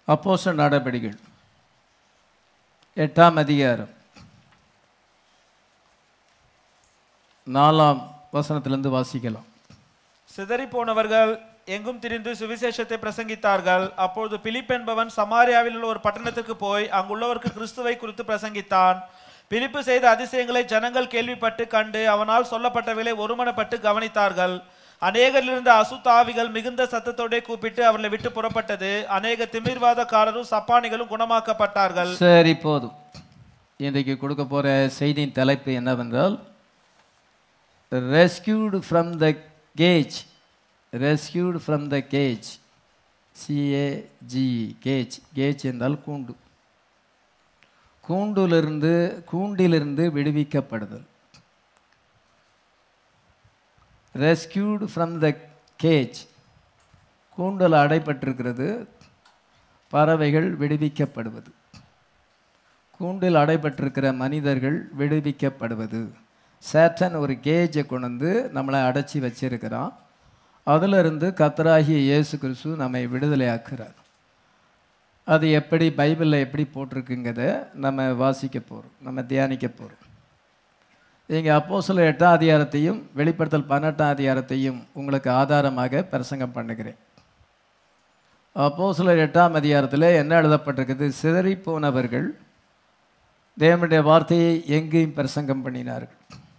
அப்போஸ்தல நடபடிகள் எட்டாம் அதிகாரம் நாலாம் வசனத்திலிருந்து வாசிக்கலாம் சிதறி போனவர்கள் எங்கும் திரிந்து சுவிசேஷத்தை பிரசங்கித்தார்கள் அப்பொழுது பிலிப் என்பவன் சமாரியாவில் உள்ள ஒரு பட்டணத்துக்கு போய் அங்குள்ளவருக்கு கிறிஸ்துவை குறித்து பிரசங்கித்தான் பிலிப்பு செய்த அதிசயங்களை ஜனங்கள் கேள்விப்பட்டு கண்டு அவனால் சொல்லப்பட்டவைகளை ஒருமனப்பட்டு கவனித்தார்கள் அநேகரில் இருந்த அசுத்தாவிகள் மிகுந்த சத்தத்தோடே கூப்பிட்டு அவர்களை விட்டு புறப்பட்டது அநேக திமிர்வாதக்காரரும் சப்பானிகளும் குணமாக்கப்பட்டார்கள் சரி போதும் இன்றைக்கு கொடுக்க போகிற செய்தியின் தலைப்பு என்னவென்றால் rescued from the cage rescued from the cage CAG cage cage என்றால் கூண்டு கூண்டிலிருந்து கூண்டிலிருந்து விடுவிக்கப்படுதல் ரெஸ்கியூடு ஃப்ரம் த கேஜ் கூண்டில் அடைப்பட்டிருக்கிறது பறவைகள் விடுவிக்கப்படுவது கூண்டில் அடைபட்டிருக்கிற மனிதர்கள் விடுவிக்கப்படுவது சேட்டன் ஒரு கேஜை கொண்டு வந்து நம்மளை அடைச்சி வச்சிருக்கிறான் அதிலிருந்து கத்தராகிய இயேசு கிறிஸ்து நம்மை விடுதலையாக்குறார் அது எப்படி பைபிளில் எப்படி போட்டிருக்குங்கிறத நம்ம வாசிக்க போகிறோம் நம்ம தியானிக்க போகிறோம் இங்கே அப்போ சில எட்டாம் அதிகாரத்தையும் வெளிப்படுத்தல் பதினெட்டாம் அதிகாரத்தையும் உங்களுக்கு ஆதாரமாக பிரசங்கம் பண்ணுகிறேன் அப்போ சிலர் எட்டாம் அதிகாரத்தில் என்ன எழுதப்பட்டிருக்குது சிதறி போனவர்கள் தேவனுடைய வார்த்தையை எங்கேயும் பிரசங்கம் பண்ணினார்கள்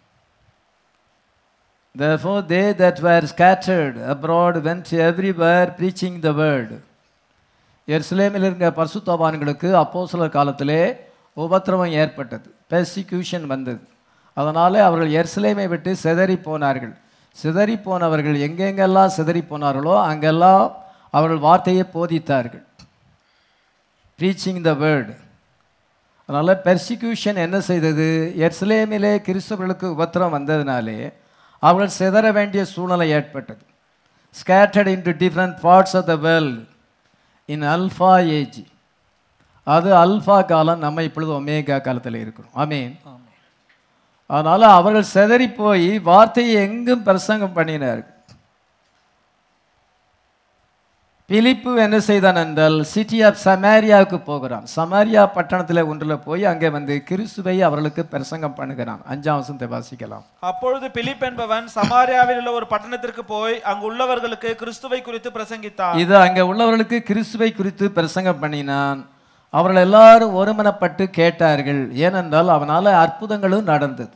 Therefore, they that were scattered abroad went everywhere preaching the word. எருசலேமில் இருந்த பரிசுத்தவான்களுக்கு அப்போஸ்தலர் காலத்திலே உபத்திரவம் ஏற்பட்டது பெர்சிக்யூஷன் வந்தது அதனால அவர்கள் எருசலேமை விட்டு சிதறி போனார்கள் சிதறி போனவர்கள் எங்கெங்கெல்லாம் சிதறி போனார்களோ அங்கெல்லாம் அவர்கள் வார்த்தையை போதித்தார்கள் ப்ரீச்சிங் த வேர்டு அதனால் பெர்சிக்யூஷன் என்ன செய்தது எர்ஸ்லேமிலே கிறிஸ்தவர்களுக்கு உபத்திரம் வந்ததினாலே அவர்கள் சிதற வேண்டிய சூழ்நிலை ஏற்பட்டது scattered into different parts of the world in alpha age அது அல்ஃபா காலம் நம்ம இப்பொழுது ஒமேகா காலத்தில் இருக்கிறோம் ஆமீன் அதனால் அவர்கள் சிதறி போய் வார்த்தையை எங்கும் பிரசங்கம் பண்ணினார்கள் பிலிப்பு என்ன செய்தான் என்றால் சிட்டி ஆஃப் சமாரியாவுக்கு போகிறான் சமாரியா பட்டணத்தில் ஒன்றில் போய் அங்கே வந்து கிறிஸ்துவை அவர்களுக்கு பிரசங்கம் பண்ணுகிறான் அஞ்சாம் வசனத்தை வாசிக்கலாம் அப்பொழுது பிலிப் என்பவன் சமாரியாவில் உள்ள ஒரு பட்டணத்திற்கு போய் அங்கு உள்ளவர்களுக்கு கிறிஸ்துவை குறித்து பிரசங்கித்தான் இது அங்கே உள்ளவர்களுக்கு கிறிஸ்துவை குறித்து பிரசங்கம் பண்ணினான் அவர்கள் எல்லாரும் ஒருமனப்பட்டு கேட்டார்கள் ஏனென்றால் அவனால் அற்புதங்களும் நடந்தது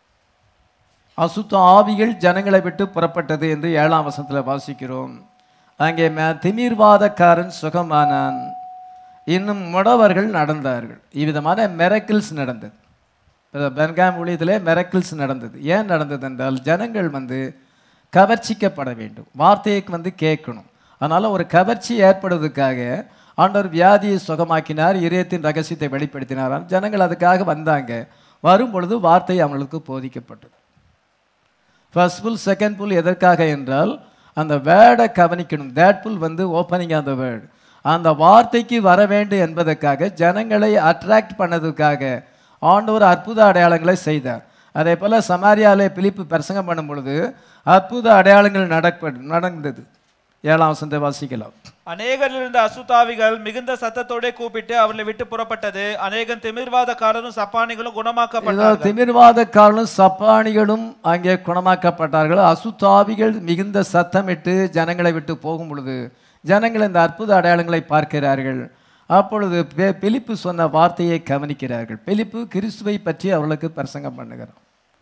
அசுத்த ஆவிகள் ஜனங்களை விட்டு புறப்பட்டது என்று ஏழாம் வசனத்தில் வாசிக்கிறோம் அங்கே ம- திமிர்வாதக்காரன் சுகமானான் இன்னும் முடவர்கள் நடந்தார்கள் இவ்விதமான மெரக்கிள்ஸ் நடந்தது பென்காம் ஊழியத்திலே மெரக்கிள்ஸ் நடந்தது ஏன் நடந்தது என்றால் ஜனங்கள் வந்து கவர்ச்சிக்கப்பட வேண்டும் வார்த்தையை வந்து கேட்கணும் அதனால் ஒரு கவர்ச்சி ஏற்படுவதற்காக ஆண்டவர் வியாதியை சுகமாக்கினார் இதயத்தின் ரகசியத்தை வெளிப்படுத்தினார் ஜனங்கள் அதுக்காக வந்தாங்க வரும் பொழுது வார்த்தை அவங்களுக்கு போதிக்கப்பட்டது ஃபர்ஸ்ட் புல் செகண்ட் புல் எதற்காக என்றால் அந்த வேர்டை கவனிக்கணும் தேட் புல் வந்து ஓப்பனிங் ஆஃப் த வேர்டு அந்த வார்த்தைக்கு வர வேண்டும் என்பதற்காக ஜனங்களை அட்ராக்ட் பண்ணதுக்காக ஆண்டவர் அற்புத அடையாளங்களை செய்தார் அதே போல் சமாரியாலே பிலிப்பு பிரசங்கம் பண்ணும் பொழுது அற்புத அடையாளங்கள் நடப்ப நடந்தது ஏழாம் வசனத்தை வாசிக்கலாம் அநேகரில் இருந்த அசுத்தாவிகள் மிகுந்த சத்தத்தோடே கூப்பிட்டு அவர்களை விட்டு புறப்பட்டது அநேகம் திமிர்வாதக்காரரும் சப்பானிகளும் இதோ குணமாக்கப்பட்டார்கள் திமிர்வாதக்காரனும் சப்பானிகளும் அங்கே குணமாக்கப்பட்டார்கள் அசுத்தாவிகள் மிகுந்த சத்தமிட்டு ஜனங்களை விட்டு போகும் பொழுது ஜனங்கள் இந்த அற்புத அடையாளங்களை பார்க்கிறார்கள் அப்பொழுது பெ- பிலிப்பு சொன்ன வார்த்தையை கவனிக்கிறார்கள் பிலிப்பு கிறிஸ்துவை பற்றி அவர்களுக்கு பிரசங்கம் பண்ணுகிறார்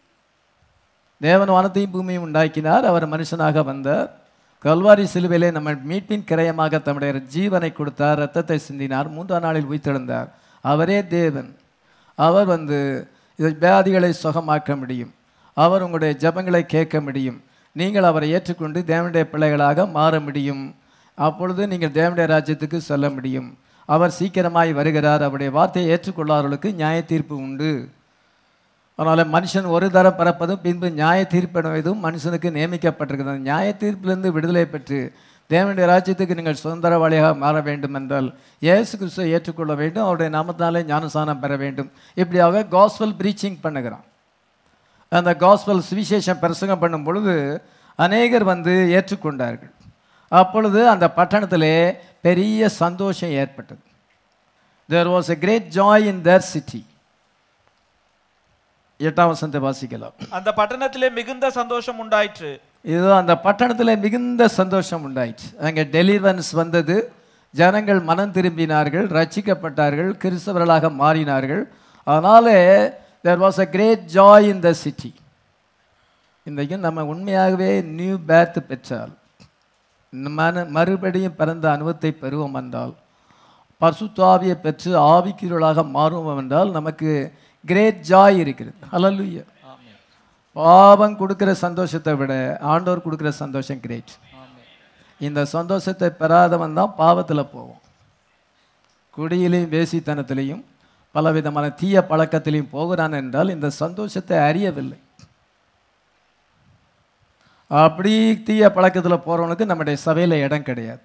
தேவன் வானத்தையும் பூமியும் உண்டாக்கினார் அவர் மனுஷனாக வந்தார் கல்வாரி சிலுவையிலே நம்ம மீட்பின் கிரயமாக தம்முடைய ஜீவனை கொடுத்தார் ரத்தத்தை சிந்தினார் மூன்றாம் நாளில் உயிர்த்தெழுந்தார் அவரே தேவன் அவர் வந்து இது வியாதிகளை சுகமாக்க முடியும் அவர் உங்களுடைய ஜெபங்களை கேட்க முடியும் நீங்கள் அவரை ஏற்றுக்கொண்டு தேவனுடைய பிள்ளைகளாக மாற முடியும் அப்பொழுது நீங்கள் தேவனுடைய ராஜ்யத்துக்கு செல்ல முடியும் அவர் சீக்கிரமாய் வருகிறார் அவருடைய வார்த்தையை ஏற்றுக்கொள்ளாதவர்களுக்கு நியாய தீர்ப்பு உண்டு அதனால் மனுஷன் ஒரு தரம் பிறப்பதும் பின்பு நியாய தீர்ப்பிடுவதும் மனுஷனுக்கு நியமிக்கப்பட்டிருக்கிறது அந்த நியாய தீர்ப்பிலிருந்து விடுதலை பெற்று தேவனுடைய ராஜ்யத்துக்கு நீங்கள் சுதந்திரவாளியாக மாற வேண்டும் என்றால் இயேசு கிறிஸ்துவை ஏற்றுக்கொள்ள வேண்டும் அவருடைய நாமத்தினாலே ஞானசானம் பெற வேண்டும் இப்படியாக காஸ்பல் ப்ரீச்சிங் பண்ணுகிறான் அந்த காஸ்பல் சுவிசேஷம் பிரசங்கம் பண்ணும் பொழுது அநேகர் வந்து ஏற்றுக்கொண்டார்கள் அப்பொழுது அந்த பட்டணத்திலே பெரிய சந்தோஷம் ஏற்பட்டது there was a great joy in their city எட்டாம் வசனத்தை வாசிக்கலாம் அந்த பட்டணத்திலே மிகுந்த சந்தோஷம் உண்டாயிற்று இதோ அந்த பட்டணத்தில் மிகுந்த சந்தோஷம் உண்டாயிற்று அங்கே டெலிவரன்ஸ் வந்தது ஜனங்கள் மனம் திரும்பினார்கள் ரட்சிக்கப்பட்டார்கள் கிறிஸ்தவர்களாக மாறினார்கள் அதனாலே there was a great joy in the city இன்றைக்கும் நம்ம உண்மையாகவே நியூ பேர்த் பெற்றால் மன மறுபடியும் பிறந்த அனுபவத்தை பெறுவோம் என்றால் பசுத்தாவியை பெற்று ஆவிக்குருளாக மாறுவோம் என்றால் நமக்கு கிரேட் ஜாய் இருக்கிறது ஹalleluya பாவம் கொடுக்கிற சந்தோஷத்தை விட ஆண்டவர் கொடுக்கிற சந்தோஷம் கிரேட் இந்த சந்தோஷத்தை பெறாதவன் தான் பாவத்தில் போவோம் குடியிலையும் வேசித்தனத்திலையும் பலவிதமான தீய பழக்கத்திலையும் போகிறான் என்றால் இந்த சந்தோஷத்தை அறியவில்லை அப்படி தீய பழக்கத்தில் போகிறவனுக்கு நம்முடைய சபையில் இடம் கிடையாது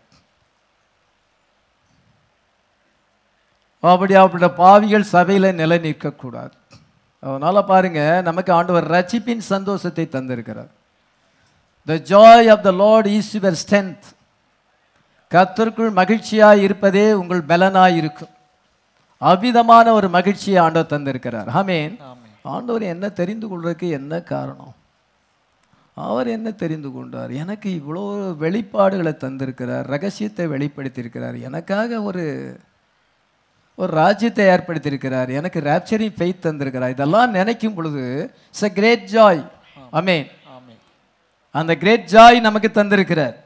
அப்படி அப்படிப்பட்ட பாவிகள் சபையில் நிலை நிற்கக்கூடாது அதனால பாருங்க நமக்கு ஆண்டவர் ரட்சிப்பின் சந்தோஷத்தை தந்திருக்கிறார் the joy of the Lord is your strength கர்த்தருக்குள் மகிழ்ச்சியாய் இருப்பதே உங்கள் பலனாய் இருக்கும் அவ்விதமான ஒரு மகிழ்ச்சியை ஆண்டவர் தந்திருக்கிறார் ஆமேன் ஆண்டவர் என்ன தெரிந்து கொள்றதுக்கு என்ன காரணம் அவர் என்ன தெரிந்து கொண்டார் எனக்கு இவ்வளோ வெளிப்பாடுகளை தந்திருக்கிறார் ரகசியத்தை வெளிப்படுத்தியிருக்கிறார் எனக்காக ஒரு ஒரு ராஜ்யத்தை ஏற்படுத்தியிருக்கிறார் எனக்கு ரேப்சரிங் ஃபெய்த் தந்திருக்கிறார் இதெல்லாம் நினைக்கும் பொழுது இட்ஸ் a கிரேட் ஜாய் அமேன் அந்த கிரேட் ஜாய் நமக்கு தந்திருக்கிறார்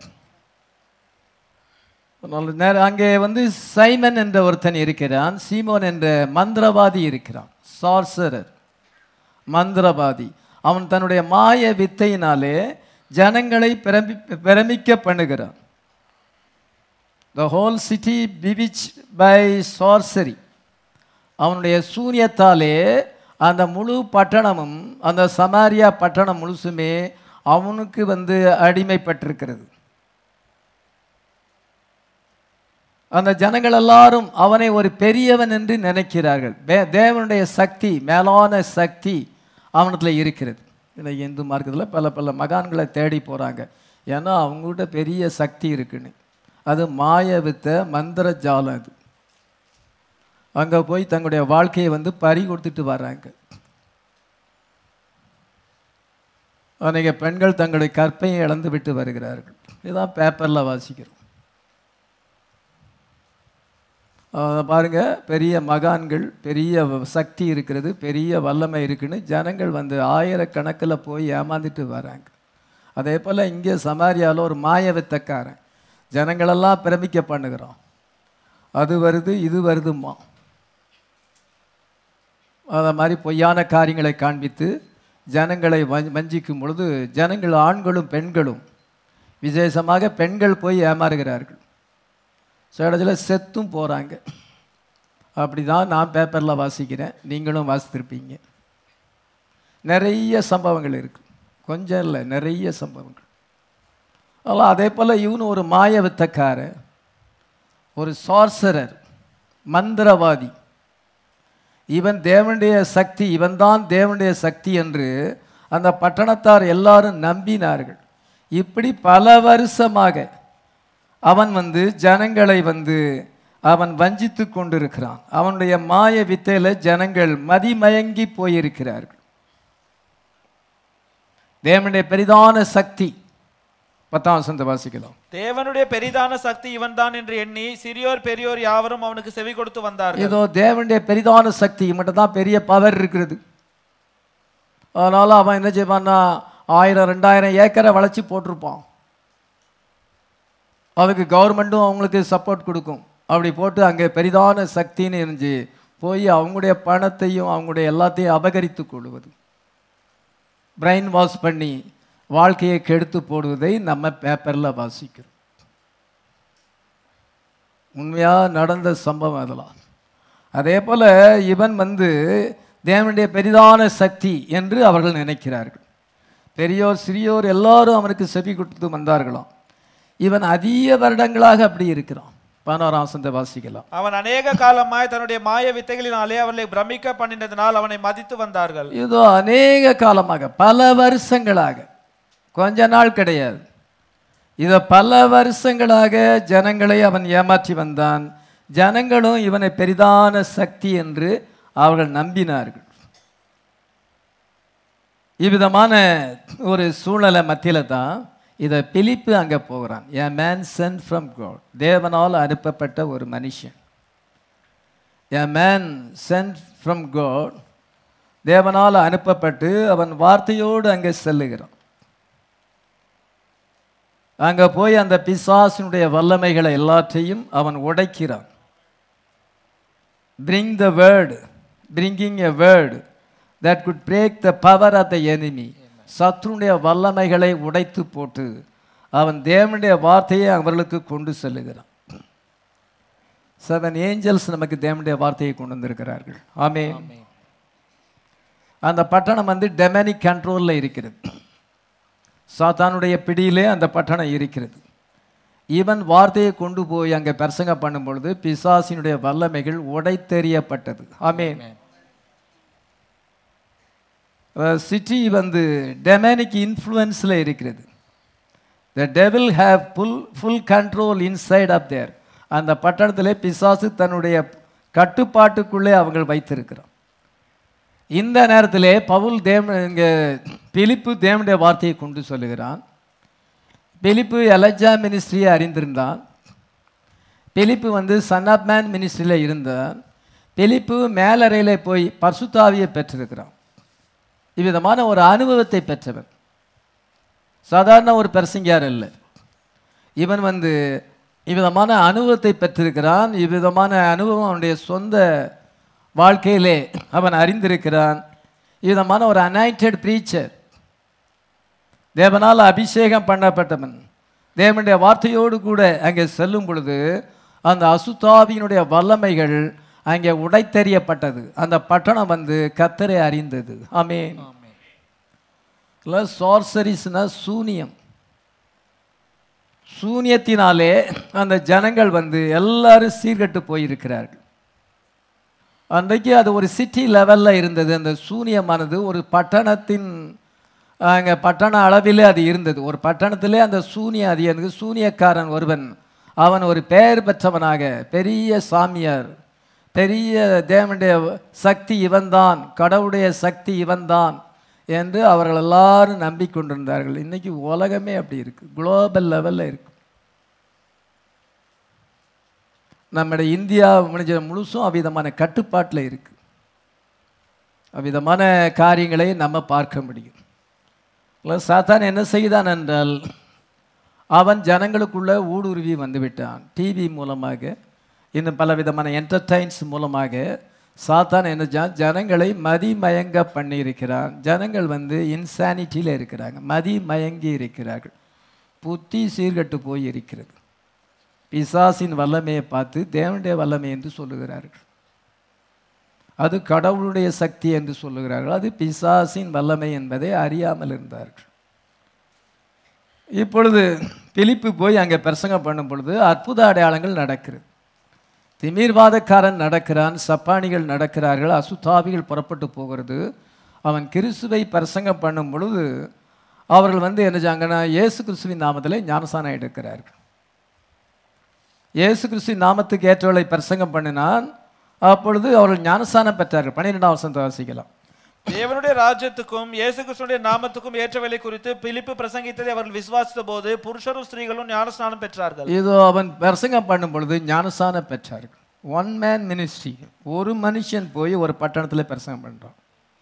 அதனால நேர- அங்கே வந்து சைமன் என்ற ஒருத்தன் இருக்கிறான் சீமோன் என்ற மந்திரவாதி இருக்கிறான் சார்சரர் மந்திரவாதி அவன் தன்னுடைய மாய வித்தையினாலே ஜனங்களை பிரமி பிரமிக்க பண்ணுகிறான் the whole city bewitch by sorcery அவனுடைய சூனியத்தாலே அந்த முழு பட்டணமும் அந்த சமாரியா பட்டணம் முழுசுமே அவனுக்கு வந்து அடிமைப்பட்டிருக்கிறது அந்த ஜனங்கள் எல்லாரும் அவனை ஒரு பெரியவன் என்று நினைக்கிறார்கள் தே- தேவனுடைய சக்தி மேலான சக்தி அவனத்தில் இருக்கிறது இன்னைக்கு இந்து மார்க்கத்தில் பல பல மகான்களை தேடி போகிறாங்க ஏன்னா அவங்ககிட்ட பெரிய சக்தி இருக்குன்னு அது மாய வித்த மந்திர ஜாலம் அது அங்கே போய் தங்களுடைய வாழ்க்கையை வந்து பறி கொடுத்துட்டு வர்றாங்க அன்றைக்கி பெண்கள் தங்களுடைய கற்பையை இழந்து விட்டு வருகிறார்கள் இதுதான் பேப்பரில் வாசிக்கிறோம் அஹ் பாருங்க பெரிய மகான்கள் பெரிய வ- சக்தி இருக்கிறது பெரிய வல்லமை இருக்குன்னு ஜனங்கள் வந்து ஆயிரக்கணக்கில் போய் ஏமாந்துட்டு வராங்க அதே போல் இங்கே சமாரியாவில் ஒரு மாய வித்தக்காரன் ஜனங்களெல்லாம் பிரமிக்க பண்ணுகிறான் அது வருது இது வருதுமா அதை மாதிரி பொய்யான காரியங்களை காண்பித்து ஜனங்களை வஞ் வஞ்சிக்கும் பொழுது ஜனங்கள் ஆண்களும் பெண்களும் விசேஷமாக பெண்கள் போய் ஏமாறுகிறார்கள் சில இடத்துல செத்தும் போகிறாங்க அப்படி தான் நான் பேப்பரில் வாசிக்கிறேன் நீங்களும் வாசித்திருப்பீங்க நிறைய சம்பவங்கள் இருக்குது கொஞ்சம் இல்லை நிறைய சம்பவங்கள் அதெல்லாம் அதே போல் இவனு ஒரு மாய வித்தக்காரன் ஒரு சார்சரர் மந்திரவாதி இவன் தேவனுடைய சக்தி இவன்தான் தேவனுடைய சக்தி என்று அந்த பட்டணத்தார் எல்லாரும் நம்பினார்கள் இப்படி பல வருஷமாக அவன் வந்து ஜனங்களை வந்து அவன் வஞ்சித்து கொண்டிருக்கிறான் அவனுடைய மாய வித்தையில ஜனங்கள் மதிமயங்கி போயிருக்கிறார்கள் தேவனுடைய பெரிதான சக்தி பத்தாம் வசந்த வாசிக்கலாம் தேவனுடைய பெரிதான சக்தி இவன்தான் என்று எண்ணி சிறியோர் பெரியோர் யாவரும் அவனுக்கு செவி கொடுத்து வந்தார்கள் ஏதோ தேவனுடைய பெரிதான சக்தி மட்டும் தான் பெரிய பவர் இருக்கிறது அதனால அவன் என்ன செய்வான்னா ஆயிரம் ரெண்டாயிரம் ஏக்கரை வளைச்சி போட்டிருப்பான் அதுக்கு கவர்மெண்ட்டும் அவங்களுக்கு சப்போர்ட் கொடுக்கும் அப்படி போட்டு அங்கே பெரிதான சக்தின்னு இருந்துச்சு போய் அவங்களுடைய பணத்தையும் அவங்களுடைய எல்லாத்தையும் அபகரித்து கொள்வது பிரெயின் வாஷ் பண்ணி வாழ்க்கையை கெடுத்து போடுவதை நம்ம பேப்பரில் வாசிக்கிறோம் உண்மையாக நடந்த சம்பவம் அதெல்லாம் அதே போல் இவன் வந்து தேவனுடைய பெரிதான சக்தி என்று அவர்கள் நினைக்கிறார்கள் பெரியோர் சிறியோர் எல்லாரும் அவனுக்கு செவி கொடுத்து வந்தார்களாம் இவன் அதிக வருடங்களாக அப்படி இருக்கிறான் பதினோராம் வசனத்தை வாசிக்கலாம் அவன் அநேக காலமாய் தன்னுடைய மாய வித்தைகளினாலே அவர்களை பிரமிக்க பண்ணினதினால் அவனை மதித்து வந்தார்கள் இதோ அநேக காலமாக பல வருஷங்களாக கொஞ்ச நாள் கிடையாது இதை பல வருஷங்களாக ஜனங்களை அவன் ஏமாற்றி வந்தான் ஜனங்களும் இவனை பெரிதான சக்தி என்று அவர்கள் நம்பினார்கள் இவ்விதமான ஒரு சூழ்நிலை மத்தியில தான் இதை பிலிப்பு அங்கே போகிறான் a man sent from God தேவனால் அனுப்பப்பட்ட ஒரு மனுஷன் a man sent from God தேவனால் அனுப்பப்பட்டு அவன் வார்த்தையோடு அங்கே செல்லுகிறான் அங்கே போய் அந்த பிசாசினுடைய வல்லமைகளை எல்லாற்றையும் அவன் உடைக்கிறான் bring the word bringing a word that good break the power of the enemy சத்ருடைய வல்லமைகளை உடைத்து போட்டு அவன் தேவனுடைய வார்த்தையை அவர்களுக்கு கொண்டு செல்லுகிறான் செவன் ஏஞ்சல்ஸ் நமக்கு தேவனுடைய வார்த்தையை கொண்டு வந்திருக்கிறார்கள் ஆமே அந்த பட்டணம் வந்து டெமனிக் கண்ட்ரோலில் இருக்கிறது சாத்தானுடைய பிடியிலே அந்த பட்டணம் இருக்கிறது இவன் வார்த்தையை கொண்டு போய் அங்கே பிரசங்க பண்ணும் பொழுது பிசாசினுடைய வல்லமைகள் உடைத்தெறியப்பட்டது ஆமென் சிட்டி வந்து டெமனிக் இன்ஃப்ளூயன்ஸில் இருக்கிறது the devil have full full control inside of their அந்த பட்டணத்திலே பிசாசு தன்னுடைய கட்டுப்பாட்டுக்குள்ளே அவங்கள் வைத்திருக்கிறான் இந்த நேரத்திலே பவுல் தேவ இங்கே பிலிப்பு தேவனுடைய வார்த்தையை கொண்டு சொல்லுகிறான் பிலிப்பு எலஜா மினிஸ்ட்ரியை அறிந்திருந்தான் பிலிப்பு வந்து சன் ஆஃப் மேன் மினிஸ்ட்ரியில் இருந்தான் பிலிப்பு மேலறையில் போய் பர்சுத்தாவியை பெற்றிருக்கிறான் இவ்விதமான ஒரு அனுபவத்தை பெற்றவன் சாதாரண ஒரு பிரசங்கியார் இல்லை இவன் வந்து இவ்விதமான அனுபவத்தை பெற்றிருக்கிறான் இவ்விதமான அனுபவம் அவனுடைய சொந்த வாழ்க்கையிலே அவன் அறிந்திருக்கிறான் இவ்விதமான ஒரு அனாயிண்டட் ப்ரீச்சர் தேவனால் அபிஷேகம் பண்ணப்பட்டவன் தேவனுடைய வார்த்தையோடு கூட அங்கே செல்லும் பொழுது அந்த அசுத்தாவியினுடைய வல்லமைகள் அங்கே உடைத்தெறியப்பட்டது அந்த பட்டணம் வந்து கத்தரை அறிந்தது ஆமென் இல்லை சார்சரிஸ்னா சூனியம் சூனியத்தினாலே அந்த ஜனங்கள் வந்து எல்லாரும் சீர்கெட்டு போயிருக்கிறார்கள் அன்றைக்கு அது ஒரு சிட்டி லெவலில் இருந்தது அந்த சூனியமானது ஒரு பட்டணத்தின் அங்கே பட்டண அளவிலே அது இருந்தது ஒரு பட்டணத்திலே அந்த சூனிய அது எனக்கு சூனியக்காரன் ஒருவன் அவன் ஒரு பெயர் பெற்றவனாக பெரிய சாமியார் பெரிய தேவனுடைய சக்தி இவன்தான் கடவுளுடைய சக்தி இவன்தான் என்று அவர்கள் எல்லாரும் நம்பிக்கொண்டிருந்தார்கள் இன்னைக்கு உலகமே அப்படி இருக்கு குளோபல் லெவலில் இருக்கு நம்முடைய இந்தியா முடிஞ்ச முழுசும் அவ்விதமான கட்டுப்பாட்டில் இருக்கு அவ்விதமான காரியங்களை நம்ம பார்க்க முடியும் இல்லை சாத்தான் என்ன செய்தான் என்றால் அவன் ஜனங்களுக்குள்ள ஊடுருவி வந்துவிட்டான் டிவி மூலமாக இன்னும் பல விதமான என்டர்டைன்ஸ் மூலமாக சாத்தான் என்ன செஞ்சான்? ஜனங்களை மதிமயங்க பண்ணியிருக்கிறான் ஜனங்கள் வந்து இன்சானிட்டியில் இருக்கிறாங்க மதிமயங்கி இருக்கிறார்கள் புத்தி சீர்கட்டு போய் இருக்கிறது பிசாசின் வல்லமையை பார்த்து தேவனுடைய வல்லமை என்று சொல்லுகிறார்கள் அது கடவுளுடைய சக்தி என்று சொல்லுகிறார்கள் அது பிசாசின் வல்லமை என்பதை அறியாமல் இருந்தார்கள் இப்பொழுது பிலிப்பு போய் அங்கே பிரசங்கம் பண்ணும் பொழுது அற்புத அடையாளங்கள் நடக்கிறது திமீர்வாதக்காரன் நடக்கிறான் சப்பானிகள் நடக்கிறார்கள் அசுத்தாவிகள் புறப்பட்டு போகிறது அவன் கிறிஸ்துவை பிரசங்கம் பண்ணும் பொழுது அவர்கள் வந்து என்ன செஞ்சாங்கன்னா இயேசு கிறிஸ்துவின் நாமத்தில் ஞானசானம் எடுக்கிறார்கள் இயேசு கிறிஸ்துவின் நாமத்துக்கு ஏற்றவளை பிரசங்கம் பண்ணினான் அப்பொழுது அவர்கள் ஞானசானம் பெற்றார்கள் பன்னிரெண்டாம் வசனத்தை வாசிக்கலாம் தேவனுடைய ராஜ்யத்துக்கும் இயேசு கிறிஸ்துடைய நாமத்துக்கும் ஏற்ற வேலை குறித்து பிலிப்பு பிரசங்கித்ததை அவர்கள் விசுவாசித்த போது புருஷரும் ஸ்திரீகளும் ஞானஸ்நானம் பெற்றார்கள் இதோ அவன் பிரசங்கம் பண்ணும் பொழுது ஞானசானம் பெற்றார்கள் ஒன் மேன் மினிஸ்ட்ரி ஒரு மனுஷன் போய் ஒரு பட்டணத்தில் பிரசங்கம் பண்ணுறான்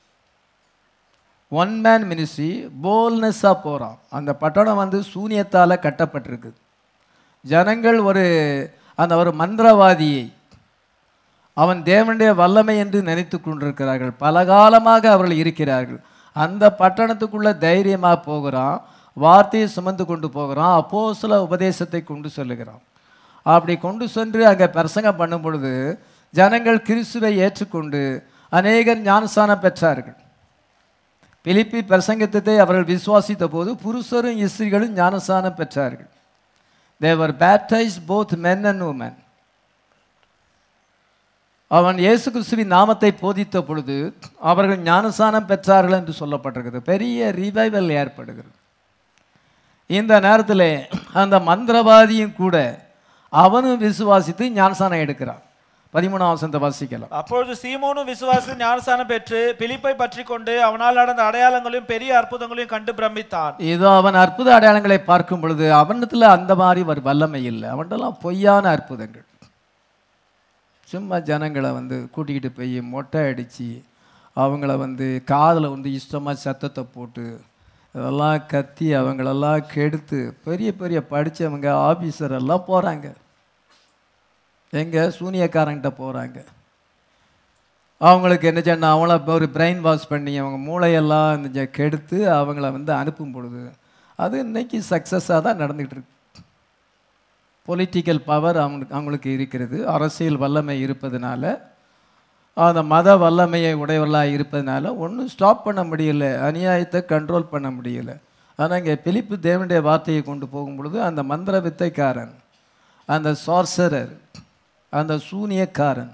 ஒன் மேன் மினிஸ்ட்ரி போல்னஸாக போகிறான் அந்த பட்டணம் வந்து சூனியத்தால் கட்டப்பட்டிருக்கு ஜனங்கள் ஒரு அந்த ஒரு மந்திரவாதியை அவன் தேவனுடைய வல்லமை என்று நினைத்து கொண்டிருக்கிறார்கள் பல காலமாக அவர்கள் இருக்கிறார்கள் அந்த பட்டணத்துக்குள்ள தைரியமாக போகிறான் வார்த்தையை சுமந்து கொண்டு போகிறான் அப்போ சில உபதேசத்தை கொண்டு சொல்லுகிறான் அப்படி கொண்டு சென்று அங்கே பிரசங்கம் பண்ணும் பொழுது ஜனங்கள் கிறிஸ்துவை ஏற்றுக்கொண்டு அநேகர் ஞானஸ்தானம் பெற்றார்கள் பிலிப்பி பிரசங்கத்தை அவர்கள் விசுவாசித்த போது புருஷரும் இஸ்திரிகளும் ஞானஸ்தானம் பெற்றார்கள் they were baptise both men and women அவன் இயேசு கிறிஸ்துவின் நாமத்தை போதித்த பொழுது அவர்கள் ஞானசானம் பெற்றார்கள் என்று சொல்லப்பட்டிருக்கிறது பெரிய ரிவைவல் ஏற்படுகிறது இந்த நேரத்தில் அந்த மந்திரவாதியும் கூட அவனும் விசுவாசித்து ஞானசானம் எடுக்கிறான் பதிமூணாம் வசனத்தை வாசிக்கலாம் அப்பொழுது சீமோனும் விசுவாசி ஞானஸ்தானம் பெற்று பிலிப்பை பற்றி கொண்டு அவனால் நடந்த அடையாளங்களையும் பெரிய அற்புதங்களையும் கண்டு பிரமித்தான் இதோ அவன் அற்புத அடையாளங்களை பார்க்கும் பொழுது அவனத்தில் அந்த மாதிரி ஒரு வல்லமை இல்லை அவன்கிட்டலாம் பொய்யான அற்புதங்கள் சும்மா ஜனங்களை வந்து கூட்டிக்கிட்டு போய் மொட்டை அடித்து அவங்கள வந்து காதில் வந்து இஷ்டமாக சத்தத்தை போட்டு இதெல்லாம் கத்தி அவங்களெல்லாம் கெடுத்து பெரிய பெரிய படித்தவங்க ஆஃபீஸர் எல்லாம் போகிறாங்க எங்கே சூனியக்காரங்கிட்ட போகிறாங்க அவங்களுக்கு என்ன செய்யணும் அவங்கள ஒரு பிரெயின் வாஷ் பண்ணி அவங்க மூளையெல்லாம் இந்த கெடுத்து அவங்கள வந்து அனுப்பும் பொழுது அது இன்னைக்கு சக்ஸஸாக தான் நடந்துகிட்டு இருக்கு பொலிட்டிக்கல் பவர் அவங்களுக்கு அவங்களுக்கு இருக்கிறது அரசியல் வல்லமை இருப்பதனால அந்த மத வல்லமையை உடையவர்களாக இருப்பதனால ஒன்றும் ஸ்டாப் பண்ண முடியல அநியாயத்தை கண்ட்ரோல் பண்ண முடியல ஆனால் இங்கே பிலிப்பு தேவனுடைய வார்த்தையை கொண்டு போகும் பொழுது அந்த மந்திர வித்தைக்காரன் அந்த சார்சரர் அந்த சூனியக்காரன்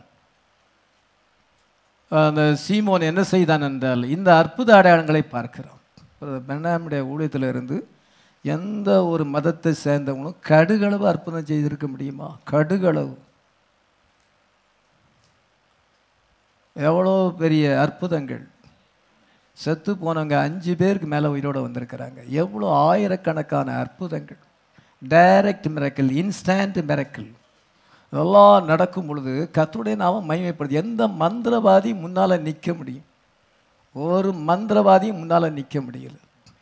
அந்த சீமோன் என்ன செய்தான் என்றால் இந்த அற்புத அடையாளங்களை பார்க்கிறோம் பெண்ணாமுடைய ஊழியத்தில் இருந்து எந்த ஒரு மதத்தை சேர்ந்தவங்களும் கடுகளவு அற்புதம் செய்திருக்க முடியுமா கடுகளவு எவ்வளோ பெரிய அற்புதங்கள் செத்து போனவங்க அஞ்சு பேருக்கு மேலே உயிரோட வந்திருக்கிறாங்க எவ்வளோ ஆயிரக்கணக்கான அற்புதங்கள் டைரக்ட் மிரக்கல் இன்ஸ்டன்ட் மிரக்கல் இதெல்லாம் நடக்கும் பொழுது கத்துடைய நாமம் மகிமைப்படுது எந்த மந்திரவாதி முன்னால் நிற்க முடியும் ஒரு மந்திரவாதியும் முன்னால் நிற்க முடியல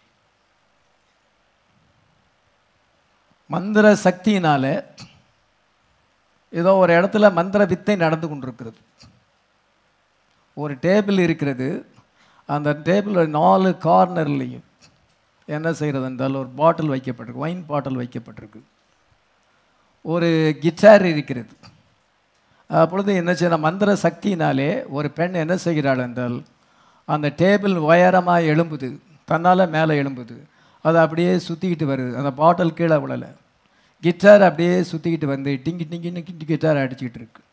மந்திர சக்தியினால ஏதோ ஒரு இடத்துல மந்திர வித்தை நடந்து கொண்டிருக்கிறது ஒரு டேபிள் இருக்கிறது அந்த டேபிள் நாலு கார்னர்லேயும் என்ன செய்கிறது என்றால் ஒரு பாட்டில் வைக்கப்பட்டிருக்கு ஒயின் பாட்டில் வைக்கப்பட்டிருக்கு ஒரு கிட்டார் இருக்கிறது அப்பொழுது என்ன செய்ய மந்திர சக்தியினாலே ஒரு பெண் என்ன செய்கிறாள் என்றால் அந்த டேபிள் உயரமாக எழும்புது தன்னால் மேலே எழும்புது அது அப்படியே சுற்றிக்கிட்டு வருது அந்த பாட்டில் கீழே விழலை கிட்டார் அப்படியே சுற்றிக்கிட்டு வந்து டிங்கி டிங்கின்னு கிட்டி கிட்டார் அடிச்சுக்கிட்டு இருக்கு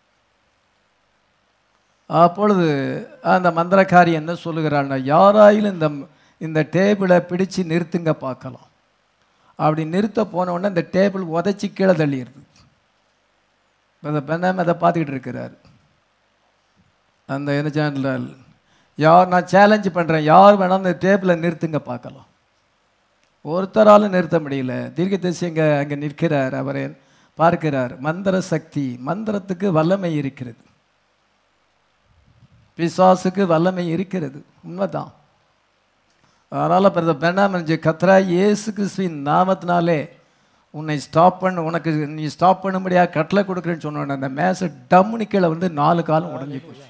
அப்பொழுது அந்த மந்திரக்காரி என்ன சொல்லுகிறாள்னா யாராயிலும் இந்த இந்த டேபிளை பிடிச்சு நிறுத்துங்க பார்க்கலாம் அப்படி நிறுத்த போன உடனே இந்த டேபிள் உதச்சி கீழே தள்ளிடுது அந்த பெண்ணாம அதை பார்த்துக்கிட்டு இருக்கிறார் அந்த என்ன சேனல் யார் நான் சேலஞ்சு பண்ணுறேன் யார் வேணால் அந்த டேபிளை நிறுத்துங்க பார்க்கலாம் ஒருத்தராலும் நிறுத்த முடியல தீர்க்கதரிசி அங்கே அங்கே நிற்கிறார் அவரை பார்க்கிறார் மந்திர சக்தி மந்திரத்துக்கு வல்லமை இருக்கிறது பிசாசுக்கு வல்லமை இருக்கிறது உண்மைதான் அதனால் பிறந்த பெண்ணாமஞ்சி கத்ரா இயேசு கிறிஸ்துவின் நாமத்தினாலே உன்னை ஸ்டாப் பண்ண உனக்கு நீ ஸ்டாப் பண்ணும்படியா கட்டளை கொடுக்குறேன்னு சொன்னோன்னே அந்த மேசை டம்முனு கீழே வந்து நாலு காலம் உடஞ்சி போச்சு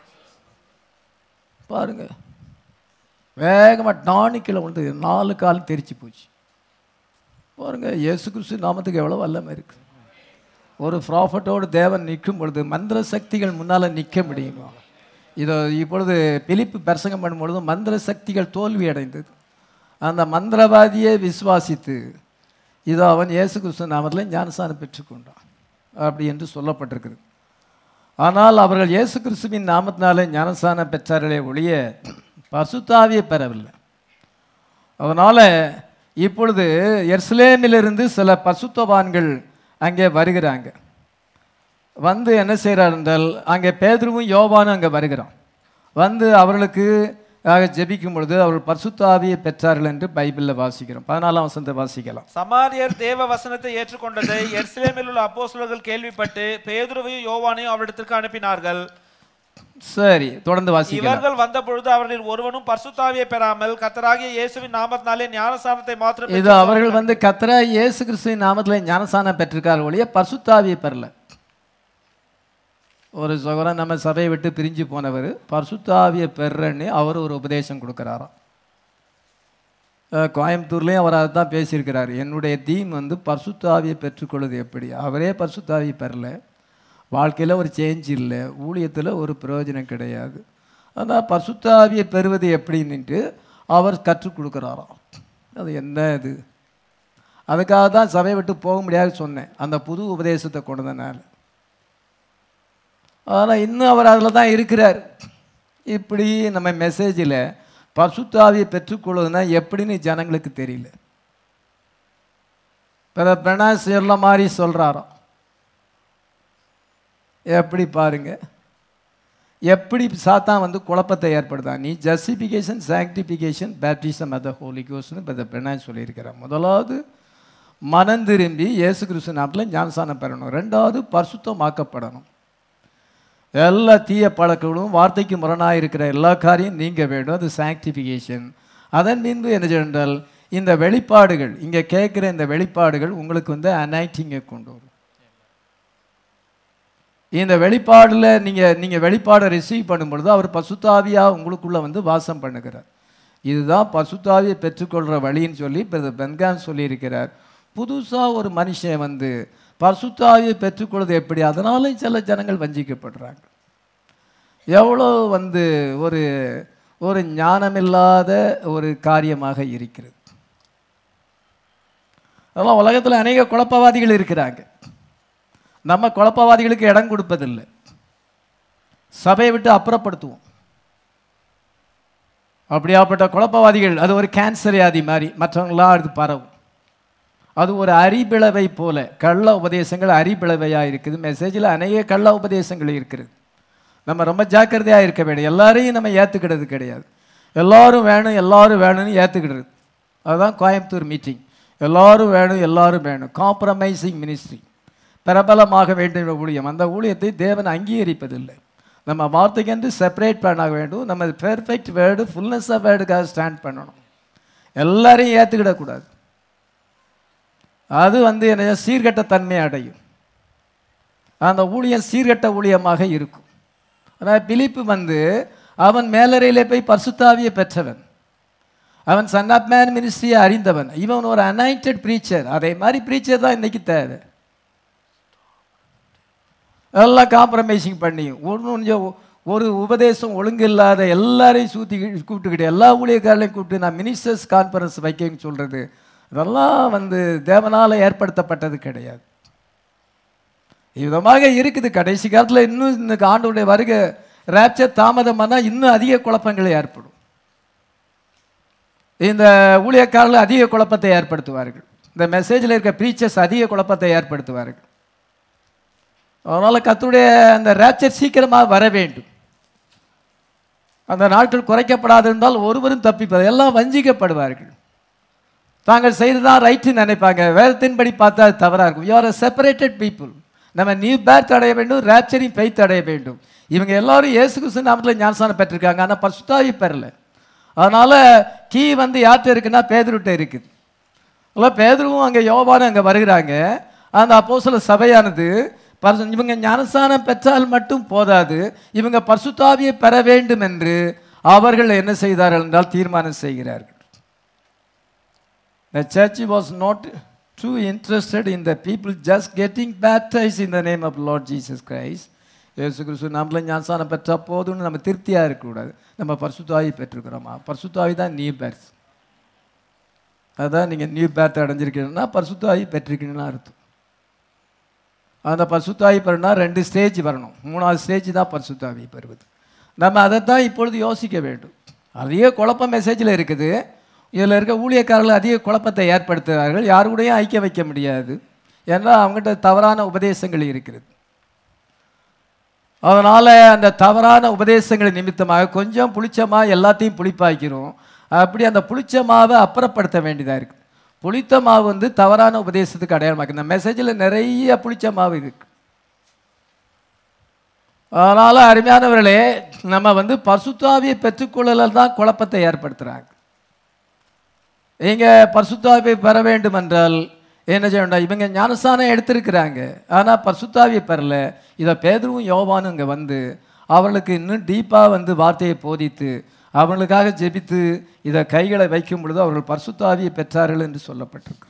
பாருங்க வேகமாக டானி கீழே வந்து நாலு காலம் தெரிச்சு போச்சு பாருங்க இயேசு கிறிஸ்து நாமத்துக்கு எவ்வளோ வல்லமை இருக்கு ஒரு ப்ராஃபட்டோடு தேவன் நிற்கும் பொழுது மந்திர சக்திகள் முன்னால் நிற்க முடியுமா இதோ இப்பொழுது பிலிப்பு பிரசங்கம் பண்ணும்பொழுது மந்திர சக்திகள் தோல்வி அடைந்தது அந்த மந்திரவாதியை விசுவாசித்து இதோ அவன் இயேசு கிறிஸ்து நாமத்தில் ஞானசானம் பெற்றுக்கொண்டான் அப்படி என்று சொல்லப்பட்டிருக்குது ஆனால் அவர்கள் இயேசு கிறிஸ்துவின் நாமத்தினாலே ஞானசானம் பெற்றார்களே ஒழிய பசுத்தாவியை பெறவில்லை அதனால் இப்பொழுது எர்ஸ்லேமிலிருந்து சில பசுத்தவான்கள் அங்கே வருகிறாங்க வந்து என்ன செய்கிறார் என்றால் அங்கே பேதுருவும் யோவானும் அங்கே வருகிறான் வந்து அவர்களுக்கு ஆக ஜெபிக்கும் பொழுது அவர்கள் பரிசுத்தாவியை பெற்றார்கள் என்று பைபிளில் வாசிக்கிறோம் பதினாலாம் வசனத்தை வாசிக்கலாம் சமாரியர் தேவ வசனத்தை ஏற்றுக்கொண்டதை எருசலேமில் உள்ள அப்போஸ்தலர்கள் கேள்விப்பட்டு பேதுருவையும் யோவானையும் அவரிடத்திற்கு அனுப்பினார்கள் சரி தொடர்ந்து வாசிக்கலாம் இவர்கள் வந்த பொழுது அவர்களில் ஒருவனும் பரிசுத்தாவியை பெறாமல் கத்தராகிய இயேசுவின் நாமத்தினாலே ஞானசானத்தை மாத்திரம் இது அவர்கள் வந்து கத்தரா இயேசு கிறிஸ்துவின் நாமத்தில் ஞானசானம் பெற்றிருக்கார் ஒழிய பரிசுத்தாவியை பெறல ஒரு சகோதரன் நம்ம சபையை விட்டு பிரிஞ்சு போனவர் பரிசுத்தாவியை பெறன்னு அவர் ஒரு உபதேசம் கொடுக்குறாராம் அஹ் கோயம்புத்தூர்லேயும் அவர் அதை தான் பேசியிருக்கிறார் என்னுடைய தீம் வந்து பரிசுத்தாவியை பெற்றுக்கொள்வது எப்படி அவரே பரிசுத்தாவியை பெறல வாழ்க்கையில் ஒரு சேஞ்ச் இல்லை ஊழியத்தில் ஒரு பிரயோஜனம் கிடையாது ஆனால் பரிசுத்தாவியை பெறுவது எப்படின்னுட்டு அவர் கற்றுக் கொடுக்குறாராம் அது என்ன இது அதுக்காக தான் சபையை விட்டு போக முடியாது சொன்னேன் அந்த புது உபதேசத்தை கொண்டதுனால ஆனால் இன்னும் அவர் அதில் தான் இருக்கிறார் இப்படி நம்ம மெசேஜில் பசுத்தாவியை பெற்றுக்கொள்வதுனா எப்படின்னு ஜனங்களுக்கு தெரியல இப்போ பிரணாஸ் சொல்ல மாதிரி சொல்கிறாராம் எப்படி பாருங்க எப்படி சாத்தான் வந்து குழப்பத்தை ஏற்படுத்தான் நீ ஜஸ்டிஃபிகேஷன் சாங்டிஃபிகேஷன் பேப்டிசம் அத ஹோலி கோஸ்னு இப்போ பிரணாய் சொல்லியிருக்கிறார் முதலாவது மனம் திரும்பி இயேசு கிறிஸ்து நாட்டில் ஞானசானம் பெறணும் ரெண்டாவது பரிசுத்தமாக்கப்படணும் எல்லா தீய பழக்கங்களும் வார்த்தைக்கு முரணாக இருக்கிற எல்லா காரியம் நீங்க வேண்டும் அது சாங்டிஃபிகேஷன் அதன் பின்பு என்ன என்றால் இந்த வெளிப்பாடுகள் இங்கே கேட்குற இந்த வெளிப்பாடுகள் உங்களுக்கு வந்து அனைட்டிங்கை கொண்டு வரும் இந்த வெளிப்பாடில் நீங்கள் நீங்கள் வெளிப்பாடை ரிசீவ் பண்ணும்பொழுது அவர் பசுத்தாவியாக உங்களுக்குள்ளே வந்து வாசம் பண்ணுகிறார் இதுதான் பசுத்தாவியை பெற்றுக்கொள்கிற வழின்னு சொல்லி இப்போ பென்கான் சொல்லியிருக்கிறார் புதுசாக ஒரு மனுஷன் வந்து பசுத்தாவியை பெற்றுக்கொள்வது எப்படி அதனால சில ஜனங்கள் வஞ்சிக்கப்படுறாங்க எவ்வளோ வந்து ஒரு ஒரு ஞானமில்லாத ஒரு காரியமாக இருக்கிறது அதெல்லாம் உலகத்தில் அநேக குழப்பவாதிகள் இருக்கிறாங்க நம்ம குழப்பவாதிகளுக்கு இடம் கொடுப்பதில்லை சபையை விட்டு அப்புறப்படுத்துவோம் அப்படியாப்பட்ட குழப்பவாதிகள் அது ஒரு கேன்சர் வியாதி மாதிரி மற்றவங்களாம் அது பரவும் அது ஒரு அரிபிளவை போல கள்ள உபதேசங்கள் அரிபிளவையாக இருக்குது மெசேஜில் அநேக கள்ள உபதேசங்கள் இருக்குது நம்ம ரொம்ப ஜாக்கிரதையாக இருக்க வேண்டும் எல்லாரையும் நம்ம ஏற்றுக்கிறது கிடையாது எல்லாரும் வேணும் எல்லாரும் வேணும்னு ஏற்றுக்கிடுறது அதுதான் கோயம்புத்தூர் மீட்டிங் எல்லாரும் வேணும் எல்லாரும் வேணும் காம்ப்ரமைசிங் மினிஸ்ட்ரி பிரபலமாக வேண்டும் ஊழியம் அந்த ஊழியத்தை தேவன் அங்கீகரிப்பதில்லை நம்ம வார்த்தைக்கென்று செப்பரேட் பண்ண வேண்டும் நம்ம பெர்ஃபெக்ட் வேர்டு ஃபுல்னஸ் ஆஃப் வேர்டுக்காக ஸ்டாண்ட் பண்ணணும் எல்லாரையும் ஏற்றுக்கிடக்கூடாது அது வந்து என்ன சீர்கெட்ட தன்மை அடையும் அந்த ஊழியம் சீர்கெட்ட ஊழியமாக இருக்கும் ஆனால் பிலிப்பு வந்து அவன் மேலறையிலே போய் பரிசுத்தாவியை பெற்றவன் அவன் சன் ஆஃப் மேன் மினிஸ்ட்ரியை அறிந்தவன் இவன் ஒரு அனாயிண்டட் ப்ரீச்சர் அதே மாதிரி ப்ரீச்சர் தான் இன்னைக்கு தேவை எல்லாம் காம்ப்ரமைசிங் பண்ணி ஒன்று கொஞ்சம் ஒரு உபதேசம் ஒழுங்கு இல்லாத எல்லாரையும் சூத்தி கூப்பிட்டுக்கிட்டு எல்லா ஊழியக்காரர்களையும் கூப்பிட்டு நான் மினிஸ்டர்ஸ் கான்ஃபரன்ஸ் வைக்கன்னு சொல்கிறது இதெல்லாம் வந்து தேவனால் ஏற்படுத்தப்பட்டது கிடையாது விதமாக இருக்குது கடைசி காலத்தில் இன்னும் இந்த ஆண்டோடைய வருகை ரேப்சர் தாமதமானால் இன்னும் அதிக குழப்பங்கள் ஏற்படும் இந்த ஊழியக்காரர்கள் அதிக குழப்பத்தை ஏற்படுத்துவார்கள் இந்த மெசேஜில் இருக்க ப்ரீச்சர்ஸ் அதிக குழப்பத்தை ஏற்படுத்துவார்கள் அதனால் கத்துடைய அந்த ரேப்சர் சீக்கிரமாக வர வேண்டும் அந்த நாட்கள் குறைக்கப்படாதிருந்தால் ஒருவரும் தப்பிப்பது எல்லாம் வஞ்சிக்கப்படுவார்கள் தாங்கள் செய்துதான் ரைட்டுன்னு நினைப்பாங்க வேதத்தின்படி பார்த்தா அது தவறாக இருக்கும் you are a separated people நம்ம நியூ பேர்த் அடைய வேண்டும் ரேப்சரிங் ஃபெய்த் அடைய வேண்டும் இவங்க எல்லாரும் இயேசு கிறிஸ்து நாமத்தில் ஞானசானம் பெற்றிருக்காங்க ஆனால் பசுத்தாவி பெறல அதனால் கீ வந்து யார்கிட்ட இருக்குன்னா பேதுருட்ட இருக்குது இல்லை பேதுருவும் அங்கே யோபானும் அங்கே வருகிறாங்க அந்த அப்போஸ்தல சபையானது பரிசு இவங்க ஞானஸ்தானம் பெற்றால் மட்டும் போதாது இவங்க பரிசுத்தாவியை பெற வேண்டும் என்று அவர்கள் என்ன செய்தார்கள் என்றால் தீர்மானம் செய்கிறார்கள் The church was not too interested in the people just getting baptized in the name of Lord Jesus Christ. இயேசு கிறிஸ்து நம்மள ஞானஸ்தானம் பெற்றா போதும்னு நம்ம திருப்தியாக இருக்கக்கூடாது நம்ம பரிசுத்தாவி பெற்றிருக்கிறோமா பரிசுத்தாவி தான் நியூ பேர்த் அதான் நீங்கள் நியூ பேர்த் அடைஞ்சிருக்கீங்கன்னா பரிசுத்தாவி பெற்றிருக்கீங்கன்னா அர்த்தம் அந்த பரிசுத்தாவி பெறனா ரெண்டு ஸ்டேஜ் வரணும் மூணாவது ஸ்டேஜ் தான் பரிசுத்தாவி பெறுவது நம்ம அதை தான் இப்பொழுது யோசிக்க வேண்டும் அதிக குழப்பம் மெசேஜில் இருக்குது இதில் இருக்க ஊழியக்காரர்கள் அதிக குழப்பத்தை ஏற்படுத்துகிறார்கள் யாரு கூடயும் ஐக்கிய வைக்க முடியாது ஏன்னா அவங்ககிட்ட தவறான உபதேசங்கள் இருக்கிறது அதனால் அந்த தவறான உபதேசங்கள் நிமித்தமாக கொஞ்சம் புளிச்சமாக எல்லாத்தையும் புளிப்பாக்கிறோம் அப்படி அந்த புளிச்ச மாவை அப்புறப்படுத்த வேண்டியதாக இருக்குது புளித்த மாவு வந்து தவறான உபதேசத்துக்கு அடையாளமாக்கு இந்த மெசேஜில் நிறைய புளிச்ச மாவு இருக்கு அதனால் அருமையானவர்களே நம்ம வந்து பசுத்தாவியை பெற்றுக்கொள்ளல தான் குழப்பத்தை ஏற்படுத்துகிறாங்க இங்கே பரிசுத்தாவியை பெற வேண்டும் என்றால் என்ன செய்யணும் இவங்க ஞானஸ்தானம் எடுத்திருக்கிறாங்க ஆனால் பரிசுத்தாவியை பெறல இதை பேதுருவும் யோவானும் இங்கே வந்து அவர்களுக்கு இன்னும் டீப்பாக வந்து வார்த்தையை போதித்து அவர்களுக்காக ஜெபித்து இதை கைகளை வைக்கும் பொழுது அவர்கள் பரிசுத்தாவியை பெற்றார்கள் என்று சொல்லப்பட்டிருக்கிறது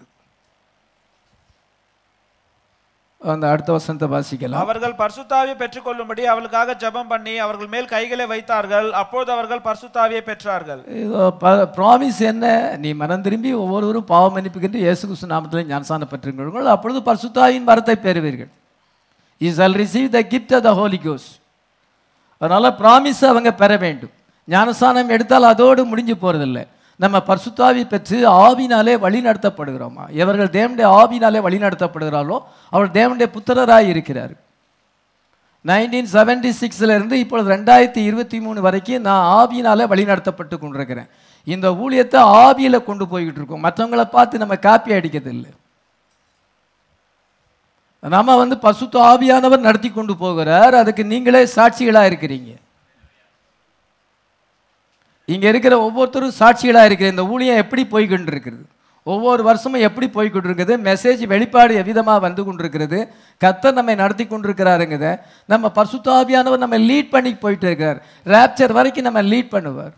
அந்த அடுத்த வசனத்தை வாசிக்கலாம் அவர்கள் பரிசுத்தாவியை பெற்றுக்கொள்ளும்படி அவளுக்காக ஜெபம் பண்ணி அவர்கள் மேல் கைகளை வைத்தார்கள் அப்போது அவர்கள் பரிசுத்தாவியை பெற்றார்கள் இதோ ப்ராமிஸ் என்ன நீ மனம் திரும்பி ஒவ்வொருவரும் பாவ மன்னிப்புக்கின்று இயேசு கிறிஸ்து நாமத்தில் ஞானசானம் பெற்றுங்கள் அப்பொழுது பரிசுத்தாவின் வரத்தை பெறுவீர்கள் is all receive the gift of the Holy கோஸ் அதனால் ப்ராமிஸ் அவங்க பெற வேண்டும் ஞானஸ்தானம் எடுத்தால் அதோடு முடிஞ்சு போகிறதில்ல நம்ம பரிசுத்தாவி பெற்று ஆவினாலே வழி நடத்தப்படுகிறோமா எவர்கள் தேவனுடைய ஆவினாலே வழி நடத்தப்படுகிறாரோ அவர் தேவனுடைய புத்திரராய் இருக்கிறார் நைன்டீன் செவன்டி சிக்ஸில் இருந்து இப்பொழுது ரெண்டாயிரத்தி இருபத்தி மூணு வரைக்கும் நான் ஆவியினாலே வழி நடத்தப்பட்டு கொண்டிருக்கிறேன் இந்த ஊழியத்தை ஆவியில கொண்டு போய்கிட்டு இருக்கோம் மற்றவங்கள பார்த்து நம்ம காப்பி அடிக்கிறது இல்லை நம்ம வந்து பசுத்த ஆவியானவர் நடத்தி கொண்டு போகிறார் அதுக்கு நீங்களே சாட்சிகளா இருக்கிறீங்க இங்க இருக்கிற ஒவ்வொருத்தரும் சாட்சிகளா இருக்கிற இந்த ஊழியம் எப்படி போய்கொண்டு இருக்கிறது ஒவ்வொரு வருஷமும் எப்படி போய்கொண்டு இருக்குது மெசேஜ் வெளிப்பாடு எவ்விதமா வந்து கொண்டிருக்கிறது கத்தர் நம்மை நடத்தி கொண்டிருக்கிறாருங்கிறத நம்ம பரிசுத்தாவியானவர் நம்ம லீட் பண்ணி போயிட்டு இருக்கிறார் ரேப்சர் வரைக்கும் நம்ம லீட் பண்ணுவார்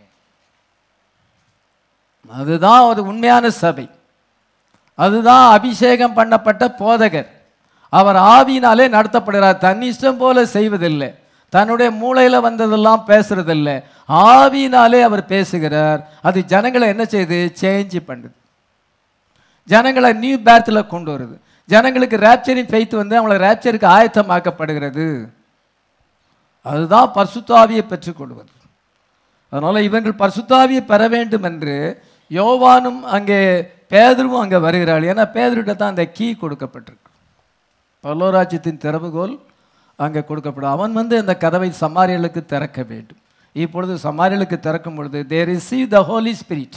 அதுதான் ஒரு உண்மையான சபை அதுதான் அபிஷேகம் பண்ணப்பட்ட போதகர் அவர் ஆவியினாலே நடத்தப்படுகிறார் தன் இஷ்டம் போல செய்வதில்லை தன்னுடைய மூளையில வந்ததெல்லாம் பேசுறதில்லை ஆவியினாலே அவர் பேசுகிறார் அது ஜனங்களை என்ன செய்யுது சேஞ்ச் பண்ணுது ஜனங்களை நியூ பேர்த்தில் கொண்டு வருது ஜனங்களுக்கு ரேப்சரின் ஃபெய்த் வந்து அவங்கள ரேப்சருக்கு ஆயத்தமாக்கப்படுகிறது அதுதான் பரிசுத்தாவியை பெற்றுக்கொள்வது அதனால இவங்கள் பரிசுத்தாவியை பெற வேண்டும் என்று யோவானும் அங்கே பேதரும் அங்கே வருகிறாள் ஏன்னா பேதர்கிட்ட தான் அந்த கீ கொடுக்கப்பட்டிருக்கு பல்லோராஜ்யத்தின் திறவுகோல் அங்கே கொடுக்கப்படும் அவன் வந்து அந்த கதவை சமாரியலுக்கு திறக்க வேண்டும் இப்பொழுது சமாரியலுக்கு திறக்கும் பொழுது they receive the Holy Spirit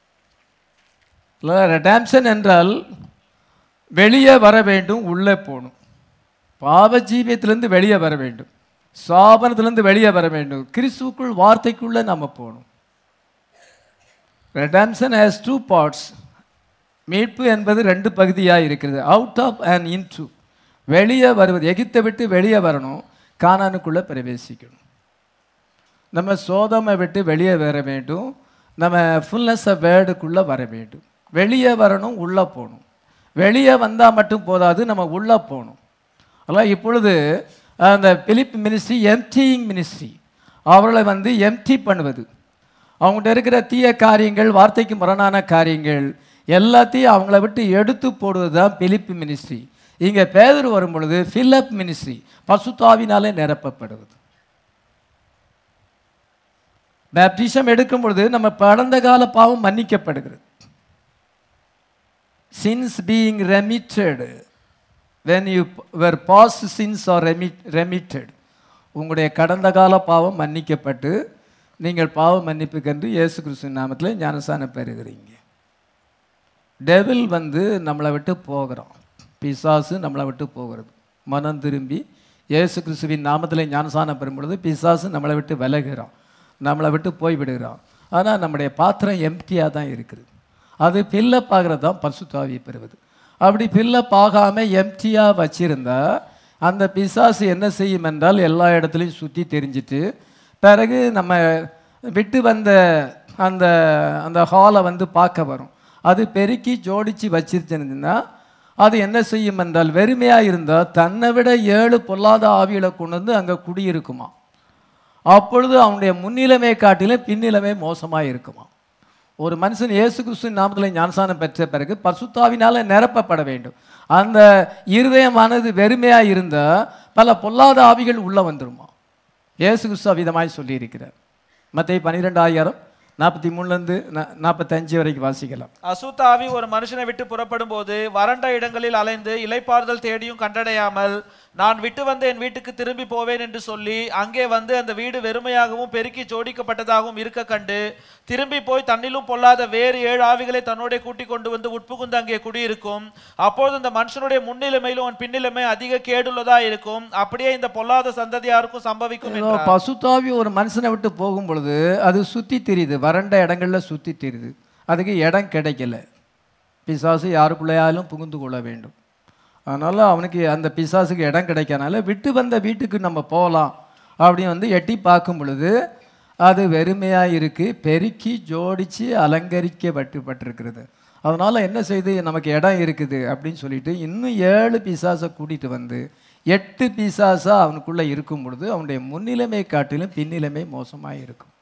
redemption என்றால் வெளியே வர வேண்டும் உள்ளே போகணும் பாவ ஜீவியத்திலிருந்து வெளியே வர வேண்டும் சாபனத்திலிருந்து வெளியே வர வேண்டும் கிறிஸ்துவுக்குள் வார்த்தைக்குள்ளே நம்ம போகணும் ரெடாம்ஷன் ஹேஸ் டூ பார்ட்ஸ் மீட்பு என்பது ரெண்டு பகுதியாக இருக்கிறது அவுட் ஆஃப் அண்ட் இன்டு வெளியே வருவது எகிப்தை விட்டு வெளியே வரணும் கானானுக்குள்ளே பிரவேசிக்கணும் நம்ம சோதமை விட்டு வெளியே வர வேண்டும் நம்ம ஃபுல்னஸ் ஆஃப் வேர்டுக்குள்ளே வர வேண்டும் வெளியே வரணும் உள்ளே போகணும் வெளியே வந்தால் மட்டும் போதாது நம்ம உள்ளே போகணும் அதெல்லாம் இப்பொழுது அந்த பிலிப் மினிஸ்ட்ரி எம்டியிங் மினிஸ்ட்ரி அவர்களை வந்து எம்டி பண்ணுவது அவங்கள்ட்ட இருக்கிற தீய காரியங்கள் வார்த்தைக்கு முரணான காரியங்கள் எல்லாத்தையும் அவங்கள விட்டு எடுத்து போடுவது தான் பிலிப் மினிஸ்ட்ரி இங்கே பேதர் வரும் பொழுது ஃபில்லப் மினிஸ்ட்ரி பசுத்தாவினாலே நிரப்பப்படுவது பேப்டிசம் எடுக்கும் பொழுது நம்ம கடந்த கால பாவம் மன்னிக்கப்படுகிறது sins being remitted when you were past sins are remit remitted உங்களுடைய கடந்த கால பாவம் மன்னிக்கப்பட்டு நீங்கள் பாவ மன்னிப்புக்கென்று இயேசு கிறிஸ்துவின் நாமத்தில் ஞானசானம் பெறுகிறீங்க டெவில் வந்து நம்மளை விட்டு போகிறான் பிசாசு நம்மளை விட்டு போகிறது மனம் திரும்பி இயேசு கிறிஸ்துவின் நாமத்தில் ஞானசானம் பெறும் பொழுது பிசாசு நம்மளை விட்டு விலகுறான் நம்மளை விட்டு போய் விடுகிறான் ஆனால் நம்முடைய பாத்திரம் எம்டியாக தான் இருக்குது அது ஃபில்லப் ஆகிறது தான் பரிசுத்தாவியை பெறுவது அப்படி ஃபில்லப் ஆகாமல் எம்டியாக வச்சிருந்தா அந்த பிசாசு என்ன செய்யும் என்றால் எல்லா இடத்துலையும் சுற்றி தெரிஞ்சிட்டு பிறகு நம்ம விட்டு வந்த அந்த அந்த ஹாலை வந்து பார்க்க வரும் அது பெருக்கி ஜோடிச்சு வச்சிருச்சுன்னா அது என்ன செய்யும் என்றால் வெறுமையாக இருந்தால் தன்னை விட ஏழு பொல்லாத ஆவிகளை கொண்டு வந்து அங்கே குடியிருக்குமா அப்பொழுது அவனுடைய முன்னிலைமை காட்டிலும் பின்னிலைமை மோசமாக இருக்குமா ஒரு மனுஷன் இயேசு கிறிஸ்துவின் நாமத்தில் ஞானசானம் பெற்ற பிறகு பசுத்தாவினால நிரப்பப்பட வேண்டும் அந்த இருதயமானது வெறுமையாக இருந்தால் பல பொல்லாத ஆவிகள் உள்ளே வந்துருமா இயேசு கிறிஸ்து விதமாய் சொல்லியிருக்கிறார் மத்திய பன்னிரெண்டாயிரம் நாற்பத்தி மூணுலேருந்து நாற்பத்தஞ்சு வரைக்கும் வாசிக்கலாம் அசுத்த ஆவி ஒரு மனுஷனை விட்டு புறப்படும் போது வறண்ட இடங்களில் அலைந்து இலைப்பாறுதல் தேடியும் கண்டடையாமல் நான் விட்டு வந்த என் வீட்டுக்கு திரும்பி போவேன் என்று சொல்லி அங்கே வந்து அந்த வீடு வெறுமையாகவும் பெருக்கி ஜோடிக்கப்பட்டதாகவும் இருக்க கண்டு திரும்பி போய் தன்னிலும் பொல்லாத வேறு ஏழு ஆவிகளை தன்னோட கூட்டிக் கொண்டு வந்து உட்புகுந்து அங்கே குடியிருக்கும் அப்பொழுது இந்த மனுஷனுடைய முன்னிலைமையிலும் அவன் பின்னிலைமை அதிக கேடுள்ளதா இருக்கும் அப்படியே இந்த பொல்லாத சந்ததியாருக்கும் சம்பவிக்கும் ஏதோ என்றார். பசுத்தாவி ஒரு மனுஷனை விட்டு போகும் பொழுது அது சுற்றி தெரியுது வறண்ட இடங்கள்ல சுற்றி தெரியுது அதுக்கு இடம் கிடைக்கல பிசாசு யாருக்குள்ளேயாலும் புகுந்து கொள்ள வேண்டும் அதனால் அவனுக்கு அந்த பிசாசுக்கு இடம் கிடைக்கனால விட்டு வந்த வீட்டுக்கு நம்ம போகலாம் அப்படின்னு வந்து எட்டி பார்க்கும் பொழுது அது வெறுமையாக இருக்குது பெருக்கி ஜோடித்து அலங்கரிக்கப்பட்டுப்பட்டிருக்கிறது அதனால் என்ன செய்து நமக்கு இடம் இருக்குது அப்படின்னு சொல்லிட்டு இன்னும் ஏழு பிசாசை கூட்டிகிட்டு வந்து எட்டு பிசாசா அவனுக்குள்ளே இருக்கும் பொழுது அவனுடைய முன்னிலைமை காட்டிலும் பின்னிலைமை மோசமாக இருக்கும்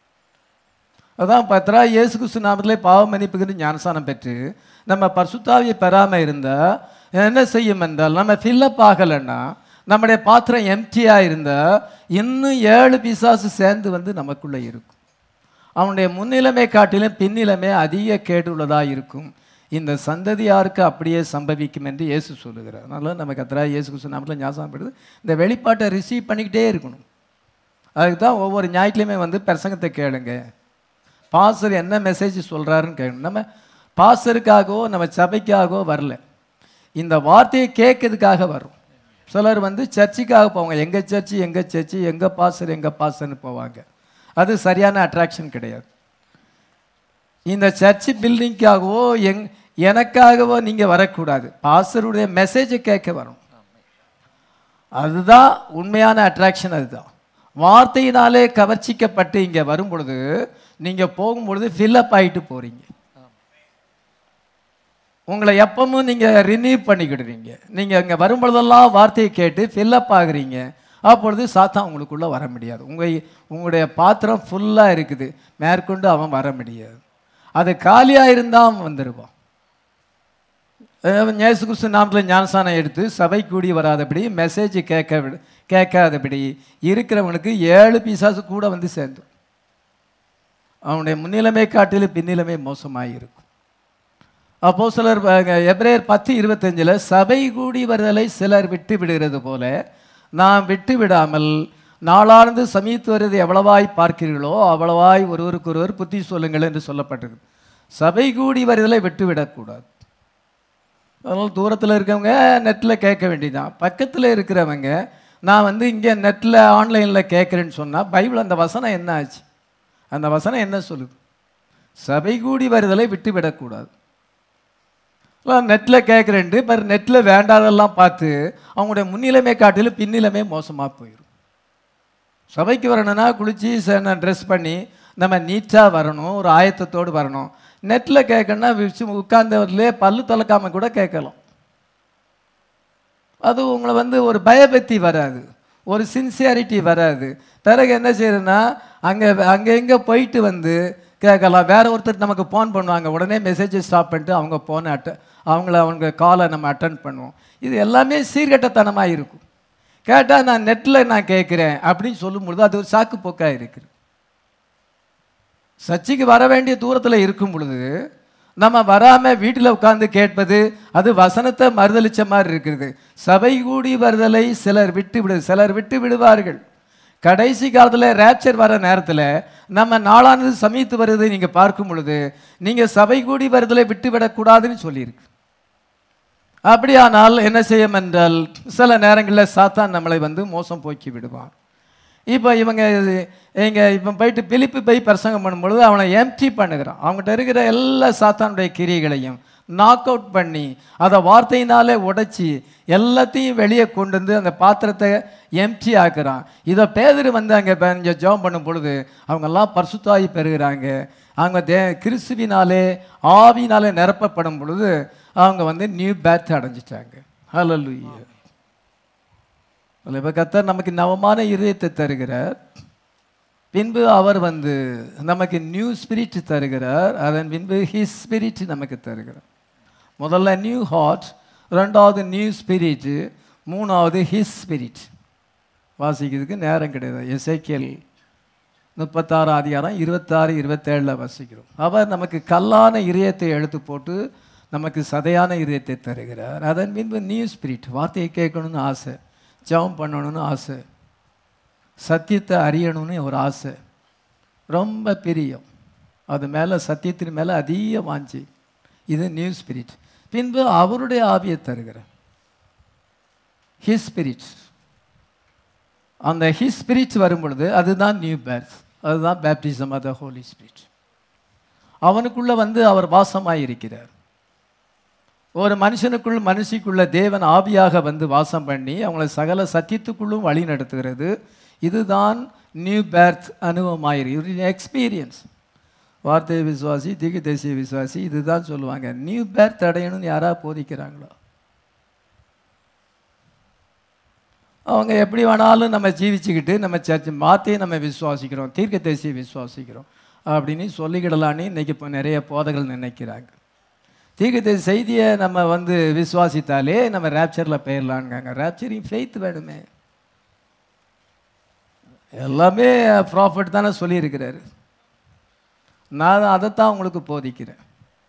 அதான் பத்ரா இயேசு கிறிஸ்து நாமத்திலே பாவ மன்னிப்புக்கு ஞானசானம் பெற்று நம்ம பரிசுத்தாவியை பெறாமல் இருந்தால் என்ன செய்யும் என்றால் நம்ம ஃபில்லப் ஆகலைன்னா நம்முடைய பாத்திரம் எம்டியாக இருந்தால் இன்னும் ஏழு பிசாசு சேர்ந்து வந்து நமக்குள்ளே இருக்கும் அவனுடைய முன்னிலைமை காட்டிலும் பின்னிலைமை அதிக கேடுள்ளதாக இருக்கும் இந்த சந்ததியாருக்கு அப்படியே சம்பவிக்கும் என்று இயேசு சொல்லுகிறார் அதனால நமக்கு அத்தரா இயேசு கிறிஸ்து நாமத்தில் ஞாபகப்படுது இந்த வெளிப்பாட்டை ரிசீவ் பண்ணிக்கிட்டே இருக்கணும் அதுக்கு தான் ஒவ்வொரு ஞாயிற்றுலையுமே வந்து பிரசங்கத்தை கேளுங்க பாஸ்டர் என்ன மெசேஜ் சொல்கிறாருன்னு கேட்கணும் நம்ம பாஸ்டருக்காகவோ நம்ம சபைக்காகவோ வரல இந்த வார்த்தையை கேட்கறதுக்காக வரும் சிலர் வந்து சர்ச்சுக்காக போவாங்க எங்கள் சர்ச்சு எங்கள் சர்ச்சு எங்கள் பாஸ்டர் எங்கள் பாஸ்டர்னு போவாங்க அது சரியான அட்ராக்ஷன் கிடையாது இந்த சர்ச்சு பில்டிங்காகவோ எங் எனக்காகவோ நீங்கள் வரக்கூடாது பாஸ்டருடைய மெசேஜை கேட்க வரணும் அதுதான் உண்மையான அட்ராக்ஷன் அதுதான் வார்த்தையினாலே கவர்ச்சிக்கப்பட்டு இங்கே வரும் பொழுது நீங்கள் போகும்பொழுது ஃபில்லப் ஆகிட்டு போகிறீங்க உங்களை எப்பவும் நீங்கள் ரினியூ பண்ணிக்கிடுறீங்க நீங்கள் இங்கே வரும்பொழுதெல்லாம் வார்த்தையை கேட்டு ஃபில்லப் ஆகுறீங்க அப்பொழுது சாத்தான் உங்களுக்குள்ளே வர முடியாது உங்கள் உங்களுடைய பாத்திரம் ஃபுல்லாக இருக்குது மேற்கொண்டு அவன் வர முடியாது அது காலியாக இருந்தால் அவன் வந்துடுவான் அஹ் இயேசு கிறிஸ்து நாமத்தில் ஞானசானம் எடுத்து சபை கூடி வராதபடி மெசேஜ் கேட்க விட- கேட்காதபடி இருக்கிறவனுக்கு ஏழு பீசாசு கூட வந்து சேர்ந்துடும் அவனுடைய முன்னிலைமை காட்டிலும் பின்னிலைமை மோசமாக இருக்கும் அப்போ சிலர் எப்ரேயர் பத்து இருபத்தஞ்சில் சபை கூடி வருதலை சிலர் விட்டு விடுகிறது போல நாம் விட்டு விடாமல் நாளானது சமீத்து வருது எவ்வளவாய் பார்க்கிறீர்களோ அவ்வளவாய் ஒருவருக்கொருவர் புத்தி சொல்லுங்கள் என்று சொல்லப்பட்டிருக்கு சபை கூடி வருதலை விட்டு விடக்கூடாது அதனால் தூரத்தில் இருக்கவங்க நெட்டில் கேட்க வேண்டியதுதான் பக்கத்தில் இருக்கிறவங்க நான் வந்து இங்கே நெட்டில் ஆன்லைனில் கேட்குறேன்னு சொன்னால் பைபிள் அந்த வசனம் என்ன ஆச்சு அந்த வசனம் என்ன சொல்லுது சபை கூடி வருதலை விட்டு விடக்கூடாது நெட்டில் கேட்குறேன்ட்டு இப்போ நெட்டில் வேண்டாதெல்லாம் பார்த்து அவங்களுடைய முன்னிலைமை காட்டிலும் பின்னிலைமை மோசமாக போயிடும் சபைக்கு வரணும்னா குளிச்சு ட்ரெஸ் பண்ணி நம்ம நீட்டாக வரணும் ஒரு ஆயத்தத்தோடு வரணும் நெட்டில் கேட்கணும்னா விச்சு உட்கார்ந்தவர்களே பல்லு தொலைக்காம கூட கேட்கலாம் அது உங்களை வந்து ஒரு பயபக்தி வராது ஒரு சின்சியாரிட்டி வராது பிறகு என்ன செய்யறதுன்னா அங்கே அங்கே எங்கே போயிட்டு வந்து கேட்கலாம் வேற ஒருத்தர் நமக்கு ஃபோன் பண்ணுவாங்க உடனே மெசேஜை ஸ்டாப் பண்ணிட்டு அவங்க ஃபோனை அட்ட அவங்கள அவங்க காலை நம்ம அட்டன் பண்ணுவோம் இது எல்லாமே சீர்கட்டத்தனமாக இருக்கும் கேட்டால் நான் நெட்டில் நான் கேட்குறேன் அப்படின்னு சொல்லும் பொழுது அது ஒரு சாக்கு போக்காக இருக்குது சர்ச்சைக்கு வர வேண்டிய தூரத்தில் இருக்கும் பொழுது நம்ம வராமல் வீட்டில் உட்கார்ந்து கேட்பது அது வசனத்தை மறுதளிச்ச மாதிரி இருக்குது சபை கூடி வருதலை சிலர் விட்டு விடு சிலர் விட்டு விடுவார்கள் கடைசி காலத்தில் ரேப்சர் வர நேரத்தில் நம்ம நாளானது சமீத்து வருவதை நீங்கள் பார்க்கும் பொழுது நீங்கள் சபை கூடி வருதலை விட்டு விடக்கூடாதுன்னு சொல்லியிருக்கு அப்படியானால் என்ன செய்யும் என்றால் சில நேரங்களில் சாத்தான் நம்மளை வந்து மோசம் போக்கி விடுவான் இப்போ இவங்க இங்கே இப்போ போயிட்டு பிலிப்பு போய் பிரசங்கம் பண்ணும்பொழுது அவனை எம்டி பண்ணுகிறான் அவங்ககிட்ட இருக்கிற எல்லா சாத்தானுடைய கிரியைகளையும் நாக் அவுட் பண்ணி அதை வார்த்தையினாலே உடைச்சி எல்லாத்தையும் வெளியே கொண்டு வந்து அந்த பாத்திரத்தை எம்டி ஆக்குறான் இதை பேதர் வந்து அங்கே இங்கே ஜெபம் பண்ணும் பொழுது அவங்கெல்லாம் பரிசுத்தாகி பெறுகிறாங்க அவங்க தே கிறிஸ்துவினாலே ஆவினாலே நிரப்பப்படும் பொழுது அவங்க வந்து நியூ பேத் அடைஞ்சிட்டாங்க ஹalleluya இப்போ கத்தர் நமக்கு நவமான இதயத்தை தருகிறார் பின்பு அவர் வந்து நமக்கு நியூ ஸ்பிரிட் தருகிறார் அதன் பின்பு ஹிஸ் ஸ்பிரிட் நமக்கு தருகிறார் முதல்ல நியூ ஹார்ட் ரெண்டாவது நியூ ஸ்பிரிட் மூணாவது ஹிஸ் ஸ்பிரிட் வாசிக்கிறதுக்கு நேரம் கிடையாது எசைக்கேல் முப்பத்தாறு அதிகாரம் இருபத்தாறு இருபத்தேழில் வாசிக்கிறோம் அவர் நமக்கு கல்லான இதயத்தை எடுத்து போட்டு நமக்கு சதையான இதயத்தை தருகிறார் அதன் பின்பு நியூ ஸ்பிரிட் வார்த்தையை கேட்கணும்னு ஆசை ஜெபம் பண்ணணும்னு ஆசை சத்தியத்தை அறியணும்னு ஒரு ஆசை ரொம்ப பிரியம் அது மேலே சத்தியத்தின் மேலே அதிக வாஞ்சி இது நியூ ஸ்பிரிட் பின்பு அவருடைய ஆவியை தருகிறார் ஹிஸ் ஸ்பிரிட் அந்த ஹிஸ் ஸ்பிரிட் வரும் பொழுது அதுதான் நியூ பேர்த் அதுதான் baptism of the Holy Spirit அவனுக்குள்ள வந்து அவர் வாசமாய் இருக்கிறார் ஒரு மனுஷனுக்குள் மனுஷிக்குள்ள தேவன் ஆவியாக வந்து வாசம் பண்ணி அவங்கள சகல சத்தியத்துக்குள்ளும் வழி நடத்துகிறது இதுதான் நியூ பேர்த் அனுபவமாயிரு எக்ஸ்பீரியன்ஸ் வார்த்தை விசுவாசி திகு தேசிய விசுவாசி இதுதான் சொல்லுவாங்க நியூ பேர்த் அடையணும்னு யாராவது போதிக்கிறாங்களோ அவங்க எப்படி வேணாலும் நம்ம ஜீவிச்சுக்கிட்டு நம்ம சர்ச் மாத்தையும் நம்ம விசுவாசிக்கிறோம் தீர்க்க தேசிய விசுவாசிக்கிறோம் அப்படின்னு சொல்லிக்கிடலான்னு இன்னைக்கு இப்போ நிறைய போதைகள் நினைக்கிறாங்க தீர்க்க செய்தியை நம்ம வந்து விசுவாசித்தாலே நம்ம ரேப்சரில் போயிடலான்ங்க ரேப்சரிங் ஃபெய்த் வேணுமே எல்லாமே ப்ராஃபிட் தானே சொல்லியிருக்கிறாரு நான் அதைத்தான் உங்களுக்கு போதிக்கிறேன்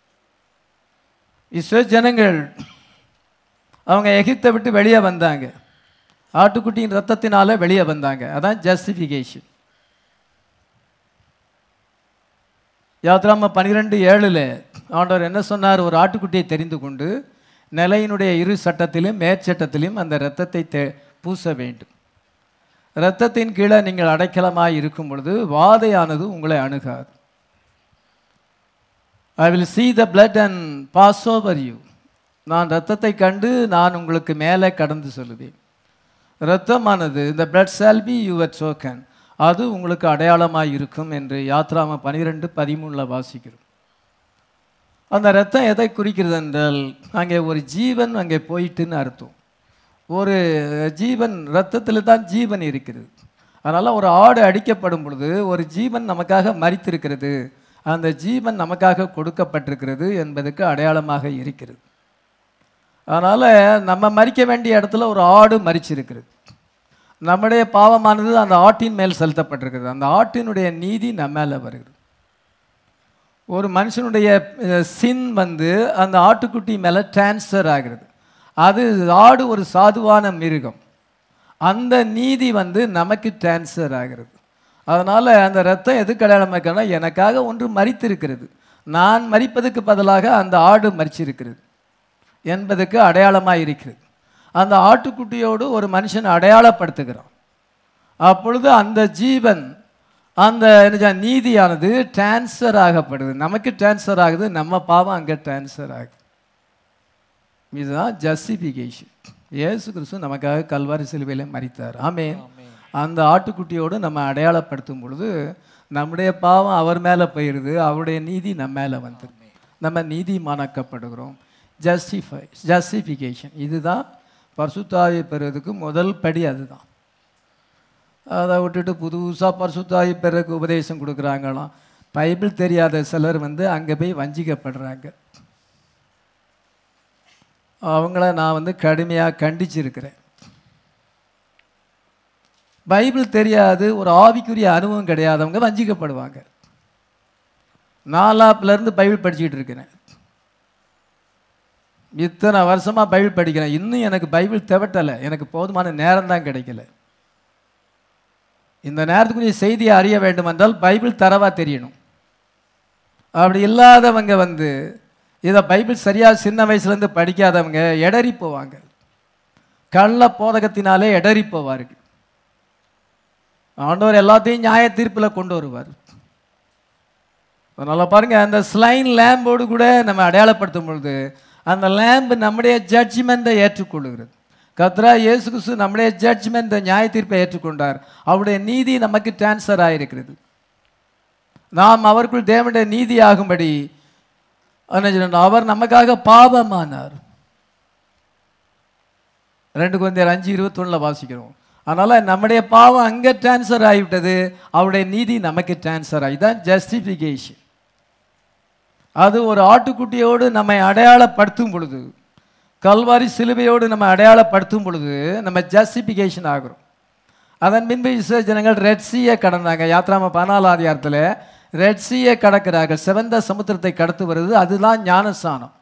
இஸ்ரோ ஜனங்கள் அவங்க எகிப்தை விட்டு வெளியே வந்தாங்க ஆட்டுக்குட்டியின் ரத்தத்தினால வெளியே வந்தாங்க அதான் ஜஸ்டிஃபிகேஷன் யாத்ராம பன்னிரெண்டு ஏழில் ஆண்டவர் என்ன சொன்னார் ஒரு ஆட்டுக்குட்டியை தெரிந்து கொண்டு நிலையினுடைய இரு சட்டத்திலும் மேற்சட்டத்திலும் அந்த இரத்தத்தை தே பூச வேண்டும் இரத்தத்தின் கீழே நீங்கள் அடைக்கலமாய் இருக்கும் பொழுது வாதையானது உங்களை அணுகாது I will see the blood and pass over you நான் இரத்தத்தை கண்டு நான் உங்களுக்கு மேலே கடந்து சொல்லுவேன் இரத்தமானது இந்த blood shall be your token அது உங்களுக்கு அடையாளமாய் இருக்கும் என்று யாத்ராம பனிரெண்டு பதிமூணில் வாசிக்கிறோம் அந்த ரத்தம் எதை குறிக்கிறது என்றால் அங்கே ஒரு ஜீவன் அங்கே போயிட்டுன்னு அர்த்தம் ஒரு ஜீவன் ரத்தத்தில் தான் ஜீவன் இருக்கிறது அதனால் ஒரு ஆடு அடிக்கப்படும் பொழுது ஒரு ஜீவன் நமக்காக மரித்திருக்கிறது அந்த ஜீவன் நமக்காக கொடுக்கப்பட்டிருக்கிறது என்பதுக்கு அடையாளமாக இருக்கிறது அதனால் நம்ம மறிக்க வேண்டிய இடத்துல ஒரு ஆடு மறிச்சிருக்கிறது நம்முடைய பாவமானது அந்த ஆட்டின் மேல் செலுத்தப்பட்டிருக்கிறது அந்த ஆட்டினுடைய நீதி நம்ம மேலே வருகிறது ஒரு மனுஷனுடைய சின் வந்து அந்த ஆட்டுக்குட்டி மேலே டிரான்ஸ்ஃபர் ஆகிறது அது ஆடு ஒரு சாதுவான மிருகம் அந்த நீதி வந்து நமக்கு டிரான்ஸ்ஃபர் ஆகிறது அதனால் அந்த ரத்தம் எதுக்கு அடையாளமாக்கனா எனக்காக ஒன்று மறித்திருக்கிறது நான் மறிப்பதுக்கு பதிலாக அந்த ஆடு மறிச்சிருக்கிறது என்பதுக்கு அடையாளமாக இருக்கிறது அந்த ஆட்டுக்குட்டியோடு ஒரு மனுஷன் அடையாளப்படுத்துகிறான் அப்பொழுது அந்த ஜீவன் அந்த என்ன நீதியானது டிரான்ஸ்ஃபர் ஆகப்படுது நமக்கு டிரான்ஸ்ஃபர் ஆகுது நம்ம பாவம் அங்கே டிரான்ஸ்ஃபர் ஆகுது இதுதான் ஜஸ்டிஃபிகேஷன் இயேசு கிறிஸ்து நமக்காக கல்வாரி சிலுவையில் மறித்தார் ஆமென் அந்த ஆட்டுக்குட்டியோடு நம்ம அடையாளப்படுத்தும் பொழுது நம்முடைய பாவம் அவர் மேலே போயிடுது அவருடைய நீதி நம்ம மேலே வந்துடும் நம்ம நீதிமானாக்கப்படுகிறோம் ஜஸ்டிஃபை ஜஸ்டிஃபிகேஷன் இதுதான் பரிசுத்தாயை பெறுவதற்கு முதல் படி அதுதான் அதை விட்டுட்டு புதுசாக பரிசுத்தாயி பிறகு உபதேசம் கொடுக்குறாங்களாம் பைபிள் தெரியாத சிலர் வந்து அங்கே போய் வஞ்சிக்கப்படுறாங்க அவங்கள நான் வந்து கடுமையாக கண்டிச்சிருக்கிறேன் பைபிள் தெரியாது ஒரு ஆவிக்குரிய அனுபவம் கிடையாதவங்க வஞ்சிக்கப்படுவாங்க நாலாப்புலேருந்து பைபிள் படிச்சுக்கிட்டு இருக்கிறேன் இத்தனை வருஷமாக பைபிள் படிக்கிறேன் இன்னும் எனக்கு பைபிள் தேவட்டலை எனக்கு போதுமான நேரம் தான் கிடைக்கல இந்த நேரத்துக்குரிய செய்தியை அறிய வேண்டும் என்றால் பைபிள் தரவா தெரியணும் அப்படி இல்லாதவங்க வந்து இதை பைபிள் சரியாக சின்ன வயசுலேருந்து படிக்காதவங்க எடறி போவாங்க கள்ள போதகத்தினாலே எடறி போவார்கள் ஆண்டவர் எல்லாத்தையும் நியாய தீர்ப்பில் கொண்டு வருவார் அதனால் பாருங்க அந்த ஸ்லைன் லேம்போடு கூட நம்ம அடையாளப்படுத்தும் பொழுது அந்த லேம்பு நம்முடைய ஜட்ஜ்மெண்ட்டை ஏற்றுக்கொள்கிறது கத்ரா இயேசு கிறிஸ்து நம்முடைய ஜட்ஜ்மெண்ட் நியாய தீர்ப்பை ஏற்றுக்கொண்டார் அவருடைய நீதி நமக்கு டிரான்ஸ்ஃபர் ஆகிருக்கிறது நாம் அவருக்குள் தேவனுடைய நீதி ஆகும்படி என்ன சொல்லணும், அவர் நமக்காக பாவமானார் ரெண்டு குழந்தையர் அஞ்சு இருபத்தொன்னில் வாசிக்கிறோம் அதனால் நம்முடைய பாவம் அங்கே டிரான்ஸ்ஃபர் ஆகிவிட்டது அவருடைய நீதி நமக்கு டிரான்ஸ்ஃபர் ஆகி தான் ஜஸ்டிஃபிகேஷன் அது ஒரு ஆட்டுக்குட்டியோடு நம்மை அடையாளப்படுத்தும் பொழுது கல்வாரி சிலுவையோடு நம்ம அடையாளப்படுத்தும் பொழுது நம்ம ஜஸ்டிஃபிகேஷன் ஆகிறோம் அதன் பின்பு இஸ்ரேல் ஜனங்கள் ரெட் சீயை கடந்தாங்க யாத்ராம பதினாலாம் அதிகாரத்தில் ரெட் சீயை கடக்கிறார்கள் சிவந்த சமுத்திரத்தை கடத்து வருது அதுதான் ஞானஸ்தானம்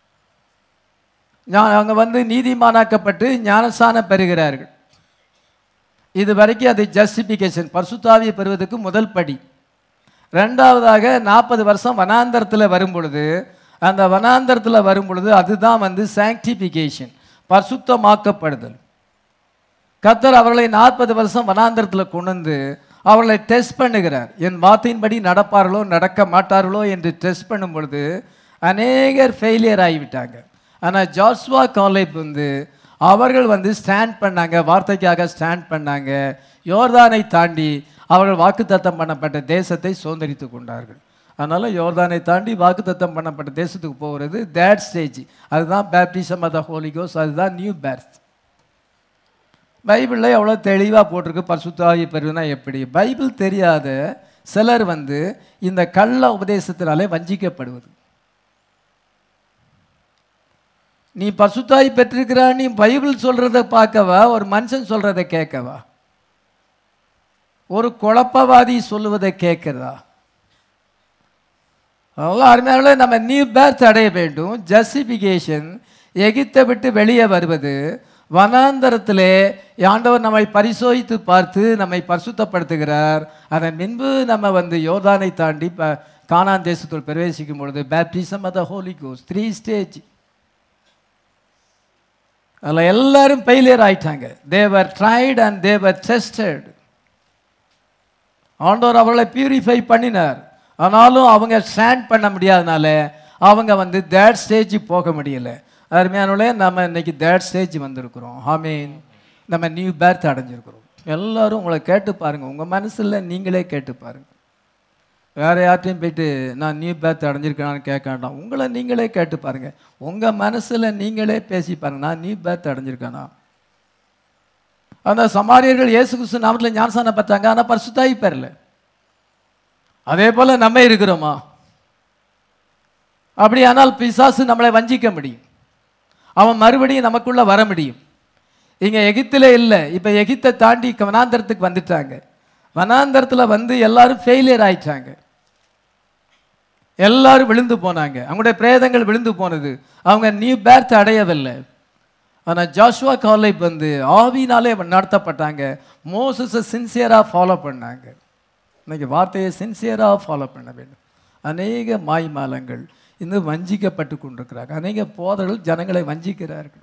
ஞா- அவங்க வந்து நீதிமானாக்கப்பட்டு ஞானஸ்தானம் பெறுகிறார்கள் இது வரைக்கும் அது ஜஸ்டிஃபிகேஷன் பரிசுத்தாவியை பெறுவதற்கு முதல் படி ரெண்டாவதாக நாற்பது வருஷம் வனாந்தரத்தில் வரும் பொழுது அந்த வனாந்தரத்தில் வரும் பொழுது அதுதான் வந்து சாங்டிஃபிகேஷன் பரிசுத்தமாக்கப்படுதல் கத்தர் அவர்களை நாற்பது வருஷம் வனாந்தரத்தில் கொண்டு வந்து அவர்களை டெஸ்ட் பண்ணுகிறார் என் வார்த்தையின்படி நடப்பார்களோ நடக்க மாட்டார்களோ என்று டெஸ்ட் பண்ணும் பொழுது அநேகர் ஃபெயிலியர் ஆகிவிட்டாங்க ஆனால் ஜாஸ்வா காலேப் வந்து அவர்கள் வந்து ஸ்டாண்ட் பண்ணாங்க வார்த்தைக்காக ஸ்டாண்ட் பண்ணாங்க யோர்தானை தாண்டி அவர்கள் வாக்குத்தத்தம் பண்ணப்பட்ட தேசத்தை சுதந்திரித்து கொண்டார்கள் அதனால் யோர்தானை தாண்டி வாக்குத்தத்தம் பண்ணப்பட்ட தேசத்துக்கு போகிறது தேட் ஸ்டேஜ் அதுதான் பேப்டிசம் ஆஃப் த ஹோலிகோஸ் அதுதான் நியூ பேர்த் பைபிளில் எவ்வளோ தெளிவாக போட்டிருக்கு பரிசுத்தாகி பெறுனா எப்படி பைபிள் தெரியாத சிலர் வந்து இந்த கள்ள உபதேசத்தினாலே வஞ்சிக்கப்படுவது நீ பசுத்தாய் பெற்றிருக்கிறா நீ பைபிள் சொல்றத பார்க்கவா ஒரு மனுஷன் சொல்றதை கேட்கவா ஒரு குழப்பவாதி சொல்லுவதை கேட்கிறதா அதெல்லாம் அருமையானவர்களே நம்ம நியூ பேர்த் அடைய வேண்டும் ஜஸ்டிஃபிகேஷன் எகிப்தை விட்டு வெளியே வருவது வனாந்தரத்திலே ஆண்டவர் நம்மை பரிசோதித்து பார்த்து நம்மை பரிசுத்தப்படுத்துகிறார் அதன் பின்பு நம்ம வந்து யோர்தானை தாண்டி ப கானான் தேசத்துள் பிரவேசிக்கும் பொழுது பேப்டிசம் அத ஹோலி கோஸ் த்ரீ ஸ்டேஜ் அதில் எல்லாரும் ஃபெயிலியர் ஆயிட்டாங்க they were tried and they were tested ஆண்டவர் அவர்களை பியூரிஃபை பண்ணினார் ஆனாலும் அவங்க ஸ்டாண்ட் பண்ண முடியாதனால அவங்க வந்து தேட் ஸ்டேஜ் போக முடியல அருமையானவளே நம்ம இன்னைக்கு தேட் ஸ்டேஜ் வந்திருக்கிறோம் ஆமீன் நம்ம நியூ பேர்த் அடைஞ்சிருக்கிறோம் எல்லாரும் உங்களை கேட்டு பாருங்க உங்கள் மனசில் நீங்களே கேட்டு பாருங்க வேற யார்ட்டையும் போயிட்டு நான் நியூ பேர்த் அடைஞ்சிருக்கேனான்னு கேட்க வேண்டாம் உங்களை நீங்களே கேட்டு பாருங்க உங்கள் மனசில் நீங்களே பேசி பாருங்க நான் நியூ பேர்த் அடைஞ்சிருக்கேனா அந்த சமாரியர்கள் இயேசு கிறிஸ்து நாமத்தில் ஞானசானம் பெற்றாங்க ஆனால் பரிசுத்தாயி பெறல அதே போல நம்ம இருக்கிறோமா அப்படியானால் பிசாசு நம்மளை வஞ்சிக்க முடியும் அவன் மறுபடியும் நமக்குள்ள வர முடியும் இங்க எகிப்திலே இல்லை இப்ப எகிப்தை தாண்டி வனாந்தரத்துக்கு வந்துட்டாங்க வனாந்தரத்துல வந்து எல்லாரும் ஃபெயிலியர் ஆயிட்டாங்க எல்லாரும் விழுந்து போனாங்க அவங்களுடைய பிரேதங்கள் விழுந்து போனது அவங்க நியூ பேர்த் அடையவில்லை ஆனால் ஜாஷுவா காலேப் வந்து ஆவினாலே நடத்தப்பட்டாங்க மோசஸை சின்சியராக ஃபாலோ பண்ணாங்க இன்னைக்கு வார்த்தையை சின்சியராக ஃபாலோ பண்ண வேண்டும் அநேக மாய்மாலங்கள் இன்னும் வஞ்சிக்கப்பட்டு கொண்டிருக்கிறாங்க அநேக போதர்கள் ஜனங்களை வஞ்சிக்கிறார்கள்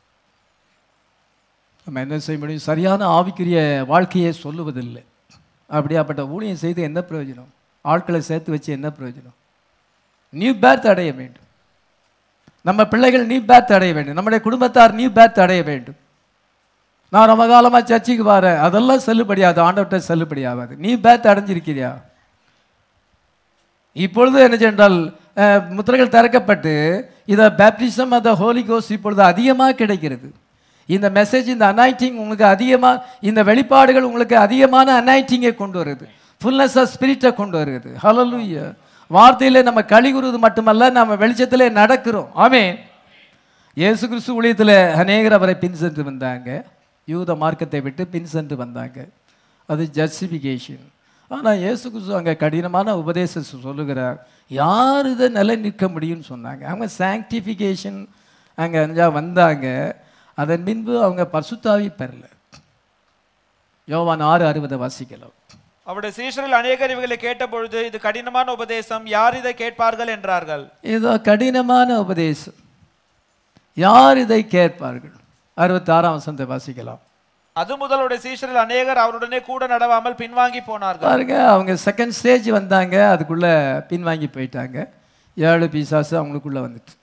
நம்ம என்ன செய்ய முடியும் சரியான ஆவிக்குரிய வாழ்க்கையை சொல்லுவதில்லை அப்படியாப்பட்ட ஊழியம் செய்து என்ன பிரயோஜனம் ஆட்களை சேர்த்து வச்சு என்ன பிரயோஜனம் நியூ பேர்த் அடைய வேண்டும் நம்ம பிள்ளைகள் நியூ பேர்த் அடைய வேண்டும் நம்முடைய குடும்பத்தார் நியூ பேர்த் அடைய வேண்டும் நான் ரொம்ப காலமாக சர்ச்சுக்கு வரேன் அதெல்லாம் செல்லுபடியாது ஆண்டவர்கிட்ட செல்லுபடியாகாது நீ பேர்த் அடைஞ்சிருக்கிறியா இப்பொழுது என்ன சென்றால் அஹ், முத்திரைகள் திறக்கப்பட்டு இதை பேப்டிசம் அந்த ஹோலி கோஸ் இப்பொழுது அதிகமாக கிடைக்கிறது இந்த மெசேஜ் இந்த அனாயிட்டிங் உங்களுக்கு அதிகமாக இந்த வெளிப்பாடுகள் உங்களுக்கு அதிகமான அனாயிட்டிங்கை கொண்டு வருது ஃபுல்னஸ் ஆஃப் ஸ்பிரிட்டை கொண்டு வருது ஹalleluya வார்த்தையிலே நம்ம கழிகுறது மட்டுமல்ல நம்ம வெளிச்சத்திலே நடக்கிறோம் ஆமென் இயேசு கிறிஸ்து ஊழியத்தில் அநேகர் அவரை பின் சென்று வந்தாங்க யூத மார்க்கத்தை விட்டு பின் சென்று வந்தாங்க அது ஜஸ்டிஃபிகேஷன் ஆனால் இயேசு கிறிஸ்து அங்கே கடினமான உபதேசம் சொ- சொல்லுகிறார் யார் இதை நிலை நிற்க முடியும்னு சொன்னாங்க அவங்க சாங்டிஃபிகேஷன் அங்கே வந்தாங்க அதன் பின்பு அவங்க பரிசுத்தாவி பெறல யோவான் ஆறு அறுபதை வாசிக்கலாம் அவருடைய சீஷரில் அநேகர் இவைகளை கேட்டபொழுது இது கடினமான உபதேசம் யார் இதை கேட்பார்கள் என்றார்கள் இதோ கடினமான உபதேசம் யார் இதை கேட்பார்கள் அறுபத்தாறாம் வசனத்தை வாசிக்கலாம் அது முதல் அவருடைய சீஷரில் அநேகர் அவருடனே கூட நடவாமல் பின்வாங்கி போனார்கள் பாருங்க அவங்க செகண்ட் ஸ்டேஜ் வந்தாங்க அதுக்குள்ள பின்வாங்கி போயிட்டாங்க ஏழு பீசாஸ் அவங்களுக்குள்ள வந்துட்டு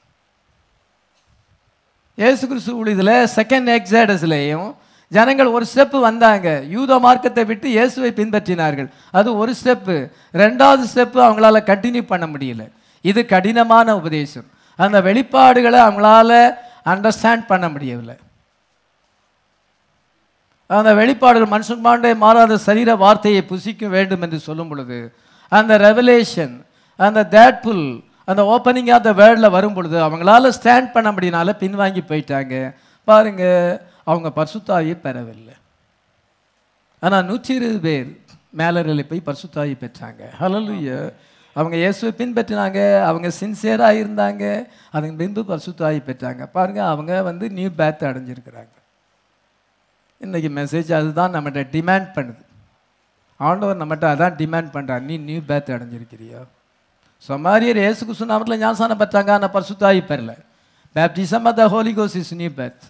இயேசு கிறிஸ்து ஊழியத்தில் செகண்ட் எக்ஸாடஸ்லேயும் ஜனங்கள் ஒரு ஸ்டெப்பு வந்தாங்க யூத மார்க்கத்தை விட்டு இயேசுவை பின்பற்றினார்கள் அது ஒரு ஸ்டெப்பு ரெண்டாவது ஸ்டெப்பு அவங்களால கண்டினியூ பண்ண முடியல இது கடினமான உபதேசம் அந்த வெளிப்பாடுகளை அவங்களால அண்டர்ஸ்டாண்ட் பண்ண முடியவில்லை அந்த வெளிப்பாடுகள் மனுஷன்மாண்டே மாறாத சரீர வார்த்தையை புசிக்க வேண்டும் என்று சொல்லும் பொழுது அந்த ரெவலேஷன் அந்த தேட்ஃபுல் அந்த ஓப்பனிங் ஆஃப் த வேர்டில் வரும் பொழுது அவங்களால ஸ்டாண்ட் பண்ண முடியினால பின்வாங்கி போயிட்டாங்க பாருங்க அவங்க பரிசுத்தாயை பெறவில்லை ஆனால் நூற்றி இருபது பேர் மேலரில் போய் பரிசுத்தாயி பெற்றாங்க ஹalleluya அவங்க இயேசுவை பின்பற்றினாங்க அவங்க சின்சியராக இருந்தாங்க அதன் பின்பு பரிசுத்தாயி பெற்றாங்க பாருங்க அவங்க வந்து நியூ பேத் அடைஞ்சிருக்கிறாங்க இன்னைக்கு மெசேஜ் அதுதான் நம்மகிட்ட டிமாண்ட் பண்ணுது ஆண்டவர் நம்மகிட்ட அதான் டிமாண்ட் பண்ணுறார் நீ நியூ பேத் அடைஞ்சிருக்கிறியா சமாரியர் இயேசு கிறிஸ்து நாமத்தில் ஞானசானம் பெற்றாங்க ஆனால் பரிசுத்தாயி பெறல பேப்டிசம் ஆஃப் த ஹோலி கோஸ் is new birth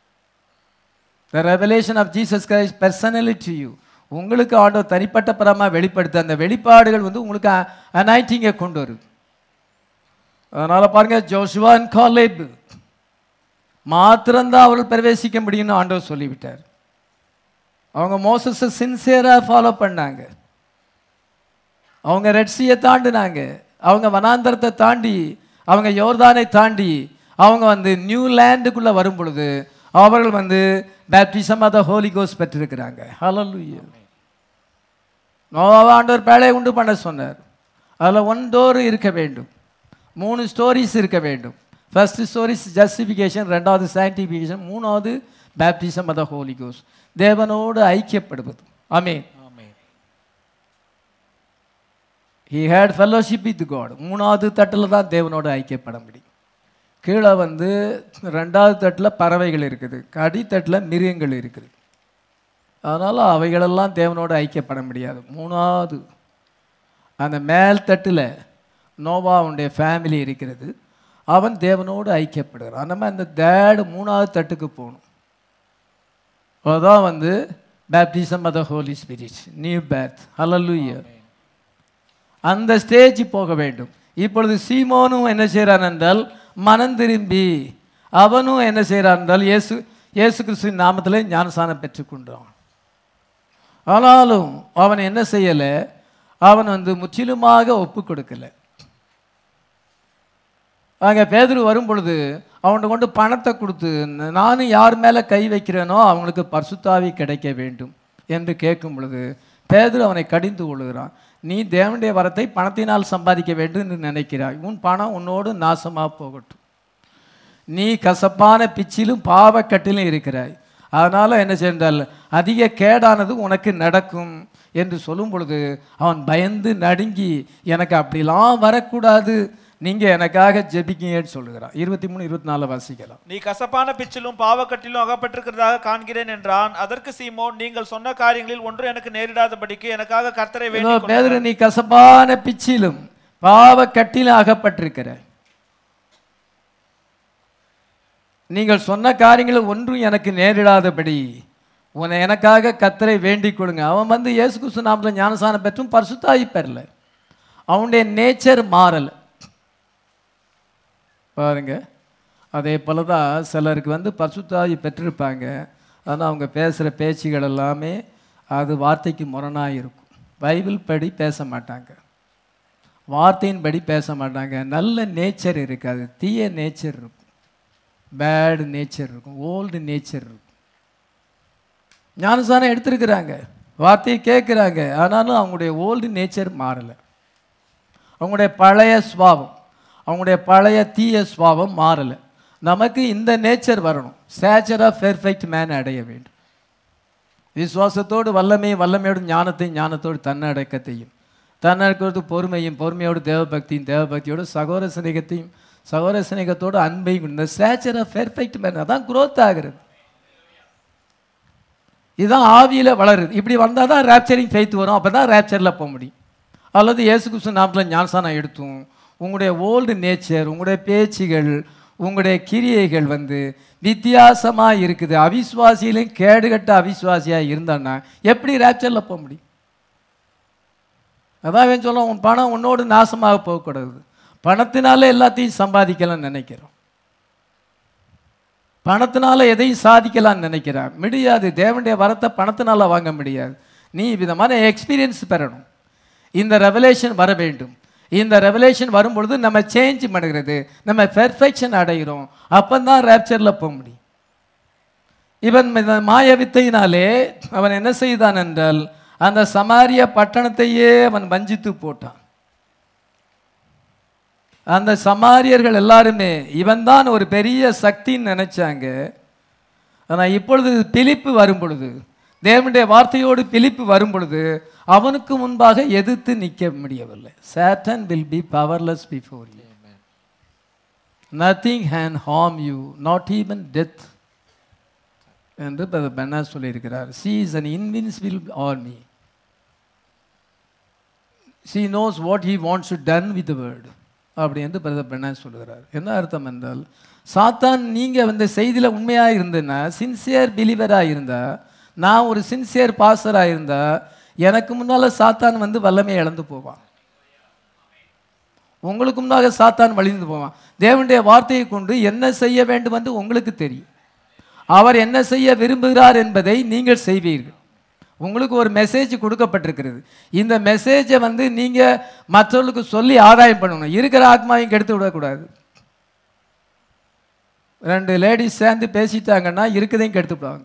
the revelation of Jesus Christ personally to you உங்களுக்கு ஆண்டவர் தனிப்பட்ட பரமாக வெளிப்படுத்த அந்த வெளிப்பாடுகள் வந்து உங்களுக்கு அனாய்டிங்கை கொண்டு வருது அதனால் பாருங்க ஜோஷுவா அண்ட் காலேப் மாத்திரம்தான் அவர்கள் பிரவேசிக்க முடியும்னு ஆண்டவர் சொல்லிவிட்டார் அவங்க மோசஸை சின்சியராக ஃபாலோ பண்ணாங்க அவங்க ரெட்சியை தாண்டினாங்க அவங்க வனாந்தரத்தை தாண்டி அவங்க யோர்தானை தாண்டி அவங்க வந்து நியூ லேண்டுக்குள்ளே வரும் பொழுது அவர்கள் வந்து பேப்டிசம் ஆஃப் த ஹோலி கோஸ் பெற்றிருக்கிறாங்க ஹalleluya நோவாவை ஆண்டவர் பேழையை உண்டு பண்ண சொன்னார் அதில் ஒன் டோர் இருக்க வேண்டும் மூணு ஸ்டோரிஸ் இருக்க வேண்டும் ஃபர்ஸ்ட் ஸ்டோரிஸ் ஜஸ்டிஃபிகேஷன் ரெண்டாவது சாங்டிஃபிகேஷன் மூணாவது பேப்டிசம் ஆஃப் த ஹோலி கோஸ் தேவனோடு ஐக்கியப்படுவது ஆமென் he had fellowship with God மூணாவது தட்டில் தான் தேவனோட ஐக்கியப்பட முடியும் கீழே வந்து ரெண்டாவது தட்டில் பறவைகள் இருக்குது அடித்தட்டில் மிருகங்கள் இருக்குது அதனால் அவைகளெல்லாம் தேவனோட ஐக்கியப்பட முடியாது மூணாவது அந்த மேல் தட்டில் நோவாவுடைய ஃபேமிலி இருக்கிறது அவன் தேவனோடு ஐக்கியப்படுகிறான் நம்ம அந்த தேர்டு மூணாவது தட்டுக்கு போகணும் அதான் வந்து baptism of the Holy Spirit new birth ஹalleluya அந்த ஸ்டேஜ் போக வேண்டும் இப்பொழுது சீமோனும் என்ன செய்கிறான் என்றால் மனம் திரும்பி அவனும் என்ன செய்கிறான் என்றால் இயேசு இயேசு கிறிஸ்துவின் நாமத்தில் ஞானசானம் பெற்றுக்கொண்டான் ஆனாலும் அவன் என்ன செய்யலை அவன் வந்து முற்றிலுமாக ஒப்பு கொடுக்கல அங்கே பேதுரு வரும் பொழுது அவன்கிட்ட கொண்டு பணத்தை கொடுத்து நானும் யார் மேலே கை வைக்கிறேனோ அவங்களுக்கு பரிசுத்தாவி கிடைக்க வேண்டும் என்று கேட்கும் பொழுது பேதுரு அவனை கடிந்து கொள்கிறான் நீ தேவனுடைய வரத்தை பணத்தினால் சம்பாதிக்க வேண்டும் என்று நினைக்கிறாய் உன் பணம் உன்னோடு நாசமாக போகட்டும் நீ கசப்பான பிச்சிலும் பாவக்கட்டிலும் இருக்கிறாய் அதனால் என்ன செய்தால் அதிக கேடானது உனக்கு நடக்கும் என்று சொல்லும் பொழுது அவன் பயந்து நடுங்கி எனக்கு அப்படிலாம் வரக்கூடாது நீங்கள் எனக்காக ஜெபிக்கீங்கன்னு சொல்லுகிறான் இருபத்தி மூணு இருபத்தி நாலு வாசிக்கலாம் நீ கசப்பான பிச்சிலும் பாவக்கட்டிலும் அகப்பட்டிருக்கிறதாக காண்கிறேன் என்றான் அதற்கு சீமோன் நீங்கள் சொன்ன காரியங்களில் ஒன்று எனக்கு நேரிடாதபடிக்கு எனக்காக கர்த்தரை இதோ வேண்டிக் கொள்ளுங்கள்." பேதுரு நீ கசப்பான பிச்சிலும் பாவக்கட்டிலும் அகப்பட்டிருக்கிற நீங்கள் சொன்ன காரியங்கள் ஒன்றும் எனக்கு நேரிடாதபடி உன்னை எனக்காக கத்தரை வேண்டிக் கொள்ளுங்க அவன் வந்து இயேசு கிறிஸ்து நாமத்தில் ஞானசானம் பெற்றும் பரிசுத்தாயி பெறல அவனுடைய நேச்சர் மாறல பாருங்க அதே போல தான் சிலருக்கு வந்து பரிசுத்தாயி பெற்றிருப்பாங்க ஆனால் அவங்க பேசுகிற பேச்சுகள் எல்லாமே அது வார்த்தைக்கு முரணாக இருக்கும் பைபிள் படி பேச மாட்டாங்க வார்த்தையின்படி பேச மாட்டாங்க நல்ல நேச்சர் இருக்காது தீய நேச்சர் இருக்கும் பேட் நேச்சர் இருக்கும் ஓல்டு நேச்சர் இருக்கும் ஞானசானம் எடுத்திருக்கிறாங்க வார்த்தையை கேட்குறாங்க ஆனாலும் அவங்களுடைய ஓல்டு நேச்சர் மாறலை அவங்களுடைய பழைய சுவாபம் அவங்களுடைய பழைய தீய சுவாபம் மாறலை நமக்கு இந்த நேச்சர் வரணும் ஸ்டேச்சர் ஆஃப் பெர்ஃபெக்ட் மேன் அடைய வேண்டும் விசுவாசத்தோடு வல்லமையும் வல்லமையோடு ஞானத்தையும் ஞானத்தோடு தன்னடக்கத்தையும் தன்னடக்கத்தோடு பொறுமையும் பொறுமையோடு தேவபக்தியும் தேவபக்தியோடு சகோதர சிநேகத்தையும் சகோதர சிநேகத்தோடு அன்பையும் இந்த ஸ்டேச்சர் ஆஃப் பெர்ஃபெக்ட் மேன் அதான் growth ஆகிறது இதுதான் ஆவியில் வளருது இப்படி வந்தால் தான் ரேப்சரிங் ஃபெய்த் வரும் அப்போ தான் ரேப்சரில் போக முடியும் அல்லது இயேசு கிறிஸ்து நாமத்தில் ஞானசானம் எடுத்தும் உங்களுடைய ஓல்டு நேச்சர் உங்களுடைய பேச்சுகள் உங்களுடைய கிரியைகள் வந்து வித்தியாசமாக இருக்குது அவிசுவாசியிலையும் கேடுகட்ட அவிசுவாசியாக இருந்தான்னா எப்படி ரேப்சரில் போக முடியும் அதான் அவன் சொல்ல உன் பணம் உன்னோடு நாசமாக போகக்கூடாது பணத்தினால எல்லாத்தையும் சம்பாதிக்கலாம்னு நினைக்கிறோம் பணத்தினால எதையும் சாதிக்கலாம்னு நினைக்கிறான் முடியாது தேவனுடைய வரத்தை பணத்தினால வாங்க முடியாது நீ விதமான எக்ஸ்பீரியன்ஸ் பெறணும் இந்த ரெவலேஷன் வர வேண்டும் இந்த ரெவலேஷன் வரும்பொழுது நம்ம சேஞ்ச் பண்ணுகிறது நம்ம பெர்ஃபெக்ஷன் அடைகிறோம் அப்போ தான் ரேப்சரில் போக முடியும் இவன் இந்த மாய வித்தையினாலே அவன் என்ன செய்தான் என்றால் அந்த சமாரிய பட்டணத்தையே அவன் வஞ்சித்து போட்டான் அந்த சமாரியர்கள் எல்லாருமே இவன்தான் ஒரு பெரிய சக்தின்னு நினைச்சாங்க ஆனால் இப்பொழுது பிலிப்பு வரும் பொழுது தேவனுடைய வார்த்தையோடு பிலிப்பு வரும் பொழுது அவனுக்கு முன்பாக எதிர்த்து நிற்க முடியவில்லை Satan will be powerless before you nothing can harm you not even death என்று பிரதர் பென்னா சொல்லியிருக்கிறார் she is an invincible army she knows what he wants to done with word அப்படி என்று பிரதர் பெண்ணா சொல்லுகிறார் என்ன அர்த்தம் என்றால் சாத்தான் நீங்கள் வந்து செய்தியில் உண்மையாக இருந்தேன்னா சின்சியர் பிலீவராக இருந்தா நான் ஒரு சின்சியர் பாசராக இருந்தா எனக்கு முன்னால் சாத்தான் வந்து வல்லமையை இழந்து போவான் உங்களுக்கு முன்னாக சாத்தான் வழிந்து போவான் தேவனுடைய வார்த்தையை கொண்டு என்ன செய்ய வேண்டும் என்று உங்களுக்கு தெரியும் அவர் என்ன செய்ய விரும்புகிறார் என்பதை நீங்கள் செய்வீர்கள் உங்களுக்கு ஒரு மெசேஜ் கொடுக்கப்பட்டிருக்கிறது இந்த மெசேஜை வந்து நீங்கள் மற்றவர்களுக்கு சொல்லி ஆதாயம் பண்ணணும் இருக்கிற ஆத்மாவையும் கெடுத்து விடக்கூடாது ரெண்டு லேடிஸ் சேர்ந்து பேசிட்டாங்கன்னா இருக்கதையும் கெடுத்து விடுவாங்க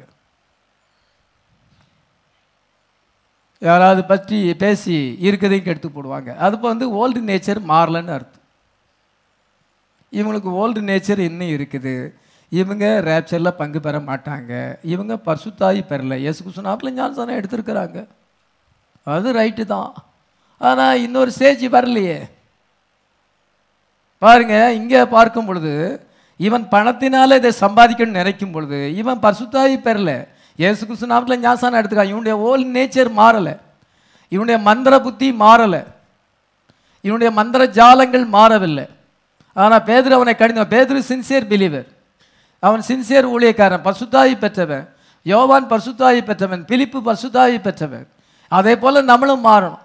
யாராவது பற்றி பேசி இருக்கதையும் கெடுத்து போடுவாங்க அது இப்போ வந்து ஓல்டு நேச்சர் மாறலன்னு அர்த்தம் இவங்களுக்கு ஓல்டு நேச்சர் இன்னும் இருக்குது இவங்க ரேப்சரில் பங்கு பெற மாட்டாங்க இவங்க பர்சுத்தாயி பெறல இயேசு கிருஷ்ணாப்பில் ஞானசானம் எடுத்திருக்கிறாங்க அது ரைட்டு தான் ஆனால் இன்னொரு ஸ்டேஜ் வரலையே பாருங்க இங்கே பார்க்கும் பொழுது இவன் பணத்தினால இதை சம்பாதிக்கணும்னு நினைக்கும் பொழுது இவன் பரிசுத்தாவி பெறல இயேசு கிறிஸ்து நாமத்தில் ஞாசானம் எடுத்துக்கான் இவனுடைய ஓல் நேச்சர் மாறலை இவனுடைய மந்திர புத்தி மாறலை இவனுடைய மந்திர ஜாலங்கள் மாறவில்லை ஆனால் பேதுரு அவனை கடின பேதுரு சின்சியர் பிலீவர் அவன் சின்சியர் ஊழியக்காரன் பசுத்தாயி பெற்றவன் யோவான் பசுத்தாயி பெற்றவன் பிலிப்பு பசுத்தாயி பெற்றவன் அதே போல நம்மளும் மாறணும்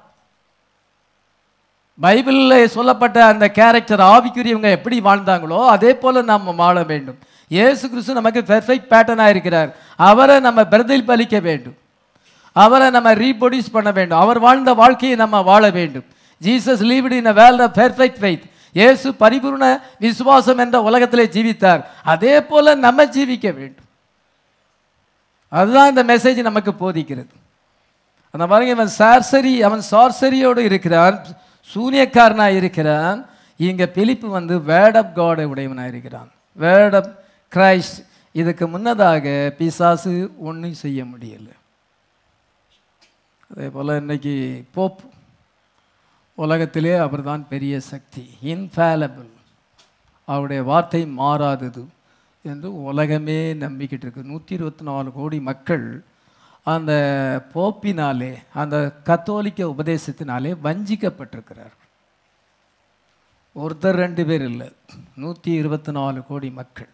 பைபிளில் சொல்லப்பட்ட அந்த கேரக்டர் ஆவிக்குரியவங்க எப்படி வாழ்ந்தாங்களோ அதே போல நாம் வாழ வேண்டும் இயேசு கிறிஸ்து நமக்கு பெர்ஃபெக்ட் பேட்டர்னாக இருக்கிறார் அவரை நம்ம பிரதிபலிக்க வேண்டும் அவரை நம்ம ரீப்ரொடியூஸ் பண்ண வேண்டும் அவர் வாழ்ந்த வாழ்க்கையை நம்ம வாழ வேண்டும் Jesus lived in world of perfect faith இயேசு பரிபூர்ண விசுவாசம் என்ற உலகத்திலே ஜீவித்தார் அதே போல நம்ம ஜீவிக்க வேண்டும் அதுதான் இந்த மெசேஜ் நமக்கு போதிக்கிறது அந்த பாருங்க இவன் சார்சரி அவன் சார்சரியோடு இருக்கிறான் சூனியக்காரனாக இருக்கிறான் இங்கே பிலிப்பு வந்து வேர்ட் ஆஃப் காடை உடையவனாக இருக்கிறான் வேர்ட் ஆஃப் கிரைஸ்ட் இதுக்கு முன்னதாக பிசாசு ஒன்றும் செய்ய முடியல அதே போல் இன்னைக்கு போப் உலகத்திலே அவர்தான் பெரிய சக்தி இன்ஃபேலபிள் அவருடைய வார்த்தை மாறாதது என்று உலகமே நம்பிக்கிட்டு இருக்கு நூற்றி இருபத்தி நாலு கோடி மக்கள் அந்த போப்பினாலே அந்த கத்தோலிக்க உபதேசத்தினாலே வஞ்சிக்கப்பட்டிருக்கிறார் ஒருத்தர் ரெண்டு பேர் இல்லை நூற்றி இருபத்தி நாலு கோடி மக்கள்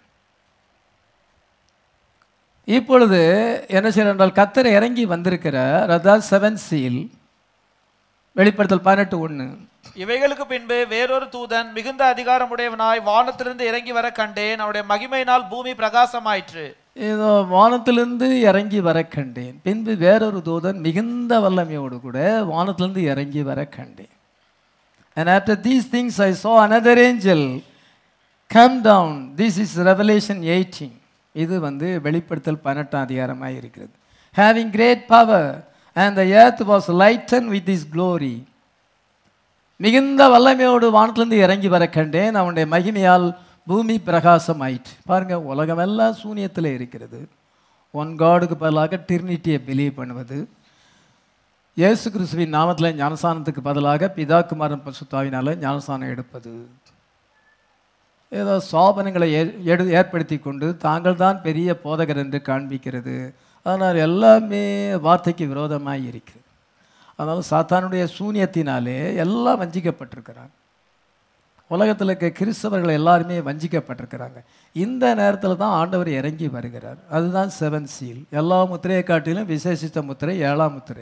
இப்பொழுது என்ன செய்யறார் என்றால் கத்தர் இறங்கி வந்திருக்கிறார் அதாவது செவன் சீல் வெளிப்படுத்தல் பதினெட்டு ஒன்று இவைகளுக்கு பின்பு வேறொரு தூதன் மிகுந்த அதிகாரமுடையவனாய் வானத்திலிருந்து இறங்கி வர கண்டேன் அவருடைய மகிமையினால் பூமி பிரகாசமாயிற்று ஏதோ வானத்திலிருந்து இறங்கி வர கண்டேன் பின்பு வேறொரு தூதன் மிகுந்த வல்லமையோடு கூட வானத்திலிருந்து இறங்கி வர கண்டேன் And after these things I saw another angel come down. This is Revelation 18. இது வந்து வெளிப்படுத்தல் பதினெட்டாம் அதிகாரமாக இருக்கிறது having great power and the earth was lightened with his glory மிகுந்த வல்லமையோடு வானத்திலிருந்து இறங்கி வர கண்டேன் அவனுடைய மகிமையால் பூமி பிரகாசம் ஆயிற்று பாருங்க உலகமெல்லாம் சூனியத்தில் இருக்கிறது ஒன் காடுக்கு பதிலாக டிரினிட்டியை பிலீவ் பண்ணுவது இயேசு கிறிஸ்துவின் நாமத்தில் ஞானசானத்துக்கு பதிலாக பிதா குமாரன் பசுத்தாவினால ஞானசானம் எடுப்பது ஏதோ சோபனங்களை ஏ- எடு ஏற்படுத்தி கொண்டு தாங்கள் தான் பெரிய போதகர் என்று காண்பிக்கிறது அதனால் எல்லாமே வார்த்தைக்கு விரோதமாக இருக்குது அதனால் சாத்தானுடைய சூனியத்தினாலே எல்லாம் வஞ்சிக்கப்பட்டிருக்கிறாங்க உலகத்தில் இருக்க கிறிஸ்தவர்கள் எல்லாருமே வஞ்சிக்கப்பட்டிருக்கிறாங்க இந்த நேரத்தில் தான் ஆண்டவர் இறங்கி வருகிறார் அதுதான் செவன் சீல் எல்லா முத்திரையை காட்டிலும் விசேஷித்த முத்திரை ஏழாம் முத்திரை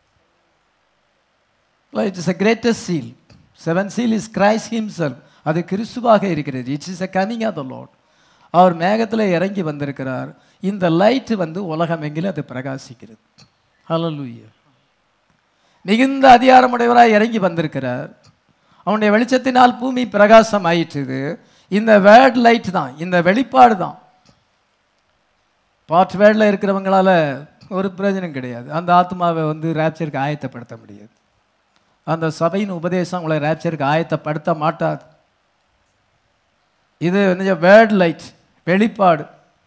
it is a greatest seal seven seal is Christ himself அது கிறிஸ்துவாக இருக்கிறது it's is a coming of the lord அவர் மேகத்தில் இறங்கி வந்திருக்கிறார் இந்த லைட் வந்து உலகம் எங்கிலும் அது பிரகாசிக்கிறது ஹalleluya மிகுந்த அதிகாரமுடையவராய் இறங்கி வந்திருக்கிறார் அவனுடைய வெளிச்சத்தினால் பூமி பிரகாசம் ஆயிற்றுது இந்த வேர்ட் லைட் தான் இந்த வெளிப்பாடு தான் பார்ட் வேர்டில் இருக்கிறவங்களால ஒரு பிரயோஜனம் கிடையாது அந்த ஆத்மாவை வந்து ரேப்சருக்கு ஆயத்தப்படுத்த முடியாது அந்த சபையின் உபதேசம் உங்களை ரேப்சருக்கு ஆயத்தப்படுத்த மாட்டாது இது வந்து வேர்ட் லைட் வெளிப்பாடு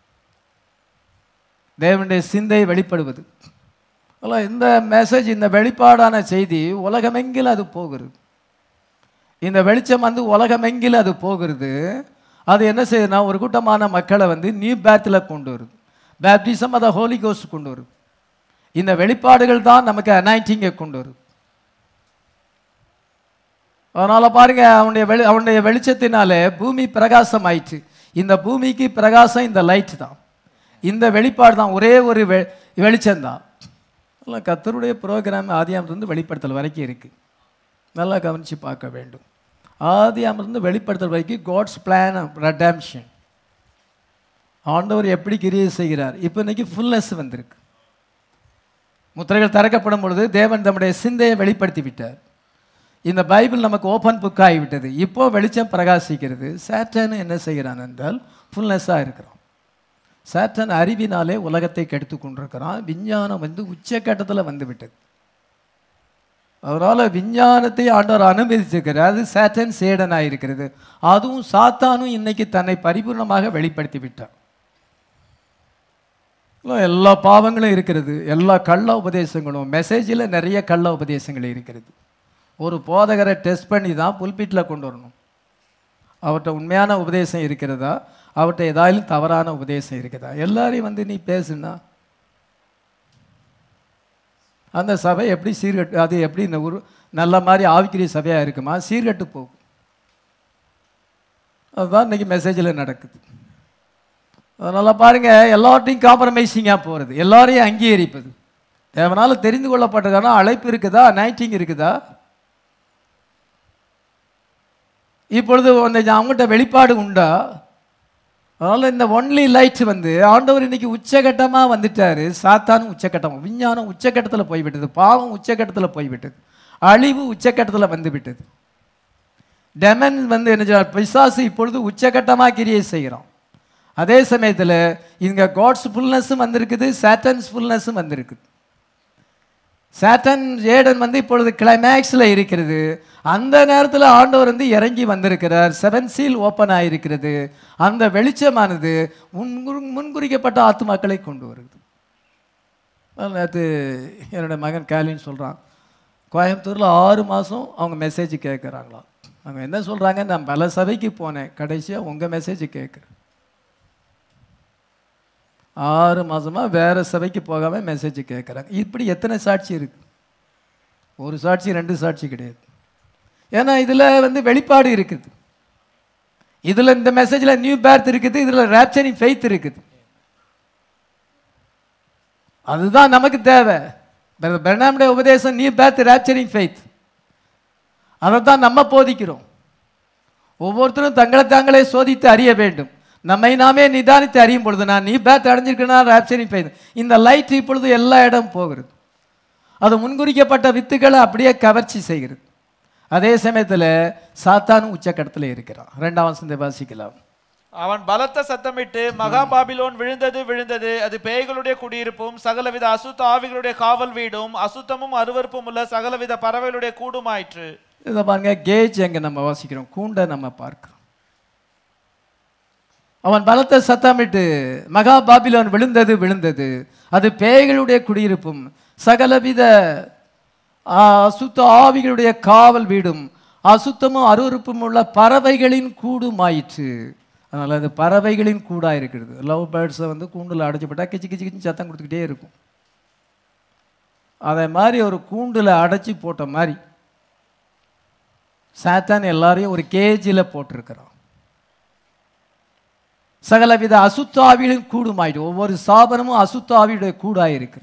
தேவனுடைய சிந்தை வெளிப்படுவது அல்ல இந்த மெசேஜ் இந்த வெளிப்பாடான செய்தி உலகமெங்கிலும் அது போகிறது இந்த வெளிச்சம் வந்து உலகமெங்கிலும் அது போகிறது அது என்ன செய்யுதுன்னா ஒரு கூட்டமான மக்களை வந்து நியூ பேத்தில் கொண்டு வருது பேப்டிசம் அதை ஹோலி கோஸ்ட் கொண்டு வருது இந்த வெளிப்பாடுகள் தான் நமக்கு அனாயிட்டிங்கை கொண்டு வருது அதனால் பாருங்க அவனுடைய வெளி அவனுடைய வெளிச்சத்தினாலே பூமி பிரகாசம் ஆயிற்று இந்த பூமிக்கு பிரகாசம் இந்த லைட் தான் இந்த வெளிப்பாடு தான் ஒரே ஒரு வெ வெளிச்சம்தான் நல்லா கத்தருடைய ப்ரோக்ராம் ஆதியாமிலிருந்து வெளிப்படுத்தல் வரைக்கும் இருக்குது நல்லா கவனித்து பார்க்க வேண்டும் ஆதியாமிலிருந்து வெளிப்படுத்தல் வரைக்கும் காட்ஸ் பிளான் ரெடாம்ஷன் ஆண்டவர் எப்படி கிரியை செய்கிறார் இப்போ இன்னைக்கு ஃபுல்னஸ் வந்திருக்கு முத்திரைகள் திறக்கப்படும் பொழுது தேவன் தம்முடைய சிந்தையை வெளிப்படுத்தி விட்டார் இந்த பைபிள் நமக்கு ஓப்பன் புக் ஆகிவிட்டது இப்போ வெளிச்சம் பிரகாசிக்கிறது சேட்டன் என்ன செய்கிறான் என்றால் ஃபுல்னஸாக இருக்கிறான் சேட்டன் அறிவினாலே உலகத்தை கெடுத்து கொண்டிருக்கிறான் விஞ்ஞானம் வந்து உச்சக்கட்டத்தில் வந்து விட்டது அதனால் விஞ்ஞானத்தை ஆண்டவர் அனுமதிச்சிருக்கிறார் அது சேட்டன் சேடனாக இருக்கிறது அதுவும் சாத்தானும் இன்னைக்கு தன்னை பரிபூர்ணமாக வெளிப்படுத்தி விட்டான் இல்லை, எல்லா பாவங்களும் இருக்கிறது எல்லா கள்ள உபதேசங்களும் மெசேஜில் நிறைய கள்ள உபதேசங்கள் இருக்கிறது ஒரு போதகரை டெஸ்ட் பண்ணி தான் புல்பிட்டில் கொண்டு வரணும் அவர்கிட்ட உண்மையான உபதேசம் இருக்கிறதா அவர்கிட்ட ஏதாவது தவறான உபதேசம் இருக்குதா எல்லாரையும் வந்து நீ பேசுனா அந்த சபை எப்படி சீர்கட்டு அது எப்படி இந்த ஒரு நல்ல மாதிரி ஆவிக்குரிய சபையாக இருக்குமா சீர்கட்டு போகும் அதுதான் இன்னைக்கு மெசேஜில் நடக்குது அதனால் பாருங்க எல்லார்ட்டையும் காம்ப்ரமைசிங்காக போகிறது எல்லாரையும் அங்கீகரிப்பது தேவனால் தெரிந்து கொள்ளப்பட்டதானா அழைப்பு இருக்குதா நைட்டிங் இருக்குதா இப்பொழுது அந்த அவங்ககிட்ட வெளிப்பாடு உண்டா அதனால் இந்த ஒன்லி லைட் வந்து ஆண்டவர் இன்னைக்கு உச்சகட்டமாக வந்துட்டாரு சாத்தானும் உச்சகட்டம் விஞ்ஞானம் உச்சகட்டத்தில் போய்விட்டது பாவம் உச்சகட்டத்தில் போய்விட்டது அழிவு உச்சகட்டத்தில் வந்து விட்டது டெமன் வந்து என்ன செய்றார்? பிசாசு இப்பொழுது உச்சகட்டமாக கிரியை செய்கிறான் அதே சமயத்தில் இங்கே காட்ஸ் ஃபுல்னஸும் வந்திருக்குது சாட்டன்ஸ் ஃபுல்னஸும் வந்திருக்குது சாட்டன் ஏடன் வந்து இப்பொழுது கிளைமேக்ஸில் இருக்கிறது அந்த நேரத்தில் ஆண்டவர் வந்து இறங்கி வந்திருக்கிறார் செவன் சீல் ஓப்பன் ஆகிருக்கிறது அந்த வெளிச்சமானது முன்குறி முன்குறிக்கப்பட்ட ஆத்துமாக்களை கொண்டு வருது நேற்று என்னோட மகன் கேலின்னு சொல்கிறான் கோயம்புத்தூரில் ஆறு மாதம் அவங்க மெசேஜ் கேட்குறாங்களாம் அவங்க என்ன சொல்கிறாங்க நான் பல சபைக்கு போனேன் கடைசியாக உங்கள் மெசேஜ் கேட்குறேன் ஆறு மாதமாக வேறு சபைக்கு போகாமல் மெசேஜ் கேட்குறாங்க இப்படி எத்தனை சாட்சி இருக்கு ஒரு சாட்சி ரெண்டு சாட்சி கிடையாது ஏன்னா இதில் வந்து வெளிப்பாடு இருக்குது இதில் இந்த மெசேஜில் நியூ பேர்த் இருக்குது இதில் ரேப்சரிங் ஃபெய்த் இருக்குது அதுதான் நமக்கு தேவை பெர்னாமுடைய உபதேசம் நியூ பேர்த் ரேப்சரிங் ஃபெய்த் அதை தான் நம்ம போதிக்கிறோம் ஒவ்வொருத்தரும் தங்களை தாங்களே சோதித்து அறிய வேண்டும் நம்மை நாமே நிதானித்து அறியும் பொழுது நான் நீ பேத் அடைஞ்சிருக்கேன்னா ரேப்சரிங் ஃபெய்த் இந்த லைட் இப்பொழுது எல்லா இடம் போகிறது அது முன்குறிக்கப்பட்ட வித்துக்களை அப்படியே கவர்ச்சி செய்கிறது அதே சமயத்தில் சாத்தானும் உச்சக்கட்டத்தில் இருக்கிறான் ரெண்டாம் வசந்தை வாசிக்கலாம் அவன் பலத்த சத்தமிட்டு மகா பாபிலோன் விழுந்தது விழுந்தது அது பேய்களுடைய குடியிருப்பும் சகலவித அசுத்த ஆவிகளுடைய காவல் வீடும் அசுத்தமும் அருவருப்பும் உள்ள சகலவித பறவைகளுடைய கூடுமாயிற்று இதை பாருங்க கேஜ் எங்க நம்ம வாசிக்கிறோம் கூண்டை நம்ம பார்க்கிறோம் அவன் பலத்த சத்தமிட்டு மகா பாபிலோன் விழுந்தது விழுந்தது அது பேய்களுடைய குடியிருப்பும் சகலவித ஆ, அசுத்த ஆவிகளுடைய காவல் வீடும் அசுத்தமும் அருவருப்பும் உள்ள பறவைகளின் கூடுமாயிற்று அதனால் அது பறவைகளின் கூடா இருக்கிறது லவ் பேர்ட்ஸை வந்து கூண்டில் அடைச்சிப்பட்டா கிச்சு கிச்சு கிச்சு சத்தம் கொடுத்துக்கிட்டே இருக்கும் அதே மாதிரி ஒரு கூண்டில் அடைச்சி போட்ட மாதிரி சாத்தான் எல்லாரையும் ஒரு கேஜியில் போட்டிருக்கிறான் சகலவித அசுத்தாவிகளின் கூடுமாயிட்டு ஒவ்வொரு சாபனமும் அசுத்தாவியுடைய கூடாய் இருக்கு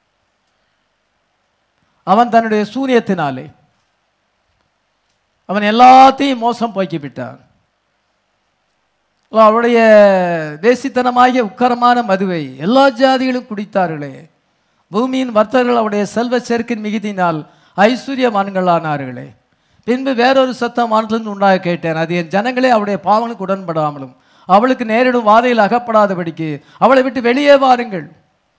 அவன் தன்னுடைய சூரியத்தினாலே அவன் எல்லாத்தையும் மோசம் போக்கி விட்டான் அவருடைய வேசித்தனமாகிய உக்கரமான மதுவை எல்லா ஜாதிகளும் குடித்தார்களே பூமியின் வர்த்தகர்கள் அவருடைய செல்வ செருக்கின் மிகுதியினால் ஐஸ்வர்யமான்களானார்களே பின்பு வேறொரு சத்தம் வானத்திலிருந்து உண்டாக கேட்டேன் அது என் ஜனங்களே அவருடைய பாவங்களுக்கு உடன்படாமலும் அவளுக்கு நேரிடும் வாதையில் அகப்படாதபடிக்கு அவளை விட்டு வெளியே வாருங்கள்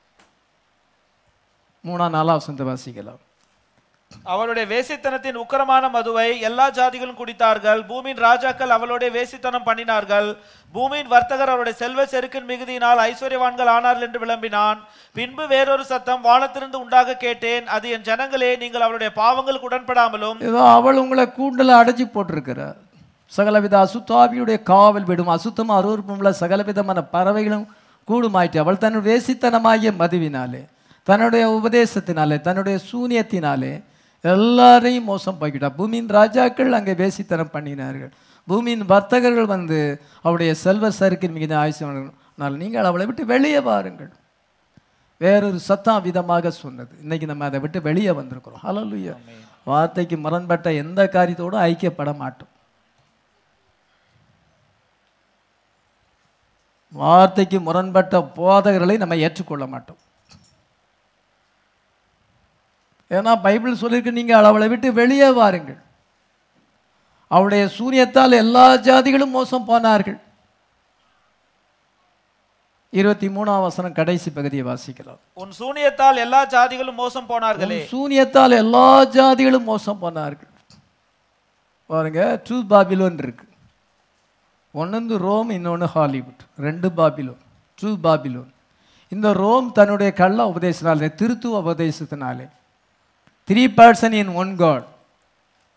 மூணாம் நாளா வசந்த வாசிக்கலாம் அவளுடைய வேசித்தனத்தின் உக்கிரமான மதுவை எல்லா ஜாதிகளும் குடித்தார்கள் பூமியின் ராஜாக்கள் அவளுடைய வேசித்தனம் பண்ணினார்கள் பூமியின் வர்த்தகர் அவருடைய செல்வ செருக்கின் மிகுதியினால் ஐஸ்வர்யவான்கள் ஆனார்கள் என்று விளம்பினான் பின்பு வேறொரு சத்தம் வானத்திலிருந்து உண்டாக கேட்டேன் அது என் ஜனங்களே நீங்கள் அவளுடைய பாவங்களுக்கு உடன்படாமலும் ஏதோ அவள் உங்களை கூண்டில் அடைச்சி போட்டிருக்கிறார் சகலவித அசுத்தாவியுடைய காவல் விடும் அசுத்தம் அருவருப்பும் உள்ள சகலவிதமான பறவைகளும் கூடுமாயிற்று அவள் தன்னுடைய வேசித்தனமாகிய மதுவினாலே தன்னுடைய உபதேசத்தினாலே தன்னுடைய சூனியத்தினாலே எல்லாரையும் மோசம் போய்கிட்டா பூமியின் ராஜாக்கள் அங்கே வேசித்தனம் பண்ணினார்கள் பூமியின் வர்த்தகர்கள் வந்து அவருடைய செல்வ சருக்கின் மிகுந்த ஆயுசனால் நீங்கள் அவளை விட்டு வெளியே வாருங்கள் வேறொரு சத்தம் விதமாக சொன்னது இன்னைக்கு நம்ம அதை விட்டு வெளியே வந்திருக்கிறோம் ஹalleluya வார்த்தைக்கு முரண்பட்ட எந்த காரியத்தோடும் ஐக்கியப்பட மாட்டோம் வார்த்தைக்கு முரண்பட்ட போதகர்களை நம்ம ஏற்றுக்கொள்ள மாட்டோம் ஏன்னா பைபிள் சொல்லியிருக்கு நீங்கள் அவளை விட்டு வெளியே வாருங்கள் அவளுடைய சூரியத்தால் எல்லா ஜாதிகளும் மோசம் போனார்கள் இருபத்தி மூணாம் வசனம் கடைசி பகுதியை வாசிக்கலாம் உன் சூனியத்தால் எல்லா ஜாதிகளும் மோசம் போனார்களே உன் சூனியத்தால் எல்லா ஜாதிகளும் மோசம் போனார்கள் பாருங்க டூ பாபிலோன் இருக்கு ஒன்று வந்து ரோம் இன்னொன்று ஹாலிவுட் ரெண்டு பாபிலோன் டூ பாபிலோன் இந்த ரோம் தன்னுடைய கள்ள உபதேசத்தினாலே திருத்துவ உபதேசத்தினாலே three person in one god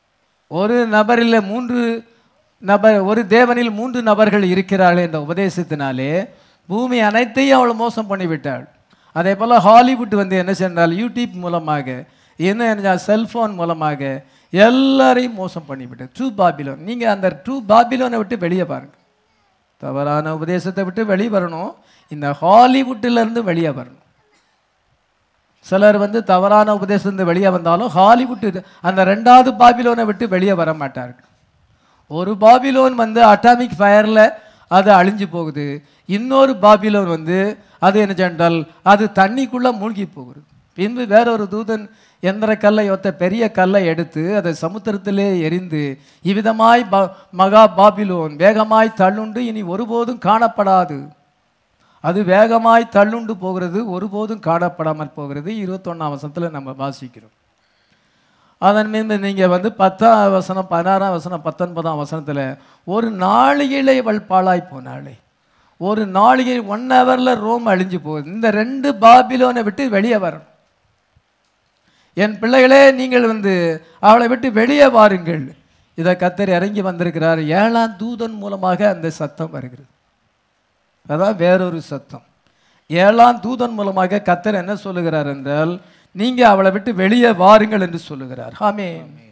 ஒரு நபரில் மூன்று நபர் ஒரு தேவனில் மூன்று நபர்கள் இருக்கிறார்கள் என்ற உபதேசத்தினாலே பூமி அனைத்தையும் அவள் மோசம் பண்ணிவிட்டாள் அதே போல் ஹாலிவுட் வந்து என்ன சென்றால் யூடியூப் மூலமாக என்ன செல்ஃபோன் மூலமாக எல்லாரையும் மோசம் பண்ணிவிட்டது ட்ரூ பாபிலோன் நீங்கள் அந்த ட்ரூ பாபிலோனை விட்டு வெளியே பாருங்க தவறான உபதேசத்தை விட்டு வெளியே வரணும் இந்த ஹாலிவுட்டில் இருந்து வெளியே வரணும் சிலர் வந்து தவறான உபதேசத்திலிருந்து வெளியே வந்தாலும் ஹாலிவுட் இது- அந்த ரெண்டாவது பாபிலோனை விட்டு வெளியே வர மாட்டார்கள் ஒரு பாபிலோன் வந்து அட்டாமிக் ஃபயரில் அது அழிஞ்சு போகுது இன்னொரு பாபிலோன் வந்து அது என்ன சென்றால் அது தண்ணிக்குள்ளே மூழ்கி போகுது பின்பு வேற ஒரு தூதன் எந்திர கல்லை ஒத்த பெரிய கல்லை எடுத்து அதை சமுத்திரத்திலே எரிந்து இவ்விதமாய் ப மகா பாபிலோன் வேகமாய் தள்ளுண்டு இனி ஒருபோதும் காணப்படாது அது வேகமாய் தள்ளுண்டு போகிறது ஒருபோதும் காணப்படாமல் போகிறது இருபத்தொன்னாம் வசனத்தில் நம்ம வாசிக்கிறோம் அதன் மீது நீங்கள் வந்து பத்தாம் வசனம் பதினாறாம் வசனம் பத்தொன்பதாம் வசனத்தில் ஒரு நாளிகையிலே இவள் பாழாய் போனாளே ஒரு நாளிகை ஒன் ஹவரில் ரோம் அழிஞ்சு போகுது இந்த ரெண்டு பாபிலோனை விட்டு வெளியே வரணும் என் பிள்ளைகளே நீங்கள் வந்து அவளை விட்டு வெளியே வாருங்கள் இதை கத்தர் இறங்கி வந்திருக்கிறார் ஏழாம் தூதன் மூலமாக அந்த சத்தம் வருகிறது அதான் வேறொரு சத்தம் ஏழாம் தூதன் மூலமாக கத்தர் என்ன சொல்லுகிறார் என்றால் நீங்க அவளை விட்டு வெளியே வாருங்கள் என்று சொல்லுகிறார் ஆமே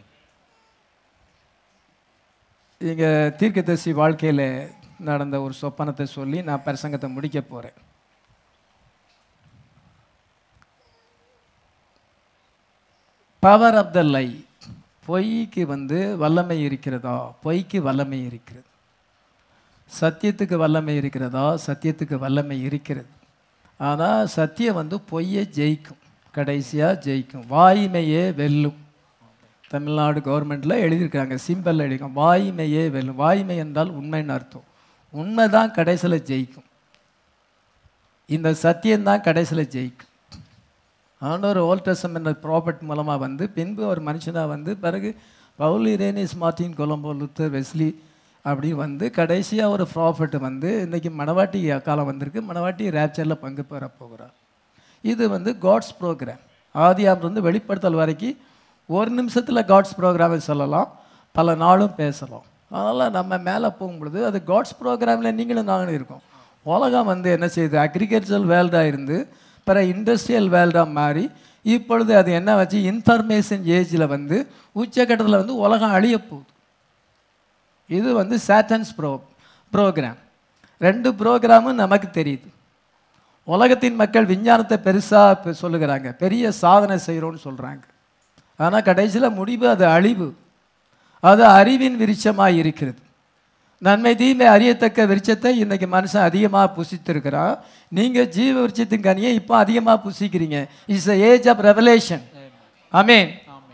இங்க தீர்க்கதரிசி வாழ்க்கையில நடந்த ஒரு சொப்பனத்தை சொல்லி நான் பிரசங்கத்தை முடிக்க போறேன் பவர் ஆஃப் த லை பொய்க்கு வந்து வல்லமை இருக்கிறதா பொய்க்கு வல்லமை இருக்கிறது சத்தியத்துக்கு வல்லமை இருக்கிறதா சத்தியத்துக்கு வல்லமை இருக்கிறது ஆனால் சத்தியம் வந்து பொய்யை ஜெயிக்கும் கடைசியாக ஜெயிக்கும் வாய்மையே வெல்லும் தமிழ்நாடு கவர்மெண்ட்டில் எழுதியிருக்காங்க சிம்பிள் எழுதியிருக்காங்க வாய்மையே வெல்லும் வாய்மை என்றால் உண்மைன்னு அர்த்தம் உண்மை தான் கடைசியில் ஜெயிக்கும் இந்த சத்தியம்தான் கடைசியில் ஜெயிக்கும் ஆண்டவர் ஓல்ட் டெஸ்டமெண்ட் ப்ராப்பர்ட் மூலமாக வந்து பின்பு ஒரு மனுஷனாக வந்து பிறகு Paul Irenaeus Martin Columba Luther Wesley அப்படி வந்து கடைசியாக ஒரு ப்ராஃபிட் வந்து இன்னைக்கு மணவாட்டி காலம் வந்திருக்கு மணவாட்டி ரேப்சரில் பங்கு பெற போகிறார் இது வந்து காட்ஸ் ப்ரோக்ராம் ஆதியாமிலிருந்து வெளிப்படுத்தல் வரைக்கும் ஒரு நிமிஷத்தில் காட்ஸ் ப்ரோக்ராமை சொல்லலாம் பல நாளும் பேசலாம் அதனால் நம்ம மேலே போகும்பொழுது அது காட்ஸ் ப்ரோக்ராமில் நீங்களும் நாங்களும் இருக்கோம் உலகம் வந்து என்ன செய்யுது அக்ரிகல்ச்சரல் வேர்ல்டாக இருந்து பிற இண்டஸ்ட்ரியல் வேர்ல்டாக மாறி இப்பொழுது அது என்ன வச்சு இன்ஃபர்மேஷன் ஏஜில் வந்து உச்சக்கட்டத்தில் வந்து உலகம் அழிய போகுது இது வந்து சாட்டன்ஸ் ப்ரோ ப்ரோக்ராம் ரெண்டு ப்ரோக்ராமும் நமக்கு தெரியுது உலகத்தின் மக்கள் விஞ்ஞானத்தை பெருசாக சொல்லுகிறாங்க பெரிய சாதனை செய்கிறோன்னு சொல்கிறாங்க ஆனால் கடைசியில் முடிவு அது அழிவு அது அறிவின் விருட்சமாக இருக்கிறது நன்மை தீமை அறியத்தக்க விருட்சத்தை இன்னைக்கு மனுஷன் அதிகமாக புசித்திருக்கிறான் நீங்கள் ஜீவ விருட்சத்தின் கனியை இப்போ அதிகமாக புசிக்கிறீங்க it's age of revelation amen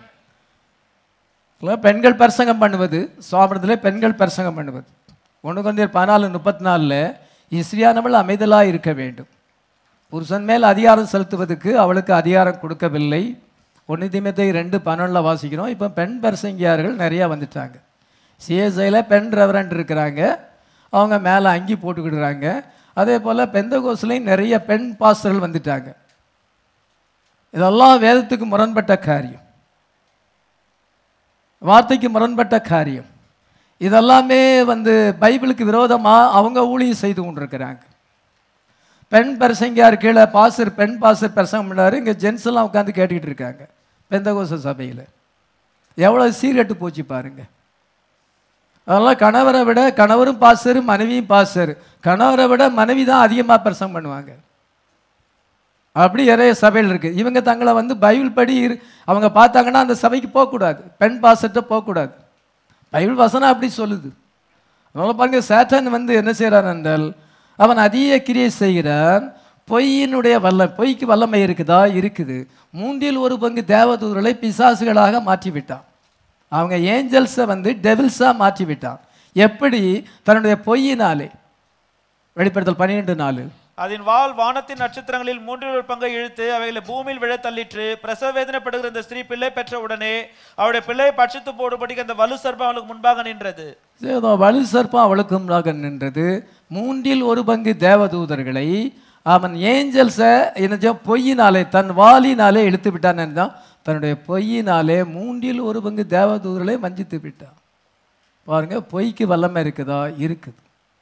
இல்ல, பெண்கள் பிரசங்கம் பண்ணுவது சுவாபனத்தில் பெண்கள் பிரசங்கம் பண்ணுவது ஒன்று கொஞ்சம் பதினாலு முப்பத்தி நாலில் இஸ்ரியானவள் அமைதலாக இருக்க வேண்டும் புருஷன் மேல் அதிகாரம் செலுத்துவதற்கு அவளுக்கு அதிகாரம் கொடுக்கவில்லை ஒன்று திமத்தை ரெண்டு பன்னெண்டில் வாசிக்கிறோம் இப்போ பெண் பிரசங்கியார்கள் நிறையா வந்துட்டாங்க சிஎஸ்ஐயில் பெண் ரெவரண்ட் இருக்கிறாங்க அவங்க மேலே அங்கி போட்டுக்கிடுறாங்க அதே போல் பெந்தகோஸ்லையும் நிறைய பெண் பாஸ்டர்கள் வந்துட்டாங்க இதெல்லாம் வேதத்துக்கு முரண்பட்ட காரியம் வார்த்தைக்கு முரண்பட்ட காரியம் இதெல்லாமே வந்து பைபிளுக்கு விரோதமாக அவங்க ஊழியம் செய்து கொண்டிருக்கிறாங்க பெண் பிரசங்கியார் கீழே பாசர் பெண் பாசர் பிரசங்கம் பண்ணாரு இங்கே ஜென்ஸ் எல்லாம் உட்காந்து கேட்டுக்கிட்டு இருக்காங்க பெந்தகோச சபையில் எவ்வளோ சீரட்டு போச்சு பாருங்க அதெல்லாம் கணவரை விட கணவரும் பாசரு மனைவியும் பாசரு கணவரை விட மனைவி தான் அதிகமாக பிரசங்கம் பண்ணுவாங்க அப்படி நிறைய சபையில் இருக்கு இவங்க தங்களை வந்து பைபிள் படி இரு- அவங்க பார்த்தாங்கன்னா அந்த சபைக்கு போகக்கூடாது பெண் பாசத்தை போகக்கூடாது பைபிள் வசனம் அப்படி சொல்லுது அதனால பாருங்க சேட்டன் வந்து என்ன செய்கிறான் என்றால் அவன் அதிக கிரியை செய்கிறான் பொய்யினுடைய வல்ல பொய்க்கு வல்லமை இருக்குதா இருக்குது மூன்றில் ஒரு பங்கு தேவதூதர்களை பிசாசுகளாக மாற்றி விட்டான் அவங்க ஏஞ்சல்ஸை வந்து டெவில்ஸாக மாற்றி விட்டான் எப்படி தன்னுடைய பொய்யினாலே வெளிப்படுத்தல் பன்னிரெண்டு நாலு அதன் வாள் வானத்தின் நட்சத்திரங்களில் மூன்றில் ஒரு பங்கை இழுத்து அவைகளை பூமியில் விழ தள்ளிற்று பிரசவ வேதனைப்படுகிற இந்த ஸ்திரீ பிள்ளை பெற்ற உடனே அவருடைய பிள்ளை பட்சித்து போடும்படிக்கு அந்த வலு சர்ப்பம் அவளுக்கு முன்பாக நின்றது ஏதோ வலு சர்ப்பம் அவளுக்கு முன்னாக நின்றது மூன்றில் ஒரு பங்கு தேவதூதர்களை அவன் ஏஞ்சல்ஸை என்ன பொய்யினாலே தன் வாளினாலே இழுத்து விட்டான் தான் தன்னுடைய பொய்யினாலே மூன்றில் ஒரு பங்கு தேவதூதர்களை வஞ்சித்து விட்டான் பாருங்க பொய்க்கு வல்லமை இருக்குதா இருக்குது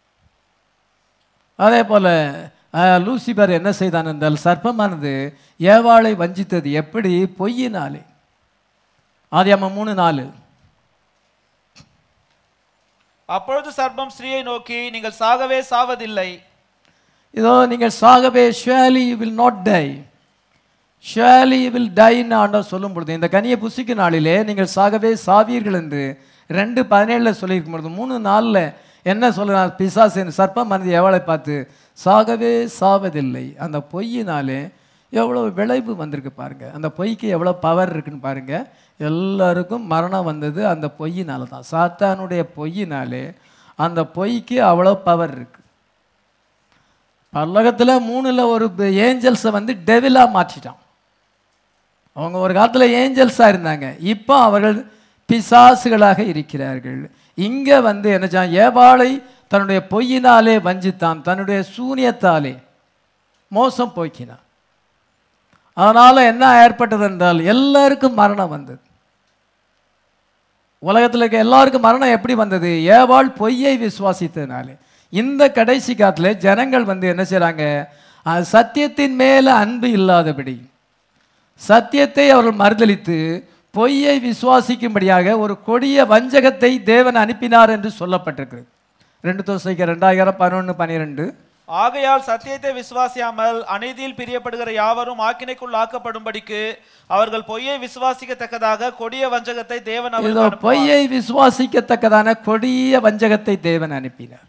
அதே போல அஹ், லூசிபர் என்ன செய்தான் என்றால் சர்ப்பமானது ஏவாளை வஞ்சித்தது எப்படி பொய்யினாலே ஆதியாம மூணு நாலு அப்பொழுது சர்ப்பம் ஸ்திரீயை நோக்கி நீங்கள் சாகவே சாவதில்லை இதோ நீங்கள் சாகவே surely you will not die surely you will டைன்னு ஆண்டவர் சொல்லும் பொழுது இந்த கனியை புசிக்கும் நாளிலே நீங்கள் சாகவே சாவீர்கள் என்று ரெண்டு பதினேழில் சொல்லியிருக்கும் பொழுது மூணு நாளில் என்ன சொல்லுறார் பிசாசு சர்ப்பம் மனது எவளை பார்த்து சாகவே சாவதில்லை அந்த பொய்யினாலே எவ்வளோ விளைவு வந்திருக்கு பாருங்க அந்த பொய்க்கு எவ்வளோ பவர் இருக்குன்னு பாருங்க எல்லாருக்கும் மரணம் வந்தது அந்த பொய்யினால தான் சாத்தானுடைய பொய்யினாலே அந்த பொய்க்கு அவ்வளோ பவர் இருக்கு பல்லகத்தில் மூணில் ஒரு ஏஞ்சல்ஸை வந்து டெவிலாக மாற்றிட்டான் அவங்க ஒரு காலத்தில் ஏஞ்சல்ஸாக இருந்தாங்க இப்போ அவர்கள் பிசாசுகளாக இருக்கிறார்கள் இங்கே வந்து என்னச்சான் ஏவாளை தன்னுடைய பொய்யினாலே வஞ்சித்தான் தன்னுடைய சூனியத்தாலே மோசம் போக்கினான் அதனால் என்ன ஏற்பட்டது என்றால் எல்லாருக்கும் மரணம் வந்தது உலகத்தில் இருக்க எல்லாருக்கும் மரணம் எப்படி வந்தது ஏவாள் பொய்யை விசுவாசித்ததுனாலே இந்த கடைசி காலத்தில் ஜனங்கள் வந்து என்ன செய்கிறாங்க அஹ், சத்தியத்தின் மேலே அன்பு இல்லாதபடி சத்தியத்தை அவர்கள் மறுதலித்து பொய்யை விசுவாசிக்கும்படியாக ஒரு கொடிய வஞ்சகத்தை தேவன் அனுப்பினார் என்று சொல்லப்பட்டிருக்கிறது ரெண்டு தோசைக்கு ரெண்டாயிரம் பதினொன்று பன்னிரெண்டு ஆகையால் சத்தியத்தை விசுவாசியாமல் அநீதியில் பிரியப்படுகிற யாவரும் ஆக்கினைக்குள் ஆக்கப்படும்படிக்கு அவர்கள் பொய்யை விசுவாசிக்கத்தக்கதாக கொடிய வஞ்சகத்தை தேவன் இதோ அவர்களுக்கு அனுப்புவார். பொய்யை விசுவாசிக்கத்தக்கதான கொடிய வஞ்சகத்தை தேவன் அனுப்பினார்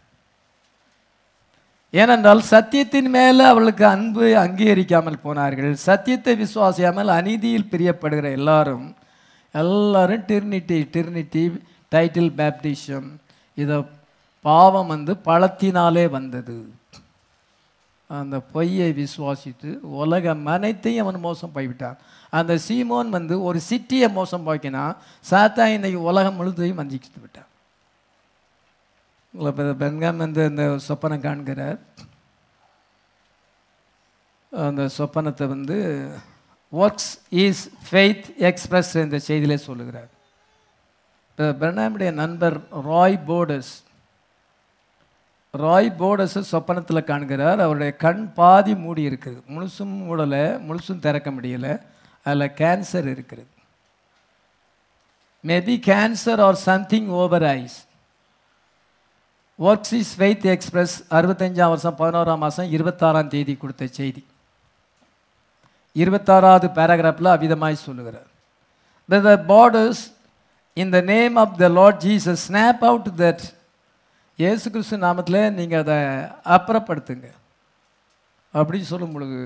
ஏனென்றால் சத்தியத்தின் மேலே அவளுக்கு அன்பு அங்கீகரிக்காமல் போனார்கள் சத்தியத்தை விசுவாசியாமல் அநீதியில் பிரியப்படுகிற எல்லாரும் எல்லாரும் டிர்னிட்டி டிர்னிட்டி டைட்டில் பேப்டிஷம் இதை பாவம் வந்து பழத்தினாலே வந்தது அந்த பொய்யை விசுவாசித்து உலகம் அனைத்தையும் அவன் மோசம் போய்விட்டான் அந்த சீமோன் வந்து ஒரு சிட்டியை மோசம் போக்கினா சாத்தா இன்னைக்கு உலகம் முழுதையும் வஞ்சிக்கிட்டு விட்டான் இப்போ பெண்காம் வந்து அந்த சொப்பனை காண்கிறார் அந்த சொப்பனத்தை வந்து ஒர்க்ஸ் இஸ் ஃபெய்த் எக்ஸ்பிரஸ் என்ற செய்தியிலே சொல்லுகிறார் இப்போ பெர்னாமுடைய நண்பர் ராய் போர்டஸ் ராய் போர்டஸ் சொப்பனத்தில் காண்கிறார் அவருடைய கண் பாதி மூடி இருக்குது முழுசும் மூடலை முழுசும் திறக்க முடியல அதில் கேன்சர் இருக்குது maybe cancer or something over eyes works is faith express அறுபத்தஞ்சாம் வருஷம் பதினோராம் மாதம் இருபத்தாறாம் தேதி கொடுத்த செய்தி இருபத்தாறாவது பேராகிராஃபில் அவ்விதமாய் சொல்லுகிறார் the borders in the name of the Lord Jesus snap out that இயேசு கிறிஸ்து நாமத்தில் நீங்கள் அதை அப்புறப்படுத்துங்க அப்படி சொல்லும் பொழுது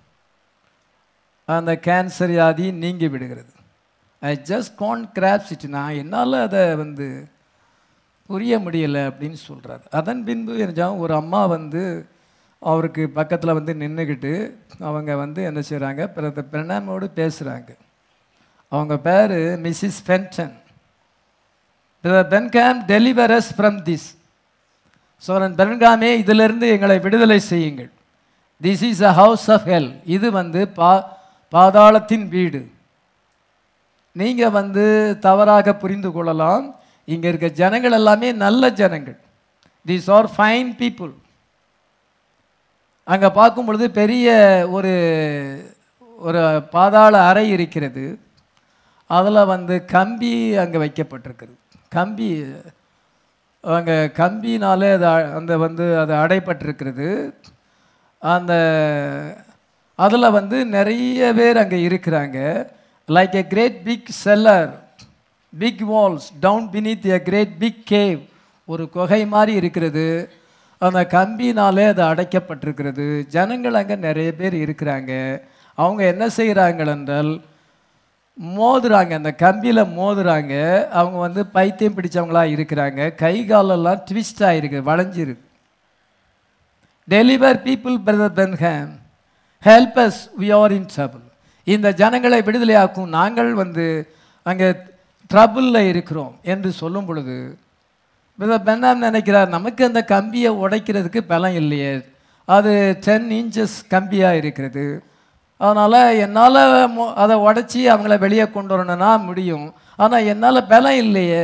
அந்த கேன்சர் வியாதி நீங்கி விடுகிறது I just can't grasp it நான் என்னால் அதை வந்து புரிய முடியலை அப்படின்னு சொல்கிறார் அதன் பின்பு என்ன ஒரு அம்மா வந்து அவருக்கு பக்கத்தில் வந்து நின்றுக்கிட்டு அவங்க வந்து என்ன செய்கிறாங்க பிறந்த பிரணாமோடு பேசுகிறாங்க அவங்க பேர் Mrs Fenton Benham delivers from this சோரன் பென்காமே இதிலிருந்து எங்களை விடுதலை செய்யுங்கள் this is a house of hell இது வந்து பா பாதாளத்தின் வீடு நீங்கள் வந்து தவறாக புரிந்து கொள்ளலாம் இங்கே இருக்க ஜனங்கள் எல்லாமே நல்ல ஜனங்கள் தீஸ் ஆர் ஃபைன் பீப்புள் அங்கே பார்க்கும் பொழுது பெரிய ஒரு ஒரு பாதாள அறை இருக்கிறது அதில் வந்து கம்பி அங்கே வைக்கப்பட்டிருக்குது கம்பி அங்கே கம்பினாலே அது அ- அந்த வந்து அது அடைப்பட்டிருக்கிறது அந்த அதில் வந்து நிறைய பேர் அங்கே இருக்கிறாங்க like a great big cellar big walls down beneath a great big cave ஒரு குகை மாதிரி இருக்கிறது அந்த கம்பினாலே அது அடைக்கப்பட்டிருக்கிறது ஜனங்கள் அங்கே நிறைய பேர் இருக்கிறாங்க அவங்க என்ன செய்கிறாங்கள் என்றால் மோதுறாங்க அந்த கம்பியில் மோதுறாங்க அவங்க வந்து பைத்தியம் பிடிச்சவங்களா இருக்கிறாங்க கை காலெல்லாம் ட்விஸ்ட் ஆகிருக்கு வளைஞ்சிருக்கு deliver people brother Benham help us we are in trouble இந்த ஜனங்களை விடுதலையாக்கும் நாங்கள் வந்து அங்கே ட்ரபுளில் இருக்கிறோம் என்று சொல்லும் பொழுது பிரதர் பென்ஹாம் நினைக்கிறார் நமக்கு அந்த கம்பியை உடைக்கிறதுக்கு பலம் இல்லையே அது டென் இன்ச்சஸ் கம்பியாக இருக்கிறது அதனால் என்னால் அதை உடச்சி அவங்கள வெளியே கொண்டு வரணும்னா முடியும் ஆனால் என்னால் பலம் இல்லையே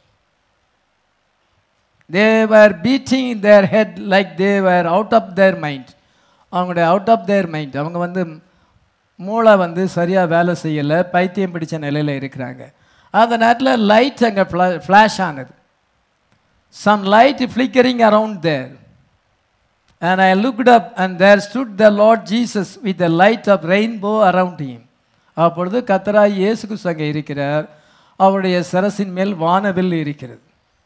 they were beating their head like they were out of their mind அவங்களுடைய அவுட் ஆஃப் தேர் மைண்ட் அவங்க வந்து மூளை வந்து சரியாக வேலை செய்யலை பைத்தியம் பிடிச்ச நிலையில் இருக்கிறாங்க அந்த நேரத்தில் லைட் அங்கே ஃப்ளாஷ் ஆனது some light flickering around there And I looked up, and there stood the Lord Jesus with the light of rainbow around him. அப்பொழுது கத்தராய் இயேசு கிறிஸ்து அங்கே இருக்கிறார் அவருடைய சரசின் மேல் வானவில் இருக்கிறது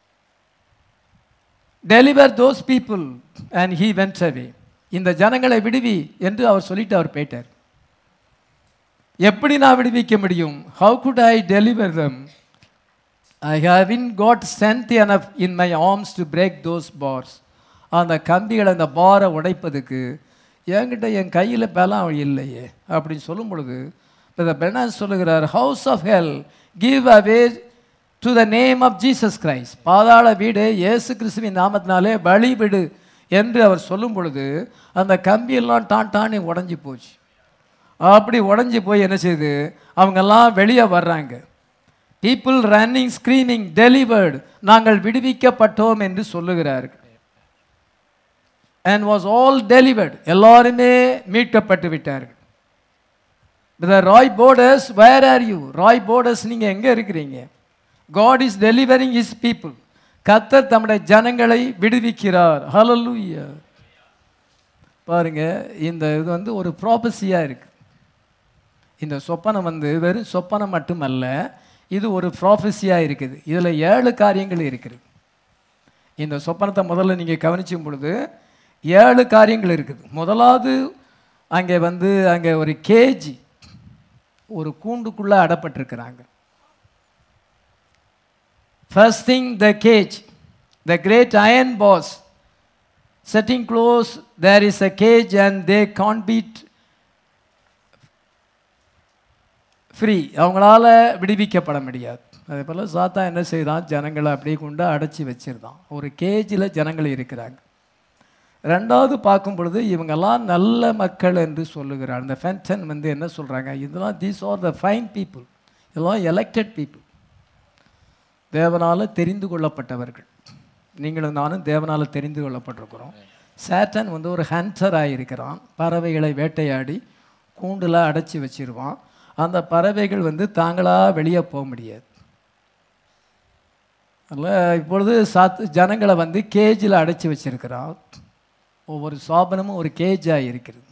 deliver those people and he went away இந்த ஜனங்களை விடுவி என்று அவர் சொல்லிட்டு அவர் போயிட்டார் எப்படி நான் விடுவிக்க முடியும் how could I deliver them I have in god strength enough in my arms to break those bars அந்த கம்பிகளை அந்த பாரை உடைப்பதுக்கு என்கிட்ட என் கையில் பலம் இல்லையே அப்படின்னு சொல்லும் பொழுது இந்த பெனான் சொல்லுகிறார் house of hell give away to the name of Jesus Christ பாதாள வீடு இயேசு கிறிஸ்துவின் நாமத்தினாலே வழி விடு என்று அவர் சொல்லும் பொழுது அந்த கம்பியெல்லாம் டான் டானே உடஞ்சி போச்சு அப்படி உடஞ்சி போய் என்ன செய்யுது அவங்கெல்லாம் வெளியே வர்றாங்க பீப்புள் ரன்னிங் ஸ்க்ரீனிங் டெலிவர்டு நாங்கள் விடுவிக்கப்பட்டோம் என்று சொல்லுகிறார்கள் அண்ட் வாஸ் ஆல் டெலிவர்டு எல்லாருமே மீட்கப்பட்டு விட்டார்கள் Roy Borders where are you Roy Borders நீங்கள் எங்கே இருக்கிறீங்க god is delivering is people கத்தர் தம்முடைய ஜனங்களை விடுவிக்கிறார் ஹalleluya பாருங்க இந்த இது வந்து ஒரு ப்ராபஸியாக இருக்கு இந்த சொப்பனம் வந்து வெறும் சொப்பனம் மட்டுமல்ல இது ஒரு ப்ராஃபஸியாக இருக்குது இதில் ஏழு காரியங்கள் இருக்குது இந்த சொப்பனத்தை முதல்ல நீங்கள் கவனிச்சும் பொழுது ஏழு காரியங்கள் இருக்குது முதலாவது அங்கே வந்து அங்கே ஒரு கேஜி ஒரு கூண்டுக்குள்ளே அடப்பட்டிருக்கிறாங்க first thing the cage the great iron bars setting close there is a cage and they can't be free அவங்களால விடுவிக்கப்பட முடியாது அதே போல் சாத்தா என்ன செய்தான் ஜனங்களை அப்படியே கொண்டு அடைச்சி வச்சிருந்தான் ஒரு கேஜில் ஜனங்கள் இருக்கிறாங்க ரெண்டாவது பார்க்கும் பொழுது இவங்கெல்லாம் நல்ல மக்கள் என்று சொல்லுகிறார் அந்த ஃபென்டன் வந்து என்ன சொல்கிறாங்க இதெல்லாம் these are the fine people இதெல்லாம் எலெக்டட் பீப்புள் தேவனால் தெரிந்து கொள்ளப்பட்டவர்கள் நீங்களும் நானும் தேவனால் தெரிந்து கொள்ளப்பட்டிருக்கிறோம் சேட்டன் வந்து ஒரு ஹண்டராக இருக்கிறான் பறவைகளை வேட்டையாடி கூண்டில் அடைச்சி வச்சிருவான் அந்த பறவைகள் வந்து தாங்களாக வெளியே போக முடியாது அதில் இப்பொழுது சாத்து ஜனங்களை வந்து கேஜில் அடைச்சி வச்சிருக்கிறான் ஒவ்வொரு சாபனமும் ஒரு கேஜாக இருக்கிறது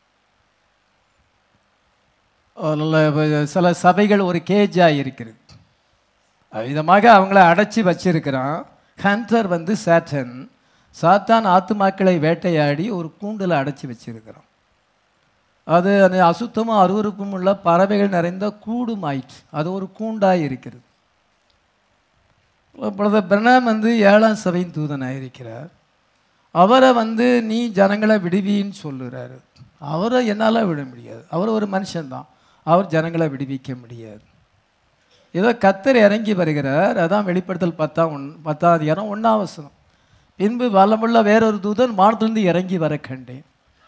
அதில் சில சபைகள் ஒரு கேஜாக இருக்கிறது விதமாக அவங்கள அடைச்சி வச்சிருக்கிறான் ஹண்டர் வந்து சேட்டன் சாத்தான் ஆத்துமாக்களை வேட்டையாடி ஒரு கூண்டில் அடைச்சி வச்சிருக்கிறான் அது அந்த அசுத்தமும் அருவருப்பும் உள்ள பறவைகள் நிறைந்த கூடும் ஆயிற்று அது ஒரு கூண்டாய் இருக்கிறது இப்பொழுது பிரணாம் வந்து ஏழாம் சபையின் தூதனாக இருக்கிறார் அவரை வந்து நீ ஜனங்களை விடுவின்னு சொல்லுறாரு அவரை என்னால் விட முடியாது அவர் ஒரு மனுஷன்தான் அவர் ஜனங்களை விடுவிக்க முடியாது ஏதோ கத்தர் இறங்கி வருகிறார் அதான் வெளிப்படுத்தல் பத்தாம் ஒன் பத்தாம் அதிகாரம் ஒன்றாம் வசனம் பின்பு வல்லமுள்ள வேறொரு தூதன் வானத்திலிருந்து இறங்கி வர கண்டேன்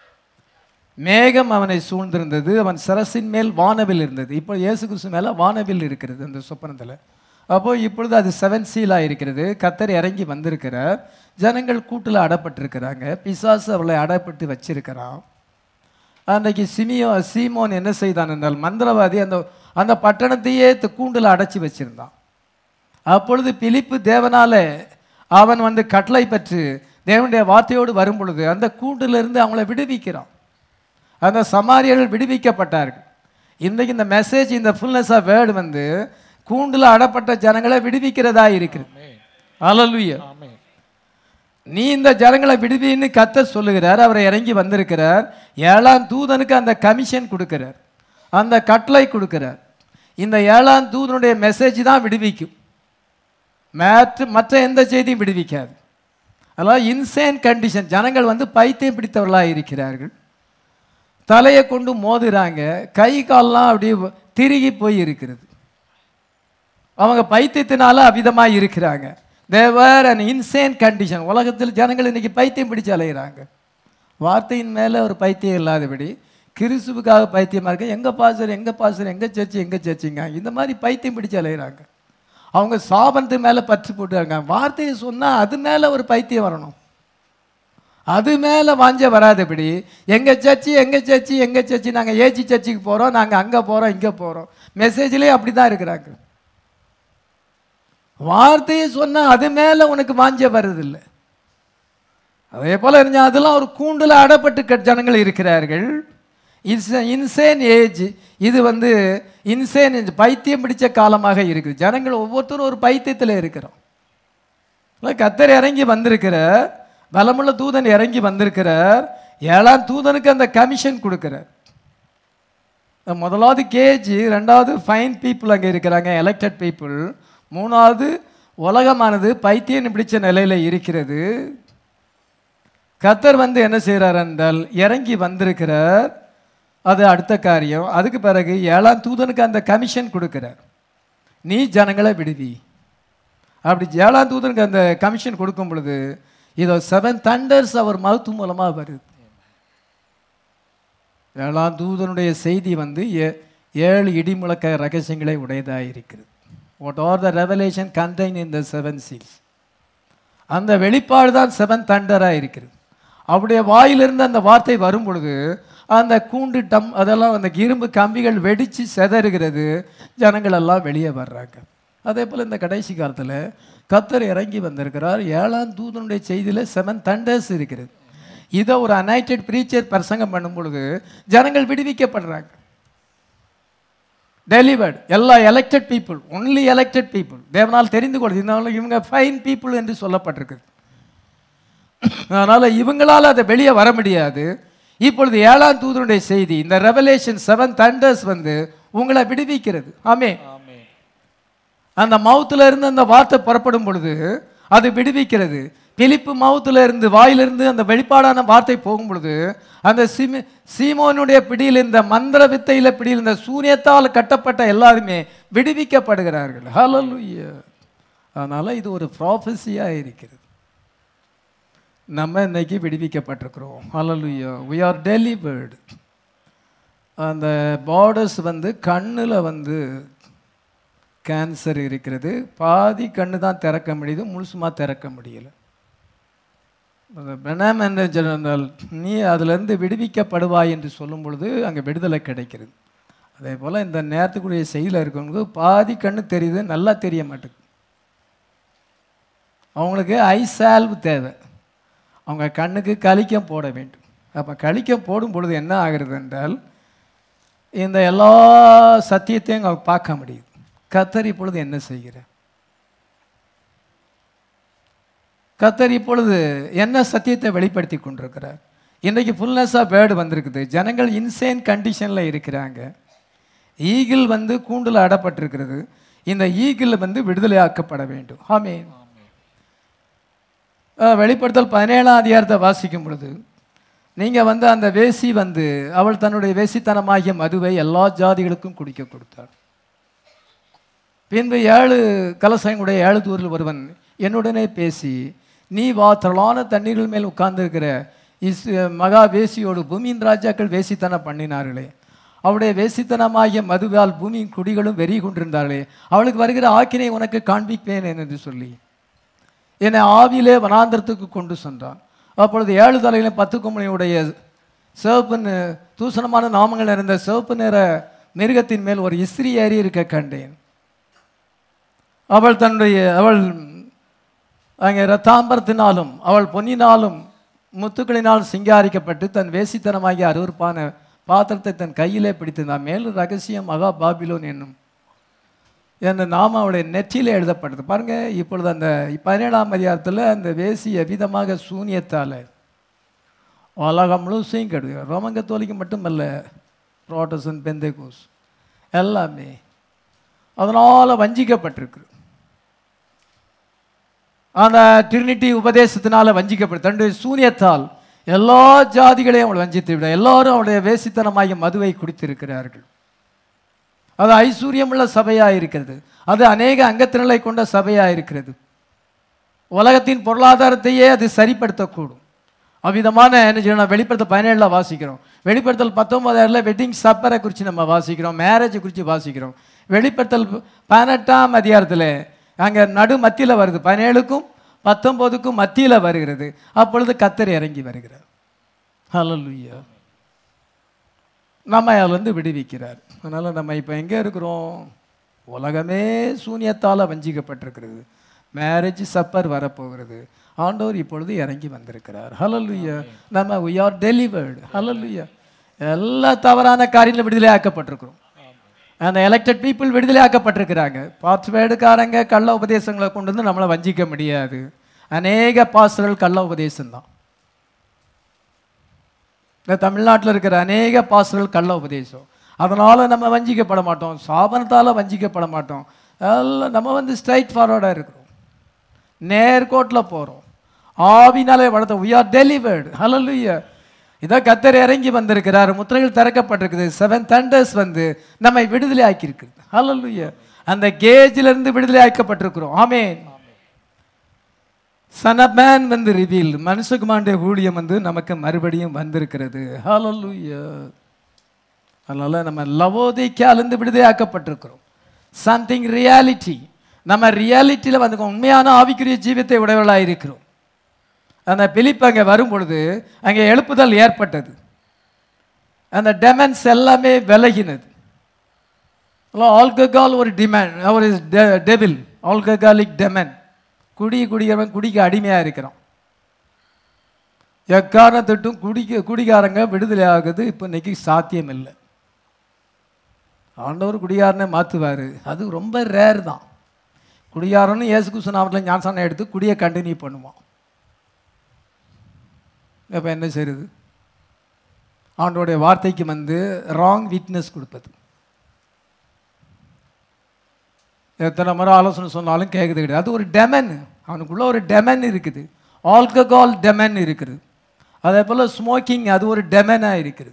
மேகம் அவனை சூழ்ந்திருந்தது அவன் சரசின் மேல் வானவில் இருந்தது இப்போ இயேசு கிறிஸ்து மேலே வானவில் இருக்கிறது அந்த சொப்பனத்தில் அப்போ இப்பொழுது அது செவன் சீலாக இருக்கிறது கத்தர் இறங்கி வந்திருக்கிறார் ஜனங்கள் கூட்டில் அடப்பட்டிருக்கிறாங்க பிசாசு அவளை அடப்பட்டு வச்சிருக்கிறான் அன்றைக்கு சிமியோ சீமோன் என்ன செய்தான் என்றால் மந்திரவாதி அந்த அந்த பட்டணத்தையே த- கூண்டில் அடைச்சி வச்சிருந்தான் அப்பொழுது பிலிப்பு தேவனால அவன் வந்து கட்டளை பெற்று தேவனுடைய வார்த்தையோடு வரும் பொழுது அந்த கூண்டிலிருந்து அவங்கள விடுவிக்கிறான் அந்த சமாரியர்கள் விடுவிக்கப்பட்டார்கள் இன்றைக்கு இந்த மெசேஜ் இந்த ஃபுல்னஸ் ஆஃப் வேர்டு வந்து கூண்டில் அடப்பட்ட ஜனங்களை விடுவிக்கிறதா இருக்கிறது அல்லலுயா நீ இந்த ஜனங்களை விடுவின்னு கத்தர் சொல்லுகிறார் அவரை இறங்கி வந்திருக்கிறார் ஏழாம் தூதனுக்கு அந்த கமிஷன் கொடுக்கிறார் அந்த கட்டளை கொடுக்கிறார் இந்த ஏழாம் தூதனுடைய மெசேஜ் தான் விடுவிக்கும் மற்ற மற்ற எந்த செய்தியும் விடுவிக்காது அதனால் இன்சேன் கண்டிஷன் ஜனங்கள் வந்து பைத்தியம் பிடித்தவர்களாக இருக்கிறார்கள் தலையை கொண்டு மோதுறாங்க கை கால்லாம் அப்படியே திருகி போய் இருக்கிறது அவங்க பைத்தியத்தினால அவிதமாக இருக்கிறாங்க தேவர் அண்ட் இன்சேன் கண்டிஷன் உலகத்தில் ஜனங்கள் இன்னைக்கு பைத்தியம் பிடிச்சு அலைகிறாங்க வார்த்தையின் மேலே ஒரு பைத்தியம் இல்லாதபடி கிறிஸ்துவுக்காக பைத்தியமாக இருக்க எங்கே பாசர் எங்கே பாசர் எங்கே சர்ச்சு எங்கே சர்ச்சுங்க இந்த மாதிரி பைத்தியம் பிடிச்சு அலையிறாங்க அவங்க சாபனத்து மேலே பற்று போட்டுருக்காங்க வார்த்தையை சொன்னால் அது மேலே ஒரு பைத்தியம் வரணும் அது மேலே வாஞ்ச வராதபடி எங்கள் சர்ச்சு எங்கள் சர்ச்சு எங்கள் சர்ச்சு நாங்கள் ஏச்சி சர்ச்சுக்கு போகிறோம் நாங்கள் அங்கே போகிறோம் இங்கே போகிறோம் மெசேஜ்லேயே அப்படி தான் இருக்கிறாங்க வார்த்தையை சொன்னால் அது மேலே உனக்கு வாஞ்ச வர்றதில்லை அதே போல் இருந்தால் அதெல்லாம் ஒரு கூண்டில் அடப்பட்டு க- ஜனங்கள் இருக்கிறார்கள் இட்ஸ் இன்சேன் ஏஜ் இது வந்து இன்சேன் பைத்தியம் பிடிச்ச காலமாக இருக்குது ஜனங்கள் ஒவ்வொருத்தரும் ஒரு பைத்தியத்தில் இருக்கிறோம் இல்ல, கத்தர் இறங்கி வந்திருக்கிறார் பலமுள்ள தூதன் இறங்கி வந்திருக்கிறார் ஏழாம் தூதனுக்கு அந்த கமிஷன் கொடுக்கிறார் முதலாவது கேஜி ரெண்டாவது ஃபைன் பீப்புள் அங்கே இருக்கிறாங்க எலெக்டட் பீப்புள் மூணாவது உலகமானது பைத்தியம் பிடிச்ச நிலையில் இருக்கிறது கத்தர் வந்து என்ன செய்கிறார் என்றால் இறங்கி வந்திருக்கிறார் அது அடுத்த காரியம் அதுக்கு பிறகு ஏழாம் தூதனுக்கு அந்த கமிஷன் கொடுக்கிறார் நீ ஜனங்களை விடுவி அப்படி ஏழாம் தூதனுக்கு அந்த கமிஷன் கொடுக்கும் பொழுது இதோ செவன் தண்டர்ஸ் அவர் மருத்து மூலமாக வருது ஏழாம் தூதனுடைய செய்தி வந்து ஏ- ஏழு இடிமுழக்க ரகசியங்களை உடையதாக இருக்கிறது what are the revelation contain in the seven seals அந்த வெளிப்பாடு தான் செவன் தண்டராக இருக்கிறது அவருடைய வாயிலிருந்து அந்த வார்த்தை வரும் பொழுது அந்த கூண்டு டம் அதெல்லாம் அந்த இரும்பு கம்பிகள் வெடித்து செதறுகிறது ஜனங்கள் எல்லாம் வெளியே வர்றாங்க அதே போல் இந்த கடைசி காலத்தில் கத்தர் இறங்கி வந்திருக்கிறார் ஏழாம் தூதனுடைய செய்தியில் செவன் தண்டர்ஸ் இருக்கிறது இதை ஒரு அனைட்டட் ப்ரீச்சர் பிரசங்கம் பண்ணும் பொழுது ஜனங்கள் விடுவிக்கப்படுறாங்க டெலிவர்ட் எல்லா elected people only elected people தேவனால் தெரிந்து கொள்வது இதனால இவங்க ஃபைன் பீப்புள் என்று சொல்லப்பட்டிருக்குது அதனால் இவங்களால் அதை வெளியே வர முடியாது இப்பொழுது ஏழாம் தூதனுடைய செய்தி இந்த ரெவலேஷன் செவன் தண்டர்ஸ் வந்து உங்களை விடுவிக்கிறது ஆமே ஆமென் அந்த மவுத்துல இருந்து அந்த வார்த்தை புறப்படும் பொழுது அது விடுவிக்கிறது பிலிப்பு மவுத்துல இருந்து வாயிலிருந்து அந்த வெளிப்பாடான வார்த்தை போகும் பொழுது அந்த சிமி சீமோனுடைய பிடியில் இந்த மந்திர வித்தையில பிடியில் இந்த சூரியத்தால் கட்டப்பட்ட எல்லாருமே விடுவிக்கப்படுகிறார்கள் ஹalleluya அதனால இது ஒரு ப்ராஃபஸியா இருக்கிறது நம்ம இன்னைக்கு விடுவிக்கப்பட்டிருக்கிறோம் ஹalleluya we are delivered அந்த பார்டர்ஸ் வந்து கண்ணுல வந்து கேன்சர் இருக்கிறது பாதி கண்ணு தான் திறக்க முடியுது முழுசுமா திறக்க முடியல பெனாம் என்ற ஜெனரல் நீ அதிலிருந்து விடுவிக்கப்படுவாய் என்று சொல்லும் பொழுது அங்கே விடுதலை கிடைக்கிறது அதே போல் இந்த நேரத்துக்குரிய செய்தியில் இருக்கவங்களுக்கு பாதி கண்ணு தெரியுது நல்லா தெரிய மாட்டேங்குது அவங்களுக்கு ஐ சால்வ் தேவை அவங்க கண்ணுக்கு கலிக்கம் போட வேண்டும் அப்போ கலிக்கம் போடும் பொழுது என்ன ஆகிறது என்றால் இந்த எல்லா சத்தியத்தையும் அவங்க பார்க்க முடியுது கத்தர் இப்பொழுது என்ன செய்கிறார் கத்தர் இப்பொழுது என்ன சத்தியத்தை வெளிப்படுத்தி கொண்டிருக்கிறார் இன்றைக்கு ஃபுல்னஸ் ஆஃப் வேர்டு வந்திருக்குது ஜனங்கள் இன்சேன் கண்டிஷனில் இருக்கிறாங்க ஈகிள் வந்து கூண்டில் அடப்பட்டிருக்கிறது இந்த ஈகிள் வந்து விடுதலையாக்கப்பட வேண்டும் ஆமீன் அஹ், வெளிப்படுத்தல் பதினேழாம் அதிகாரத்தை வாசிக்கும் பொழுது நீங்கள் வந்து அந்த வேசி வந்து அவள் தன்னுடைய வேசித்தனமாகிய மதுவை எல்லா ஜாதிகளுக்கும் குடிக்க கொடுத்தாள் பின்பு ஏழு கலசங்களுடைய ஏழு தூரில் ஒருவன் என்னுடனே பேசி நீ வா திரளான தண்ணீர்கள் மேல் உட்கார்ந்திருக்கிற இஸ் மகா வேசியோடு பூமியின் ராஜாக்கள் வேசித்தனம் பண்ணினார்களே அவளுடைய வேசித்தனமாகிய மதுவால் பூமியின் குடிகளும் வெறி கொண்டிருந்தார்களே அவளுக்கு வருகிற ஆக்கினை உனக்கு காண்பிப்பேன் என்று சொல்லி என்னை ஆவியிலே வனாந்தரத்துக்கு கொண்டு சென்றான் அப்பொழுது ஏழு தலையிலும் பத்து குமணியுடைய சிவப்பு நி- தூசணமான நாமங்கள் நிறைந்த சிவப்பு நிற மிருகத்தின் மேல் ஒரு இஸ்திரி ஏறி இருக்க கண்டேன் அவள் தன்னுடைய அவள் அங்கே ரத்தாம்பரத்தினாலும் அவள் பொன்னினாலும் முத்துக்களினால் சிங்காரிக்கப்பட்டு தன் வேசித்தனமாகிய அருவருப்பான பாத்திரத்தை தன் கையிலே பிடித்திருந்தார் மேலும் ரகசியம் மகா பாபிலோன் என்னும் என்ற நாம அவளுடைய நெற்றியிலே எழுதப்பட்டது பாருங்க இப்பொழுது அந்த பதினேழாம் அதிகாரத்தில் அந்த வேசி எவ்விதமாக சூனியத்தால் உலகம் முழுசையும் கெடுது ரோமன் கத்தோலிக்கு மட்டுமல்ல ப்ரோட்டசன் பெந்தேகோஸ் எல்லாமே அதனால் வஞ்சிக்கப்பட்டிருக்கு அந்த ட்ரினிட்டி உபதேசத்தினால வஞ்சிக்கப்பட்டு தன்னுடைய சூனியத்தால் எல்லா ஜாதிகளையும் அவள் வஞ்சித்து விட எல்லாரும் அவளுடைய வேசித்தனமாகிய மதுவை குடித்திருக்கிறார்கள் அது ஐஸ்வர்யமுள்ள சபையாக இருக்கிறது அது அநேக அங்கத்தினலை கொண்ட சபையாக இருக்கிறது உலகத்தின் பொருளாதாரத்தையே அது சரிப்படுத்தக்கூடும் அவ்விதமான என்ன செய்யணும் வெளிப்படுத்தல் பதினேழில் வாசிக்கிறோம் வெளிப்படுத்தல் பத்தொன்பதாயிரத்தில் வெட்டிங் சப்பரை குறித்து நம்ம வாசிக்கிறோம் மேரேஜை குறித்து வாசிக்கிறோம் வெளிப்படுத்தல் பதினெட்டாம் அதிகாரத்தில் அங்கே நடு மத்தியில் வருது பதினேழுக்கும் பத்தொம்போதுக்கும் மத்தியில் வருகிறது அப்பொழுது கத்தர் இறங்கி வருகிறார் ஹalleluya நம்ம அதிலிருந்து விடுவிக்கிறார் அதனால் நம்ம இப்போ எங்கே இருக்கிறோம் உலகமே சூனியத்தால் வஞ்சிக்கப்பட்டிருக்கிறது மேரேஜ் சப்பர் வரப்போகிறது ஆண்டவர் இப்பொழுது இறங்கி வந்திருக்கிறார் ஹalleluya நம்ம we are delivered ஹalleluya எல்லா தவறான காரியங்களும் விடுதலை ஆக்கப்பட்டிருக்கிறோம் அந்த எலெக்டட் பீப்புள் விடுதலை ஆக்கப்பட்டிருக்கிறாங்க பாஸ்வேர்டுக்காரங்க கள்ள உபதேசங்களை கொண்டு வந்து நம்மளை வஞ்சிக்க முடியாது அநேக பாஸ்டர்கள் கள்ள உபதேசம்தான் இந்த தமிழ்நாட்டில் இருக்கிற அநேக பாஸ்டர்கள் கள்ள உபதேசம் அதனால நம்ம வஞ்சிக்கப்பட மாட்டோம் சாபனத்தால் வஞ்சிக்கப்பட மாட்டோம் எல்லாம் நம்ம வந்து ஸ்ட்ரைட் ஃபார்வர்டாக இருக்கிறோம் நேர்கோட்டில் போகிறோம் ஆவினாலே வளர்த்த we are delivered ஹalleluya இதான் கத்தர் இறங்கி வந்திருக்கிறார் முத்திரைகள் திறக்கப்பட்டிருக்குது செவன் தண்டர்ஸ் வந்து நம்மை விடுதலை ஆக்கியிருக்குது ஹalleluya அந்த கேஜில் இருந்து விடுதலை ஆக்கப்பட்டிருக்கிறோம் ஆமென் சன் ஆஃப் மேன் வந்து ரிவீல் மனுஷகுமாருடைய ஊழியம் வந்து நமக்கு மறுபடியும் வந்திருக்கிறது ஹalleluya அதனால நம்ம லவோதிக்காலிருந்து விடுதலையாக்கப்பட்டிருக்கிறோம் சம்திங் ரியாலிட்டி நம்ம ரியாலிட்டியில் வந்து உண்மையான ஆவிக்குரிய ஜீவித்தை உடையவர்களாக இருக்கிறோம் அந்த பிலிப் அங்கே வரும் பொழுது அங்கே எழுப்புதல் ஏற்பட்டது அந்த டெமன்ஸ் எல்லாமே விலகினது ஆல்கஹால் ஒரு டிமேன் ஒரு டெவில் ஆல்கஹாலிக் டெமன் குடி குடிக்கிறவன் குடிக்க அடிமையாக இருக்கிறான் எக்காரணத்திட்டும் குடிக்க குடிகாரங்க விடுதலை ஆகுது இப்போ இன்னைக்கு சாத்தியம் இல்லை ஆண்டவர் குடிகாரனை மாற்றுவார் அது ரொம்ப ரேர் தான் குடிகாரன்னு இயேசு கிறிஸ்து நாமத்தில் ஞானசானம் எடுத்து குடியை கண்டினியூ பண்ணுவான் இப்போ என்ன செய்யுது ஆண்டோடைய வார்த்தைக்கு வந்து ராங் விட்னஸ் கொடுப்பது எத்தனை முறை ஆலோசனை சொன்னாலும் கேட்குது கிடையாது அது ஒரு டெமன் அவனுக்குள்ள ஒரு டெமன் இருக்குது ஆல்கஹால் டெமன் இருக்குது அதே போல் ஸ்மோக்கிங் அது ஒரு டெமனாக இருக்குது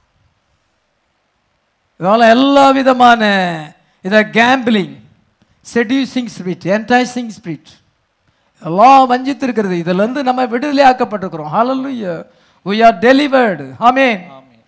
இதனால் எல்லா விதமான இதை gambling seducing spirit enticing spirit எல்லாம் வஞ்சித்து இருக்கிறது இதிலிருந்து நம்ம விடுதலை ஆக்கப்பட்டிருக்கிறோம் ஹalleluya we are delivered ஆமென்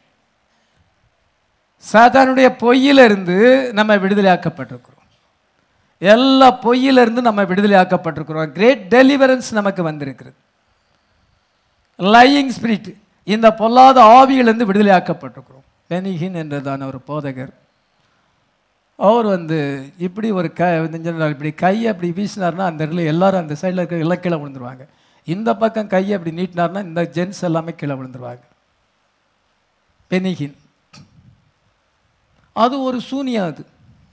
சாத்தானுடைய பொய்யிலிருந்து நம்ம விடுதலை ஆக்கப்பட்டிருக்கிறோம் எல்லா பொய்யிலிருந்து நம்ம விடுதலை ஆக்கப்பட்டிருக்கிறோம் கிரேட் டெலிவரன்ஸ் நமக்கு வந்திருக்கிறது லையிங் ஸ்பிரிட் இந்த பொல்லாத ஆவியிலிருந்து விடுதலை ஆக்கப்பட்டிருக்கிறோம் பெனிகின் என்றதான ஒரு போதகர் அவர் வந்து இப்படி ஒரு க நெஞ்ச- இப்படி கையை அப்படி வீசினார்னா அந்த இடத்துல எல்லாரும் அந்த சைடில் இருக்கிற எல்லாம் கீழே விழுந்துருவாங்க இந்த பக்கம் கையை அப்படி நீட்டினார்னா இந்த ஜென்ஸ் எல்லாமே கீழே விழுந்துருவாங்க பெனிகின் அது ஒரு சூனியம் அது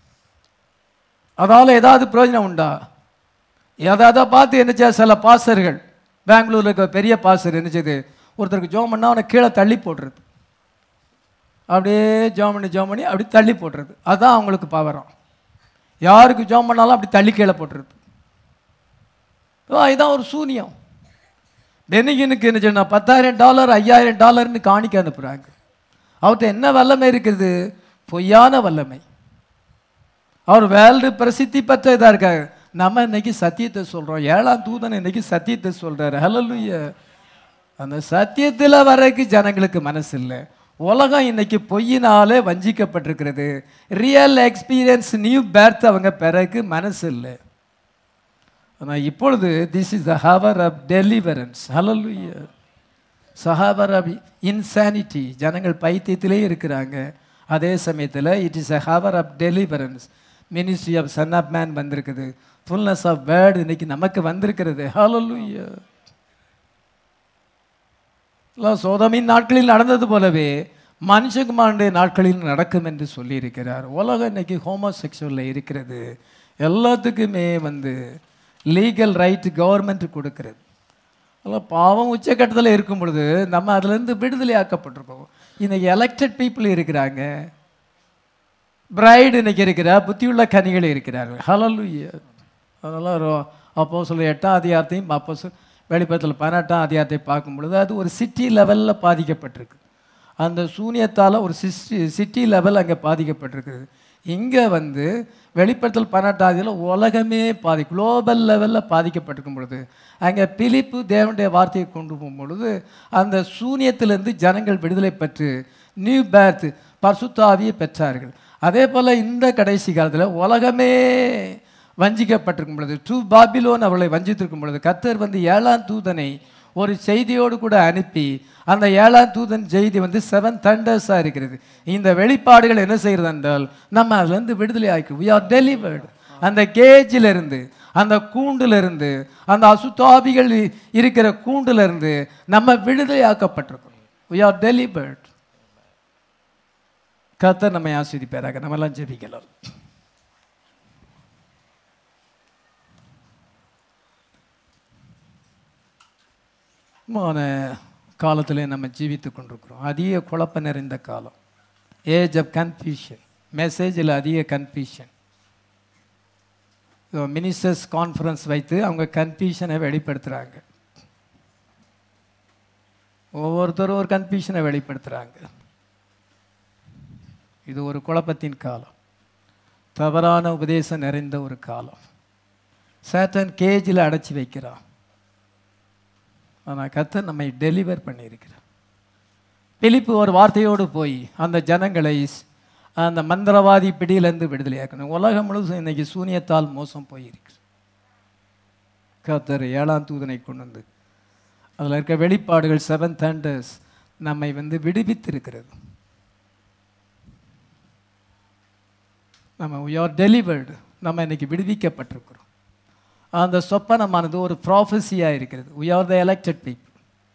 அதால் ஏதாவது பிரயோஜனம் உண்டா எதாவது பார்த்து என்னச்சா சில பாசர்கள் பெங்களூரில் இருக்க பெரிய பாசர் என்னச்சது ஒருத்தருக்கு ஜோம் பண்ணால் அவனை கீழே தள்ளி போடுறது அப்படியே ஜோம் பண்ணி ஜோம் பண்ணி அப்படி தள்ளி போடுறது அதான் அவங்களுக்கு பவரம் யாருக்கு ஜோம் பண்ணாலும் அப்படி தள்ளி கீழே போட்டுறது இதுதான் ஒரு சூனியம் பெனிகினுக்கு என்ன சொன்னா பத்தாயிரம் டாலர் ஐயாயிரம் டாலர்னு காணிக்க அனுப்புகிறாங்க அவர்கிட்ட என்ன வல்லமை இருக்குது பொய்யான வல்லமை அவர் வேர்ல்டு பிரசித்தி பெற்ற இதாக இருக்காரு நம்ம இன்னைக்கு சத்தியத்தை சொல்கிறோம் ஏழாம் தூதன் இன்னைக்கு சத்தியத்தை சொல்கிறாரு ஹalleluya அந்த சத்தியத்தில் வர்றதுக்கு ஜனங்களுக்கு மனசு இல்லை உலகம் இன்னைக்கு பொய்யினாலே வஞ்சிக்கப்பட்டிருக்கிறது ரியல் எக்ஸ்பீரியன்ஸ் நியூ பேர்த் அவங்க பிறகு மனசு இல்லை ஆனால் இப்பொழுது this is the hour of deliverance ஹalleluya சஹாபர் ஆஃப் இன்சானிட்டி ஜனங்கள் பைத்தியத்திலே இருக்கிறாங்க அதே சமயத்தில் it is a hour of deliverance ministry of son of man வந்திருக்குது ஃபுல்னஸ் ஆஃப் வேர்டு இன்னைக்கு நமக்கு வந்திருக்கிறது ஹalleluya எல்லாம் சோதமின் நாட்களில் நடந்தது போலவே மனுஷகுமாருடைய நாட்களில் நடக்கும் என்று சொல்லியிருக்கிறார் உலகம் இன்னைக்கு ஹோமோசெக்சுவலில் இருக்கிறது எல்லாத்துக்குமே வந்து லீகல் ரைட் கவர்மெண்ட் கொடுக்கிறது அதெல்லாம் பாவம் உச்சக்கட்டத்தில் இருக்கும் பொழுது நம்ம அதுலேருந்து விடுதலை ஆக்கப்பட்டிருக்கோம் இன்னைக்கு எலெக்டட் பீப்புள் இருக்கிறாங்க பிரைடு இன்னைக்கு இருக்கிறா புத்தியுள்ள கனிகள் இருக்கிறார்கள் ஹalleluya அதனால் அப்போ சொல்ல எட்டாம் அதிகாரத்தையும் அப்போ சொல் வெளிப்படத்தில் பதினெட்டாம் அதிகாரத்தை பார்க்கும் பொழுது அது ஒரு சிட்டி லெவலில் பாதிக்கப்பட்டிருக்கு அந்த சூனியத்தால் ஒரு சிஸ்டி சிட்டி லெவல் அங்கே பாதிக்கப்பட்டிருக்குது இங்கே வந்து வெளிப்படுத்தல் பன்னெண்டாவதுல உலகமே பாதி குளோபல் லெவலில் பாதிக்கப்பட்டிருக்கும் பொழுது அங்கே பிலிப்பு தேவனுடைய வார்த்தையை கொண்டு போகும் பொழுது அந்த சூனியத்திலிருந்து ஜனங்கள் விடுதலை பெற்று நியூ பேர்த் பர்சுத்தாவியை பெற்றார்கள் அதே போல் இந்த கடைசி காலத்தில் உலகமே வஞ்சிக்கப்பட்டிருக்கும் பொழுது ட்ரூ பாபிலோன் அவர்களை வஞ்சித்திருக்கும் பொழுது கர்த்தர் வந்து ஏழாம் தூதனை ஒரு செய்தியோடு கூட அனுப்பி அந்த ஏழாம் தூதன் செய்தி வந்து செவன் தண்டர்ஸாக இருக்கிறது இந்த வெளிப்பாடுகள் என்ன செய்கிறது என்றால் நம்ம அதுலேருந்து விடுதலை ஆக்கி we are delivered அந்த கேஜில் இருந்து அந்த கூண்டுல இருந்து அந்த அசுத்தாபிகள் இ- இருக்கிற கூண்டுல இருந்து நம்ம விடுதலை ஆக்கப்பட்டிருக்கோம் we are delivered கர்த்தர் நம்மை ஆஸ்வதிப்பாராக நம்ம எல்லாம் ஜெபிக்கலாம் மான காலத்தில் நம்ம ஜீவித்து கொண்டிருக்கிறோம் அதிக குழப்பம் நிறைந்த காலம் ஏஜ் ஆஃப் கன்ஃபியூஷன் மெசேஜில் அதிக கன்ஃபியூஷன் மினிஸ்டர்ஸ் கான்ஃபரன்ஸ் வைத்து அவங்க கன்ஃபியூஷனை வெளிப்படுத்துகிறாங்க ஒவ்வொருத்தரும் ஒரு கன்ஃபியூஷனை வெளிப்படுத்துகிறாங்க இது ஒரு குழப்பத்தின் காலம் தவறான உபதேசம் நிறைந்த ஒரு காலம் சேட்டன் கேஜில் அடைச்சி வைக்கிறான் ஆனால் கர்த்தர் நம்மை டெலிவர் பண்ணியிருக்கிறார் பிலிப்பு ஒரு வார்த்தையோடு போய் அந்த ஜனங்களை ஸ்- அந்த மந்திரவாதி பிடியிலேருந்து விடுதலையாக்கணும் உலகம் முழுசும் இன்னைக்கு சூனியத்தால் மோசம் போயிருக்கு கர்த்தர் ஏழாம் தூதனை கொண்டு வந்து அதில் இருக்க வெளிப்பாடுகள் செவன் தண்டர்ஸ் நம்மை வந்து விடுவித்திருக்கிறது நம்ம we are delivered நம்ம இன்னைக்கு விடுவிக்கப்பட்டிருக்கிறோம் அந்த சொப்பனமானது ஒரு ப்ராஃபஸியாக இருக்கிறது we are the elected people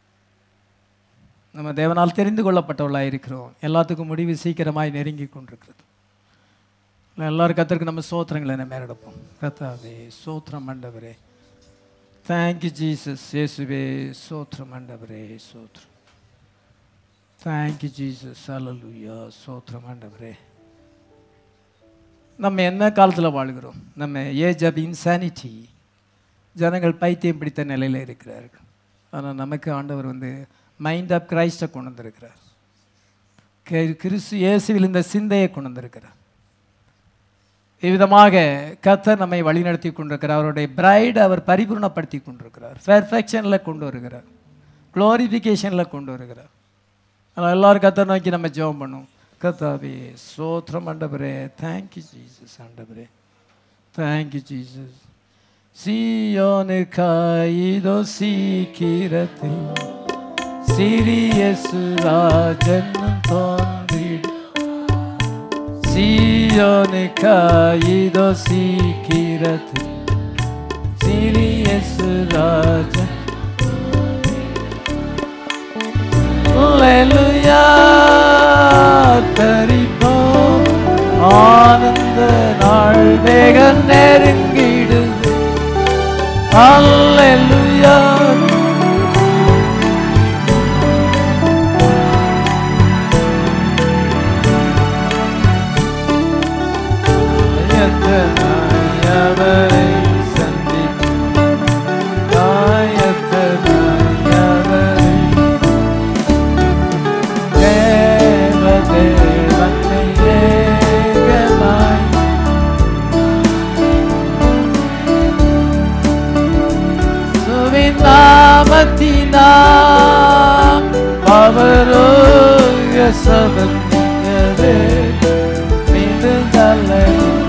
நம்ம தேவனால் தெரிந்து கொள்ளப்பட்டவர்களாக இருக்கிறோம் எல்லாத்துக்கும் முடிவு சீக்கிரமாய் நெருங்கி கொண்டிருக்கிறது எல்லாரும் கத்தருக்கு நம்ம சோத்திரங்களை நம்ம மேலெடுப்போம் கத்தாவே சோத்திரம் மண்டவரே தேங்க்யூ ஜீசஸ் இயேசுவே சோத்திரம் மண்டவரே சோத்திரம் தேங்க்யூ ஜீசஸ் அல்லலுயா சோத்திரம் மண்டவரே நம்ம என்ன காலத்தில் வாழ்கிறோம் நம்ம ஏஜ் ஆஃப் இன்சானிட்டி ஜனங்கள் பைத்தியம் பிடித்த நிலையில் இருக்கிறார்கள் ஆனால் நமக்கு ஆண்டவர் வந்து மைண்ட் ஆஃப் கிரைஸ்டை கொண்டு வந்திருக்கிறார் கி- கிறிஸ்து இயேசுவில் இந்த சிந்தையை கொண்டு வந்திருக்கிறார் இவ்விதமாக கர்த்தர் நம்மை வழிநடத்தி கொண்டிருக்கிறார் அவருடைய பிரைட் அவர் பரிபூர்ணப்படுத்தி கொண்டிருக்கிறார் பெர்ஃபெக்ஷனில் கொண்டு வருகிறார் க்ளோரிஃபிகேஷனில் கொண்டு வருகிறார் ஆனால் எல்லாரும் கர்த்தர் நோக்கி நம்ம ஜெபம் பண்ணும் கர்த்தாவே சோத்திரம் ஆண்டவரே தேங்க்யூ ஜீசஸ் ஆண்டவரே தேங்க்யூ ஜீசஸ் சீயோனுக்காயிதோ சீக்கிரத்தில் சிறிய சுராஜனும் தோன்றிடும் சீயோனுக்காயிதோ சீக்கிரத்தில் சிறிய சுராஜன் Hallelujah, தரிப்போம் ஆனந்த நாள் வேக நெருங்கிடுது Hallelujah. எத்தனாய் அவரை சந்திப்போம் எத்தனாய் அவரை தேவதேவனை ஏகமாய் சுவிநாமத்தினாம் அவரோக சபந்தரே விடுதலை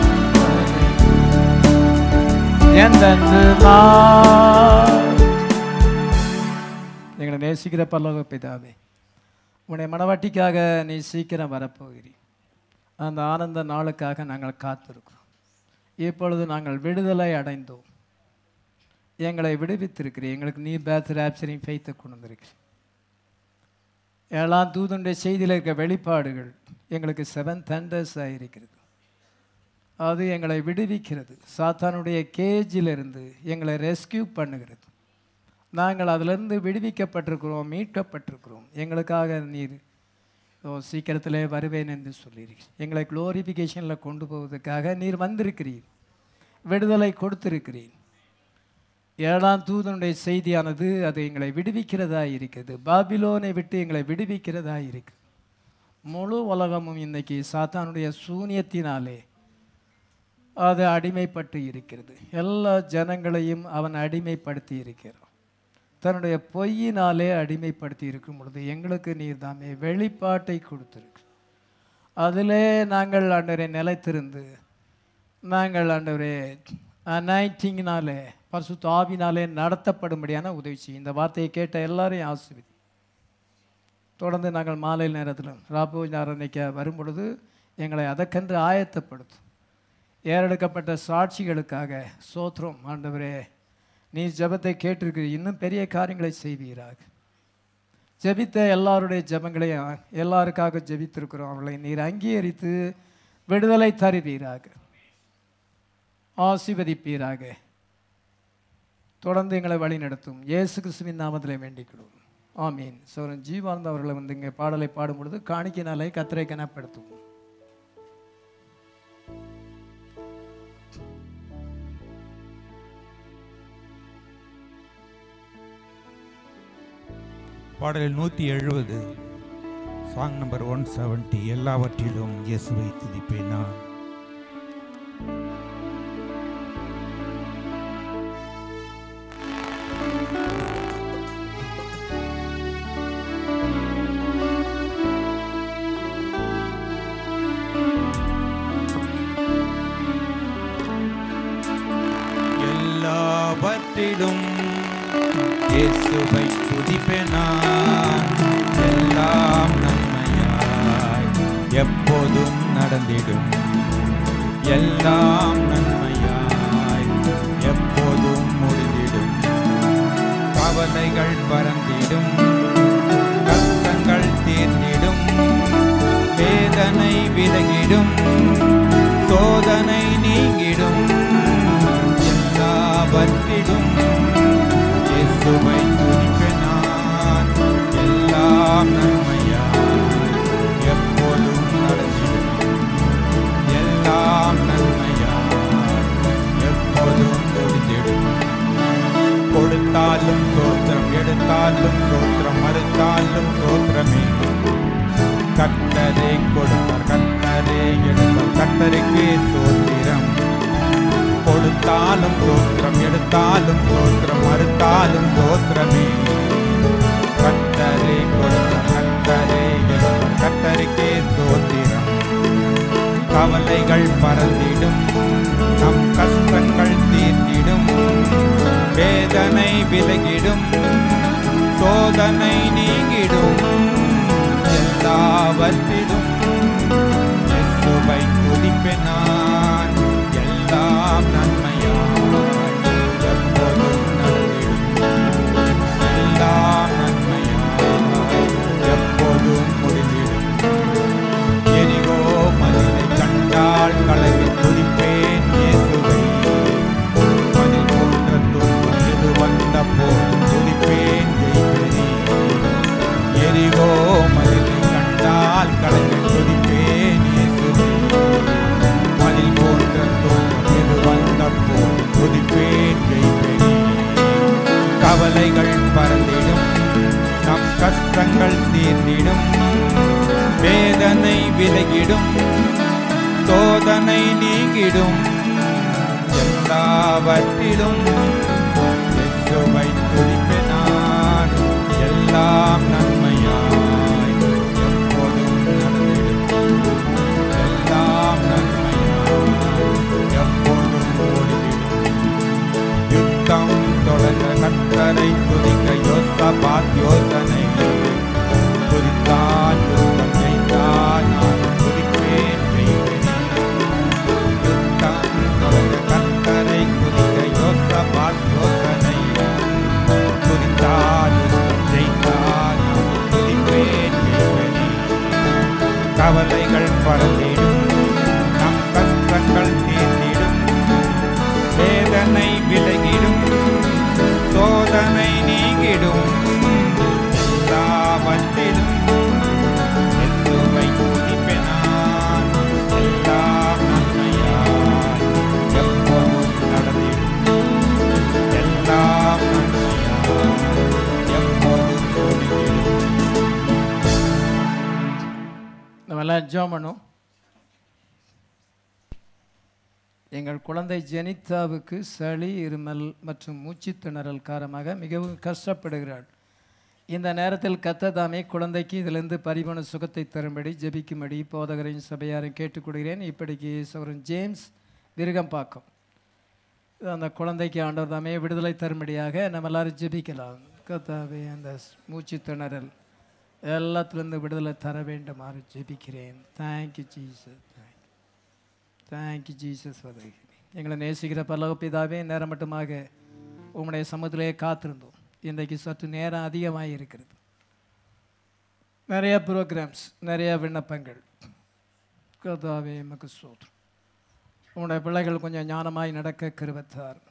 எந்தென்று நான் எங்களை நேசிக்கிற பல்லவ பிதாவே உன்னை மனவாட்டிக்காக நீ சீக்கிரம் வரப்போகிறீ அந்த ஆனந்த நாளுக்காக நாங்கள் காத்திருக்கிறோம் இப்பொழுது நாங்கள் விடுதலை அடைந்தோம் எங்களை விடுவித்திருக்கிறீர் எங்களுக்கு நீ பேத் ரேப்சரிங் ஃபெய்த்தை கொண்டு வந்திருக்கிறீர் ஏழாம் தூதனுடைய செய்தியில் இருக்க வெளிப்பாடுகள் எங்களுக்கு செவன் தண்டர்ஸாக இருக்கிறது அது எங்களை விடுவிக்கிறது சாத்தானுடைய கேஜிலிருந்து எங்களை ரெஸ்கியூ பண்ணுகிறது நாங்கள் அதிலிருந்து விடுவிக்கப்பட்டிருக்கிறோம் மீட்கப்பட்டிருக்கிறோம் எங்களுக்காக நீர் ஓ சீக்கிரத்திலே வருவேன் என்று சொல்லியிருக்கிறீர் எங்களை குளோரிஃபிகேஷனில் கொண்டு போவதற்காக நீர் வந்திருக்கிறீர் விடுதலை கொடுத்திருக்கிறீர் ஏழாம் தூதனுடைய செய்தியானது அது எங்களை விடுவிக்கிறதா இருக்கிறது பாபிலோனை விட்டு எங்களை விடுவிக்கிறதா இருக்குது முழு உலகமும் இன்னைக்கு சாத்தானுடைய சூனியத்தினாலே அது அடிமைப்பட்டு இருக்கிறது எல்லா ஜனங்களையும் அவன் அடிமைப்படுத்தி இருக்கிறான் தன்னுடைய பொய்யினாலே அடிமைப்படுத்தி இருக்கும் பொழுது எங்களுக்கு நீர் தாமே வெளிப்பாட்டை கொடுத்திருக்கு அதிலே நாங்கள் ஆண்டவரை நிலைத்திருந்து நாங்கள் ஆண்டவரே அனைட்டிங்கினாலே பரிசுத்த ஆவினாலே நடத்தப்படும்படியான உதவி செய்யும் இந்த வார்த்தையை கேட்ட எல்லாரையும் ஆசிர்வதி தொடர்ந்து நாங்கள் மாலை நேரத்தில் ராபோ ஞாரணைக்க வரும் பொழுது எங்களை அதற்கென்று ஆயத்தப்படுத்தும் ஏறெடுக்கப்பட்ட சாட்சிகளுக்காக சோத்ரம் ஆண்டவரே நீ ஜெபத்தை கேட்டிருக்கு இன்னும் பெரிய காரியங்களை செய்வீராக ஜெபித்த எல்லாருடைய ஜெபங்களையும் எல்லாருக்காக ஜெபித்திருக்கிறோம் அவர்களை நீர் அங்கீகரித்து விடுதலை தருவீராக ஆசீர்வதிப்பீராக தொடர்ந்து எங்களை வழி நடத்தும் இயேசு கிறிஸ்துவின் நாமத்தில் வேண்டிக்கிறோம் ஆமீன் சோரன் ஜீவானந்த அவர்களை வந்து இங்கே பாடலை பாடும் பொழுது காணிக்கினாலே கத்திரை கனப்படுத்துவோம் பாடலில் நூற்றி எழுபது சாங் நம்பர் ஒன் செவன்ட்டி எல்லாவற்றிலும் இயேசுவை துதிப்பேன் நான் எல்லாவற்றிலும் இயேசுவை துதிப்பேன் நான் எல்லாம் நன்மையாய் எப்போதும் நடந்திடும் எல்லாம் நன்மையாய் எப்போதும் முடிந்திடும் கவலைகள் பறந்திடும் கஷ்டங்கள் தீர்ந்திடும் வேதனை விலகிடும் சோதனை நீங்கிடும் எல்லாவற்றிலும் இயேசுவை துதிப்பேன் நான் எல்லாம் நன்மையாய் எப்போதும் நடந்திடும் எல்லாம் நன்மையாய் எப்போதும் முடிந்திடும் கொடுத்தாலும் சோத்திரம் எடுத்தாலும் சோத்திரம் மறுத்தாலும் சோத்திரமே கத்தரை கொடுத்தார் கத்தரை எடுத்தார் கத்தருக்கே சோத்திரம் கொடுத்தாலும் சோத்திரம் எடுத்தாலும் சோத்திரம் மறுத்தாலும் சோத்திரமே கத்தரை கொடுத்தார் கத்தரை எடுத்தார் கத்தருக்கே சோத்திரம் கவலைகள் பறந்திடும் நம் கஷ்டங்கள் தீர்ந்திடும் வேதனை விலகிடும் சோதனை நீங்கிடும் எல்லாவற்றிலும் இயேசுவை துதிப்பேன் நான் எல்லாம் நன்மையாய் எப்போதும் நடந்திடும் எல்லாம் நன்மையாய் எப்போதும் முடிந்திடும் எரிகோ மதிலை கண்டால் கலங்கி துதிப்பேன் இயேசுவை மதில் போன்ற துன்பம் எது வந்த போதும் துதிப்பேன் ஜெயிப்பேனே எரிகோ மதிலை கண்டால் கலங்கி துதிப்பேன் இயேசுவை மதில் போன்ற துன்பம் எது வந்த போதும் துதிப்பேன் ஜெயிப்பேனே கவலைகள் பறந்திடும் நம் கஷ்டங்கள் தீர்ந்திடும் வேதனை விலகிடும் சோதனை நீங்கிடும் எல்லாவற்றிலும் இயேசுவை துதிப்பேன் நான் எல்லாம் நன்மையாய் எப்போதும் நடந்திடும் எல்லாம் நன்மையாய் எப்போதும் ஓடிவிடும் யுத்தம் தொடங்க கத்தரை துதிக்க யோசபாத் யோசனை துதித்தான் யுத்தம் ஜெயித்தான் நான் துதிப்பேன் ஜெயிப்பேனே யுத்தம் தொடங்க கத்தரை துதிக்க யோசபாத் யோசனை துதித்தான் யுத்தம் ஜெயித்தான் நான் துதிப்பேன் ஜெயிப்பேனே கவலைகள் பறந்திடும் நம் கஷ்டங்கள் தீர்ந்திடும் வேதனை விலகிடும் சோதனை நீங்கிடும் எல்லாவற்றிலும் இயேசுவை துதிப்பேன் நான். எல்லாம் நன்மையாய் எப்போதும் நடந்திடும் எல்லாம் நன்மையாய் எப்போதும் முடிந்திடும் நம்ம எல்லாம் ஜெபம் பண்ணும் எங்கள் குழந்தை ஜெனிதாவுக்கு சளி இருமல் மற்றும் மூச்சுத் திணறல் காரணமாக மிகவும் கஷ்டப்படுகிறாள் இந்த நேரத்தில் கத்ததாமே குழந்தைக்கு இதிலிருந்து பரிபூர்ண சுகத்தை தரும்படி ஜெபிக்கும்படி போதகரையும் சபையாரையும் கேட்டுக்கொள்கிறேன் இப்படிக்கு சௌரன் ஜேம்ஸ் விருகம்பாக்கம் அந்த குழந்தைக்கு ஆண்டவர் தாமே விடுதலை தரும்படியாக நம்ம எல்லாரும் ஜெபிக்கலாம் கத்தாவே அந்த மூச்சு திணறல் எல்லாத்துலேருந்து விடுதலை தர வேண்டுமாறு ஜெபிக்கிறேன் தேங்க்யூ ஜீசஸ் தேங்க்யூ ஜீசஸ் எங்களை நேசிக்கிற பல்லவ பிதாவே நேரம் மட்டுமாக உம்முடைய சமூகத்திலே காத்திருந்தோம் இன்றைக்கு சற்று நேரம் அதிகமாக இருக்கிறது நிறைய ப்ரோக்ராம்ஸ் நிறைய விண்ணப்பங்கள் கதாவே எமக்கு சோத்ரம் உங்களுடைய பிள்ளைகள் கொஞ்சம் ஞானமாய் நடக்க கிருபத்தார்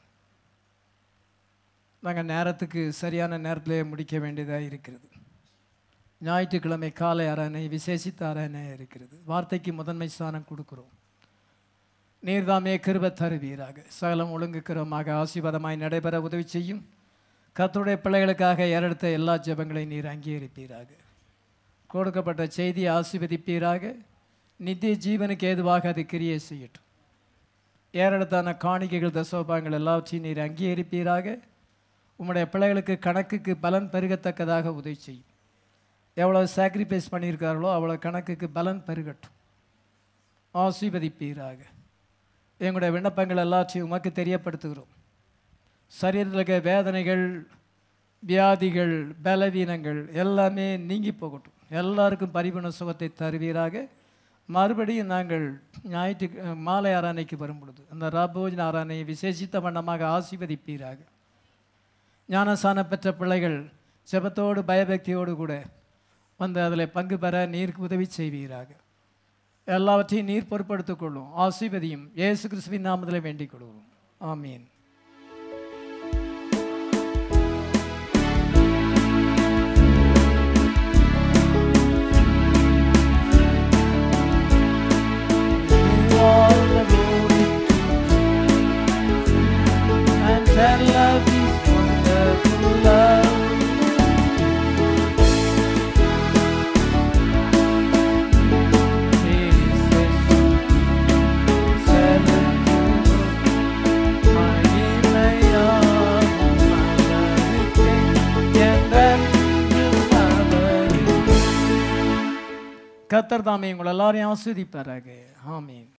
நாங்கள் நேரத்துக்கு சரியான நேரத்திலே முடிக்க வேண்டியதாக இருக்கிறது ஞாயிற்றுக்கிழமை காலை அரணை விசேஷித்த அரணை இருக்கிறது வார்த்தைக்கு முதன்மை ஸ்தானம் கொடுக்குறோம் நீர்தாமே கிருப தருவீராக சகலம் ஒழுங்குக்கிறமாக ஆசீர்வாதமாய் நடைபெற உதவி செய்யும் கர்த்தருடைய பிள்ளைகளுக்காக ஏறெடுத்த எல்லா ஜெபங்களையும் நீர் அங்கீகரிப்பீராக கொடுக்கப்பட்ட செய்தியை ஆசீர்வதிப்பீராக நித்திய ஜீவனுக்கு ஏதுவாக அது கிரியை செய்யட்டும் ஏறெடுத்தான காணிக்கைகள் தசோபாங்கள் எல்லாவற்றையும் நீர் அங்கீகரிப்பீராக உம்முடைய பிள்ளைகளுக்கு கணக்குக்கு பலன் பெருகத்தக்கதாக உதவி செய்யும் எவ்வளோ சாக்ரிஃபைஸ் பண்ணியிருக்கார்களோ அவ்வளோ கணக்குக்கு பலன் பெருகட்டும் ஆசீர்வதிப்பீராக எங்களுடைய விண்ணப்பங்கள் எல்லாத்தையும் உமக்கு தெரியப்படுத்துகிறோம் சரீரத்தில் இருக்க வேதனைகள் வியாதிகள் பலவீனங்கள் எல்லாமே நீங்கி போகட்டும் எல்லாருக்கும் பரிபூர்ண சுகத்தை தருவீராக மறுபடியும் நாங்கள் ஞாயிற்று மாலை ஆராதனைக்கு வரும் பொழுது அந்த ராபோஜன ஆராதனையை விசேஷித்த வண்ணமாக ஆசீர்வதிப்பீராக ஞானசானம் பெற்ற பிள்ளைகள் ஜெபத்தோடு பயபக்தியோடு கூட வந்து அதில் பங்கு பெற நீருக்கு உதவி செய்வீராக எல்லாவற்றையும் நீர் பொறுப்படுத்திக் கொள்ளும் ஆசீர்வதியும் இயேசு கிறிஸ்துவின் நாமத்தில் வேண்டிக் கொள்வோம் ஆமீன் all the glory and tell of His wonderful love. He says, "Seven கத்தர் தாமே உங்களை எல்லாரையும் ஆஸ்வதிப்பாராக ஆமீன்